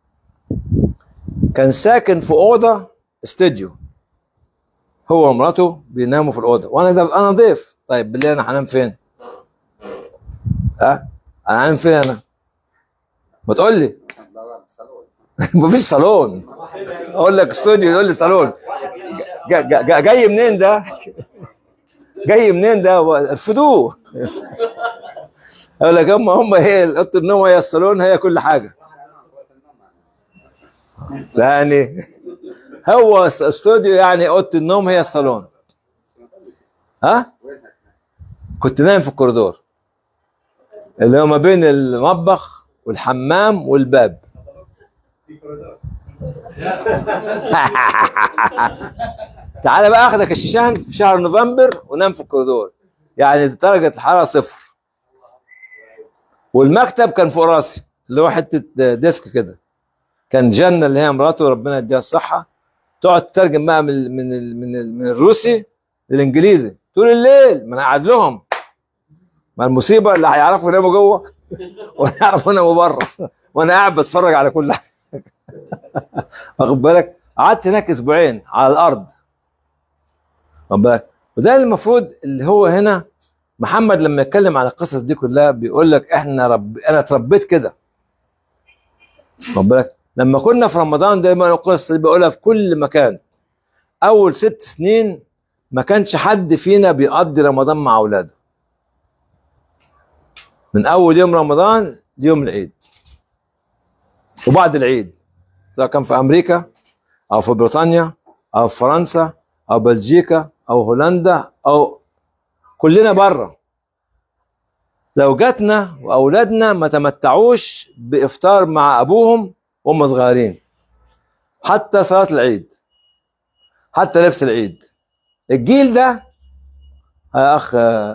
كان ساكن في اوضه استوديو هو ومراته بيناموا في الاوضه وانا ده انا ضيف طيب بالليل انا هنام فين؟ ها؟ انا هنام فين انا؟ ما تقول لي مفيش صالون اقول لك استوديو يقول لي صالون جا جا جا جاي منين ده؟ جاي منين ده؟ ارفضوه اقول لك هم هم هي اوضه النوم هي الصالون هي كل حاجه ثاني هو استوديو يعني اوضه النوم هي الصالون ها كنت نايم في الكوريدور اللي هو ما بين المطبخ والحمام والباب تعالى بقى اخدك الشيشان في شهر نوفمبر ونام في الكوريدور يعني درجه الحراره صفر والمكتب كان فوق راسي اللي هو حته ديسك كده كان جنة اللي هي مراته ربنا يديها الصحة تقعد تترجم بقى من ال من ال من, ال من الروسي للانجليزي طول الليل ما انا قاعد لهم ما المصيبة اللي هيعرفوا يناموا جوه ولا يعرفوا يناموا بره وانا قاعد بتفرج على كل حاجة واخد بالك قعدت هناك اسبوعين على الارض واخد بالك وده المفروض اللي هو هنا محمد لما يتكلم عن القصص دي كلها بيقول لك احنا رب انا اتربيت كده واخد بالك لما كنا في رمضان دايما القصه اللي بقولها في كل مكان اول ست سنين ما كانش حد فينا بيقضي رمضان مع اولاده من اول يوم رمضان ليوم العيد وبعد العيد سواء كان في امريكا او في بريطانيا او في فرنسا او بلجيكا او هولندا او كلنا بره زوجاتنا واولادنا ما تمتعوش بافطار مع ابوهم وهم صغيرين حتى صلاه العيد حتى لبس العيد الجيل ده يا اخ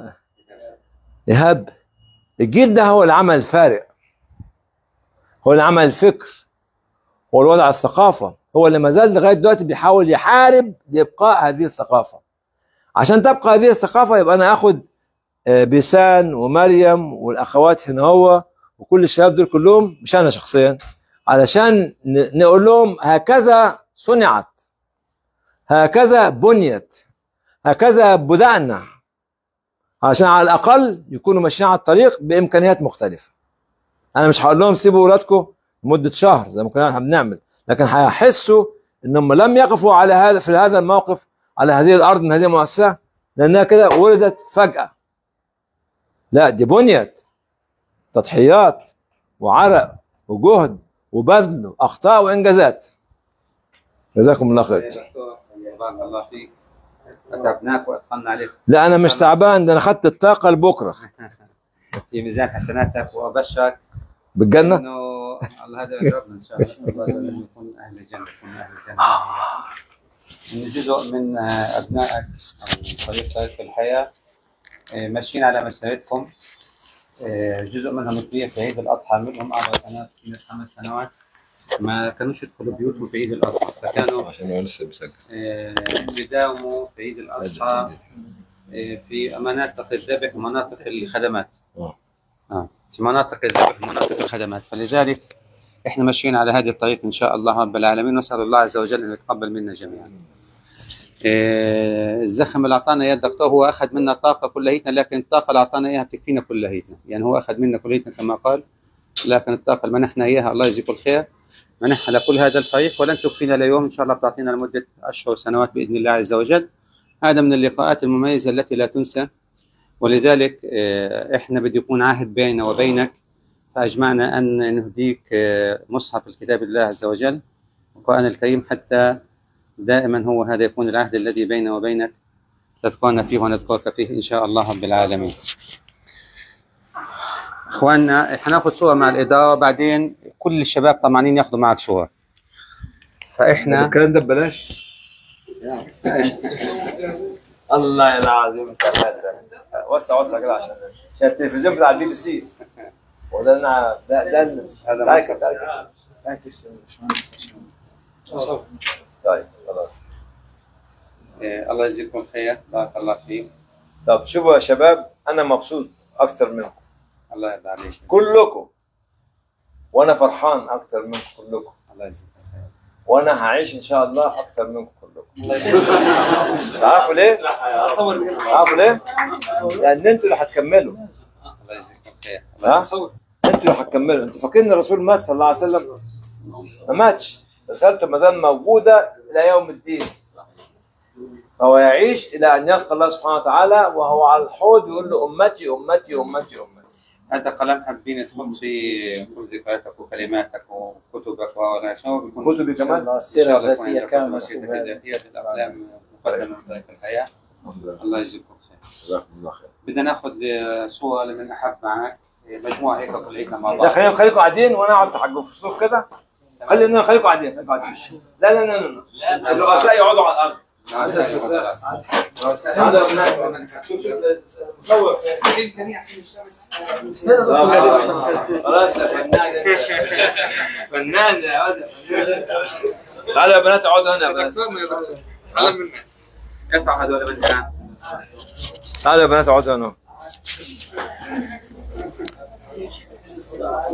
ايهاب الجيل ده هو اللي عمل الفارق هو اللي عمل الفكر هو اللي وضع الثقافه هو اللي ما زال لغايه دلوقتي بيحاول يحارب لابقاء هذه الثقافه عشان تبقى هذه الثقافه يبقى انا اخد بيسان ومريم والاخوات هنا هو وكل الشباب دول كلهم مش انا شخصيا علشان نقول لهم هكذا صنعت هكذا بنيت هكذا بدأنا عشان على الأقل يكونوا ماشيين على الطريق بإمكانيات مختلفة أنا مش هقول لهم سيبوا ولادكم لمدة شهر زي ما كنا بنعمل لكن هيحسوا إنهم لم يقفوا على هذا في هذا الموقف على هذه الأرض من هذه المؤسسة لأنها كده ولدت فجأة لا دي بنيت تضحيات وعرق وجهد وبذل واخطاء وانجازات جزاكم الله خير بارك الله فيك اتعبناك واثقلنا عليك لا انا مش تعبان ده انا خدت الطاقه لبكره في ميزان حسناتك وابشرك بالجنه انه الله هذا يقربنا ان شاء الله نسال الله ان يكون اهل الجنه يكون اهل الجنه ان جزء من ابنائك او طريقتك في الحياه ماشيين على مسيرتكم جزء منهم كبير في عيد الاضحى منهم اربع سنوات في ناس خمس سنوات ما كانوش يدخلوا بيوتهم في عيد الاضحى فكانوا عشان هو لسه بيسجل بيداوموا في عيد الاضحى في مناطق الذبح ومناطق الخدمات اه في مناطق الذبح ومناطق الخدمات فلذلك احنا ماشيين على هذه الطريق ان شاء الله رب العالمين نسال الله عز وجل ان يتقبل منا جميعا. إيه الزخم اللي اعطانا اياه الدكتور هو اخذ منا طاقه كليتنا لكن الطاقه اللي اعطانا اياها بتكفينا كليتنا، يعني هو اخذ منا كليتنا كما قال لكن الطاقه اللي منحنا اياها الله يجزيكم الخير منحنا لكل هذا الفريق ولن تكفينا اليوم ان شاء الله بتعطينا لمده اشهر سنوات باذن الله عز وجل. هذا من اللقاءات المميزه التي لا تنسى ولذلك إيه احنا بده يكون عهد بيننا وبينك فأجمعنا أن نهديك آه، مصحف الكتاب الله عز وجل القرآن الكريم حتى دائما هو هذا يكون العهد الذي بيننا وبينك تذكرنا فيه ونذكرك فيه إن شاء الله رب العالمين إخواننا حناخذ صورة مع الإدارة بعدين كل الشباب طمعانين ياخذوا معك صورة فإحنا الكلام ده ببلاش الله العظيم انت وسع وسع كده عشان عشان التلفزيون بتاع البي بي سي وده انا ده ده هذا تعال مصر. تعال. اعكس يا باشمهندس عشان طيب خلاص آه، الله يجزيكم خير بارك الله فيك طب شوفوا يا شباب انا مبسوط اكتر منكم الله يرضى عليك كلكم وانا فرحان اكتر منكم كلكم الله يجزيكم خير وانا هعيش ان شاء الله اكتر منكم كلكم تعرفوا ليه؟ تعرفوا ليه؟ لان انتوا اللي هتكملوا الله يجزيكم خير ها؟ انتوا اللي هتكملوا انتوا فاكرين الرسول مات صلى الله عليه وسلم؟ ما ماتش رسالته ما زال موجوده الى يوم الدين فهو يعيش الى ان يلقى الله سبحانه وتعالى وهو على الحوض يقول له امتي امتي امتي امتي هذا كلام حابين تحط فيه كل ذكرياتك وكلماتك وكتبك ولا شو بيكون كتبي كمان إن شاء الله يكون الذاتية عندك كاملة كتب مكتوبة. هي الافلام مقدمه من طريق الحياه الله يجزيكم خير جزاكم الله خير بدنا ناخذ آه، صوره لمن احب معك آه، مجموعه هيك كليتنا مع لا بعض خلينا خليكم قاعدين وانا اقعد تحقق في الصوف كده خلينا خليكم قاعدين خليكم قاعدين لا لا لا لا لا الرؤساء يقعدوا على الارض هذا هناك مصور خلاص يا فنان انت. فنان يا ولد. تعالوا يا بنات اقعدوا هنا يا بنات دكتور ما يا دكتور تعلم منك ارفع هذول من هنا تعالوا يا بنات اقعدوا هنا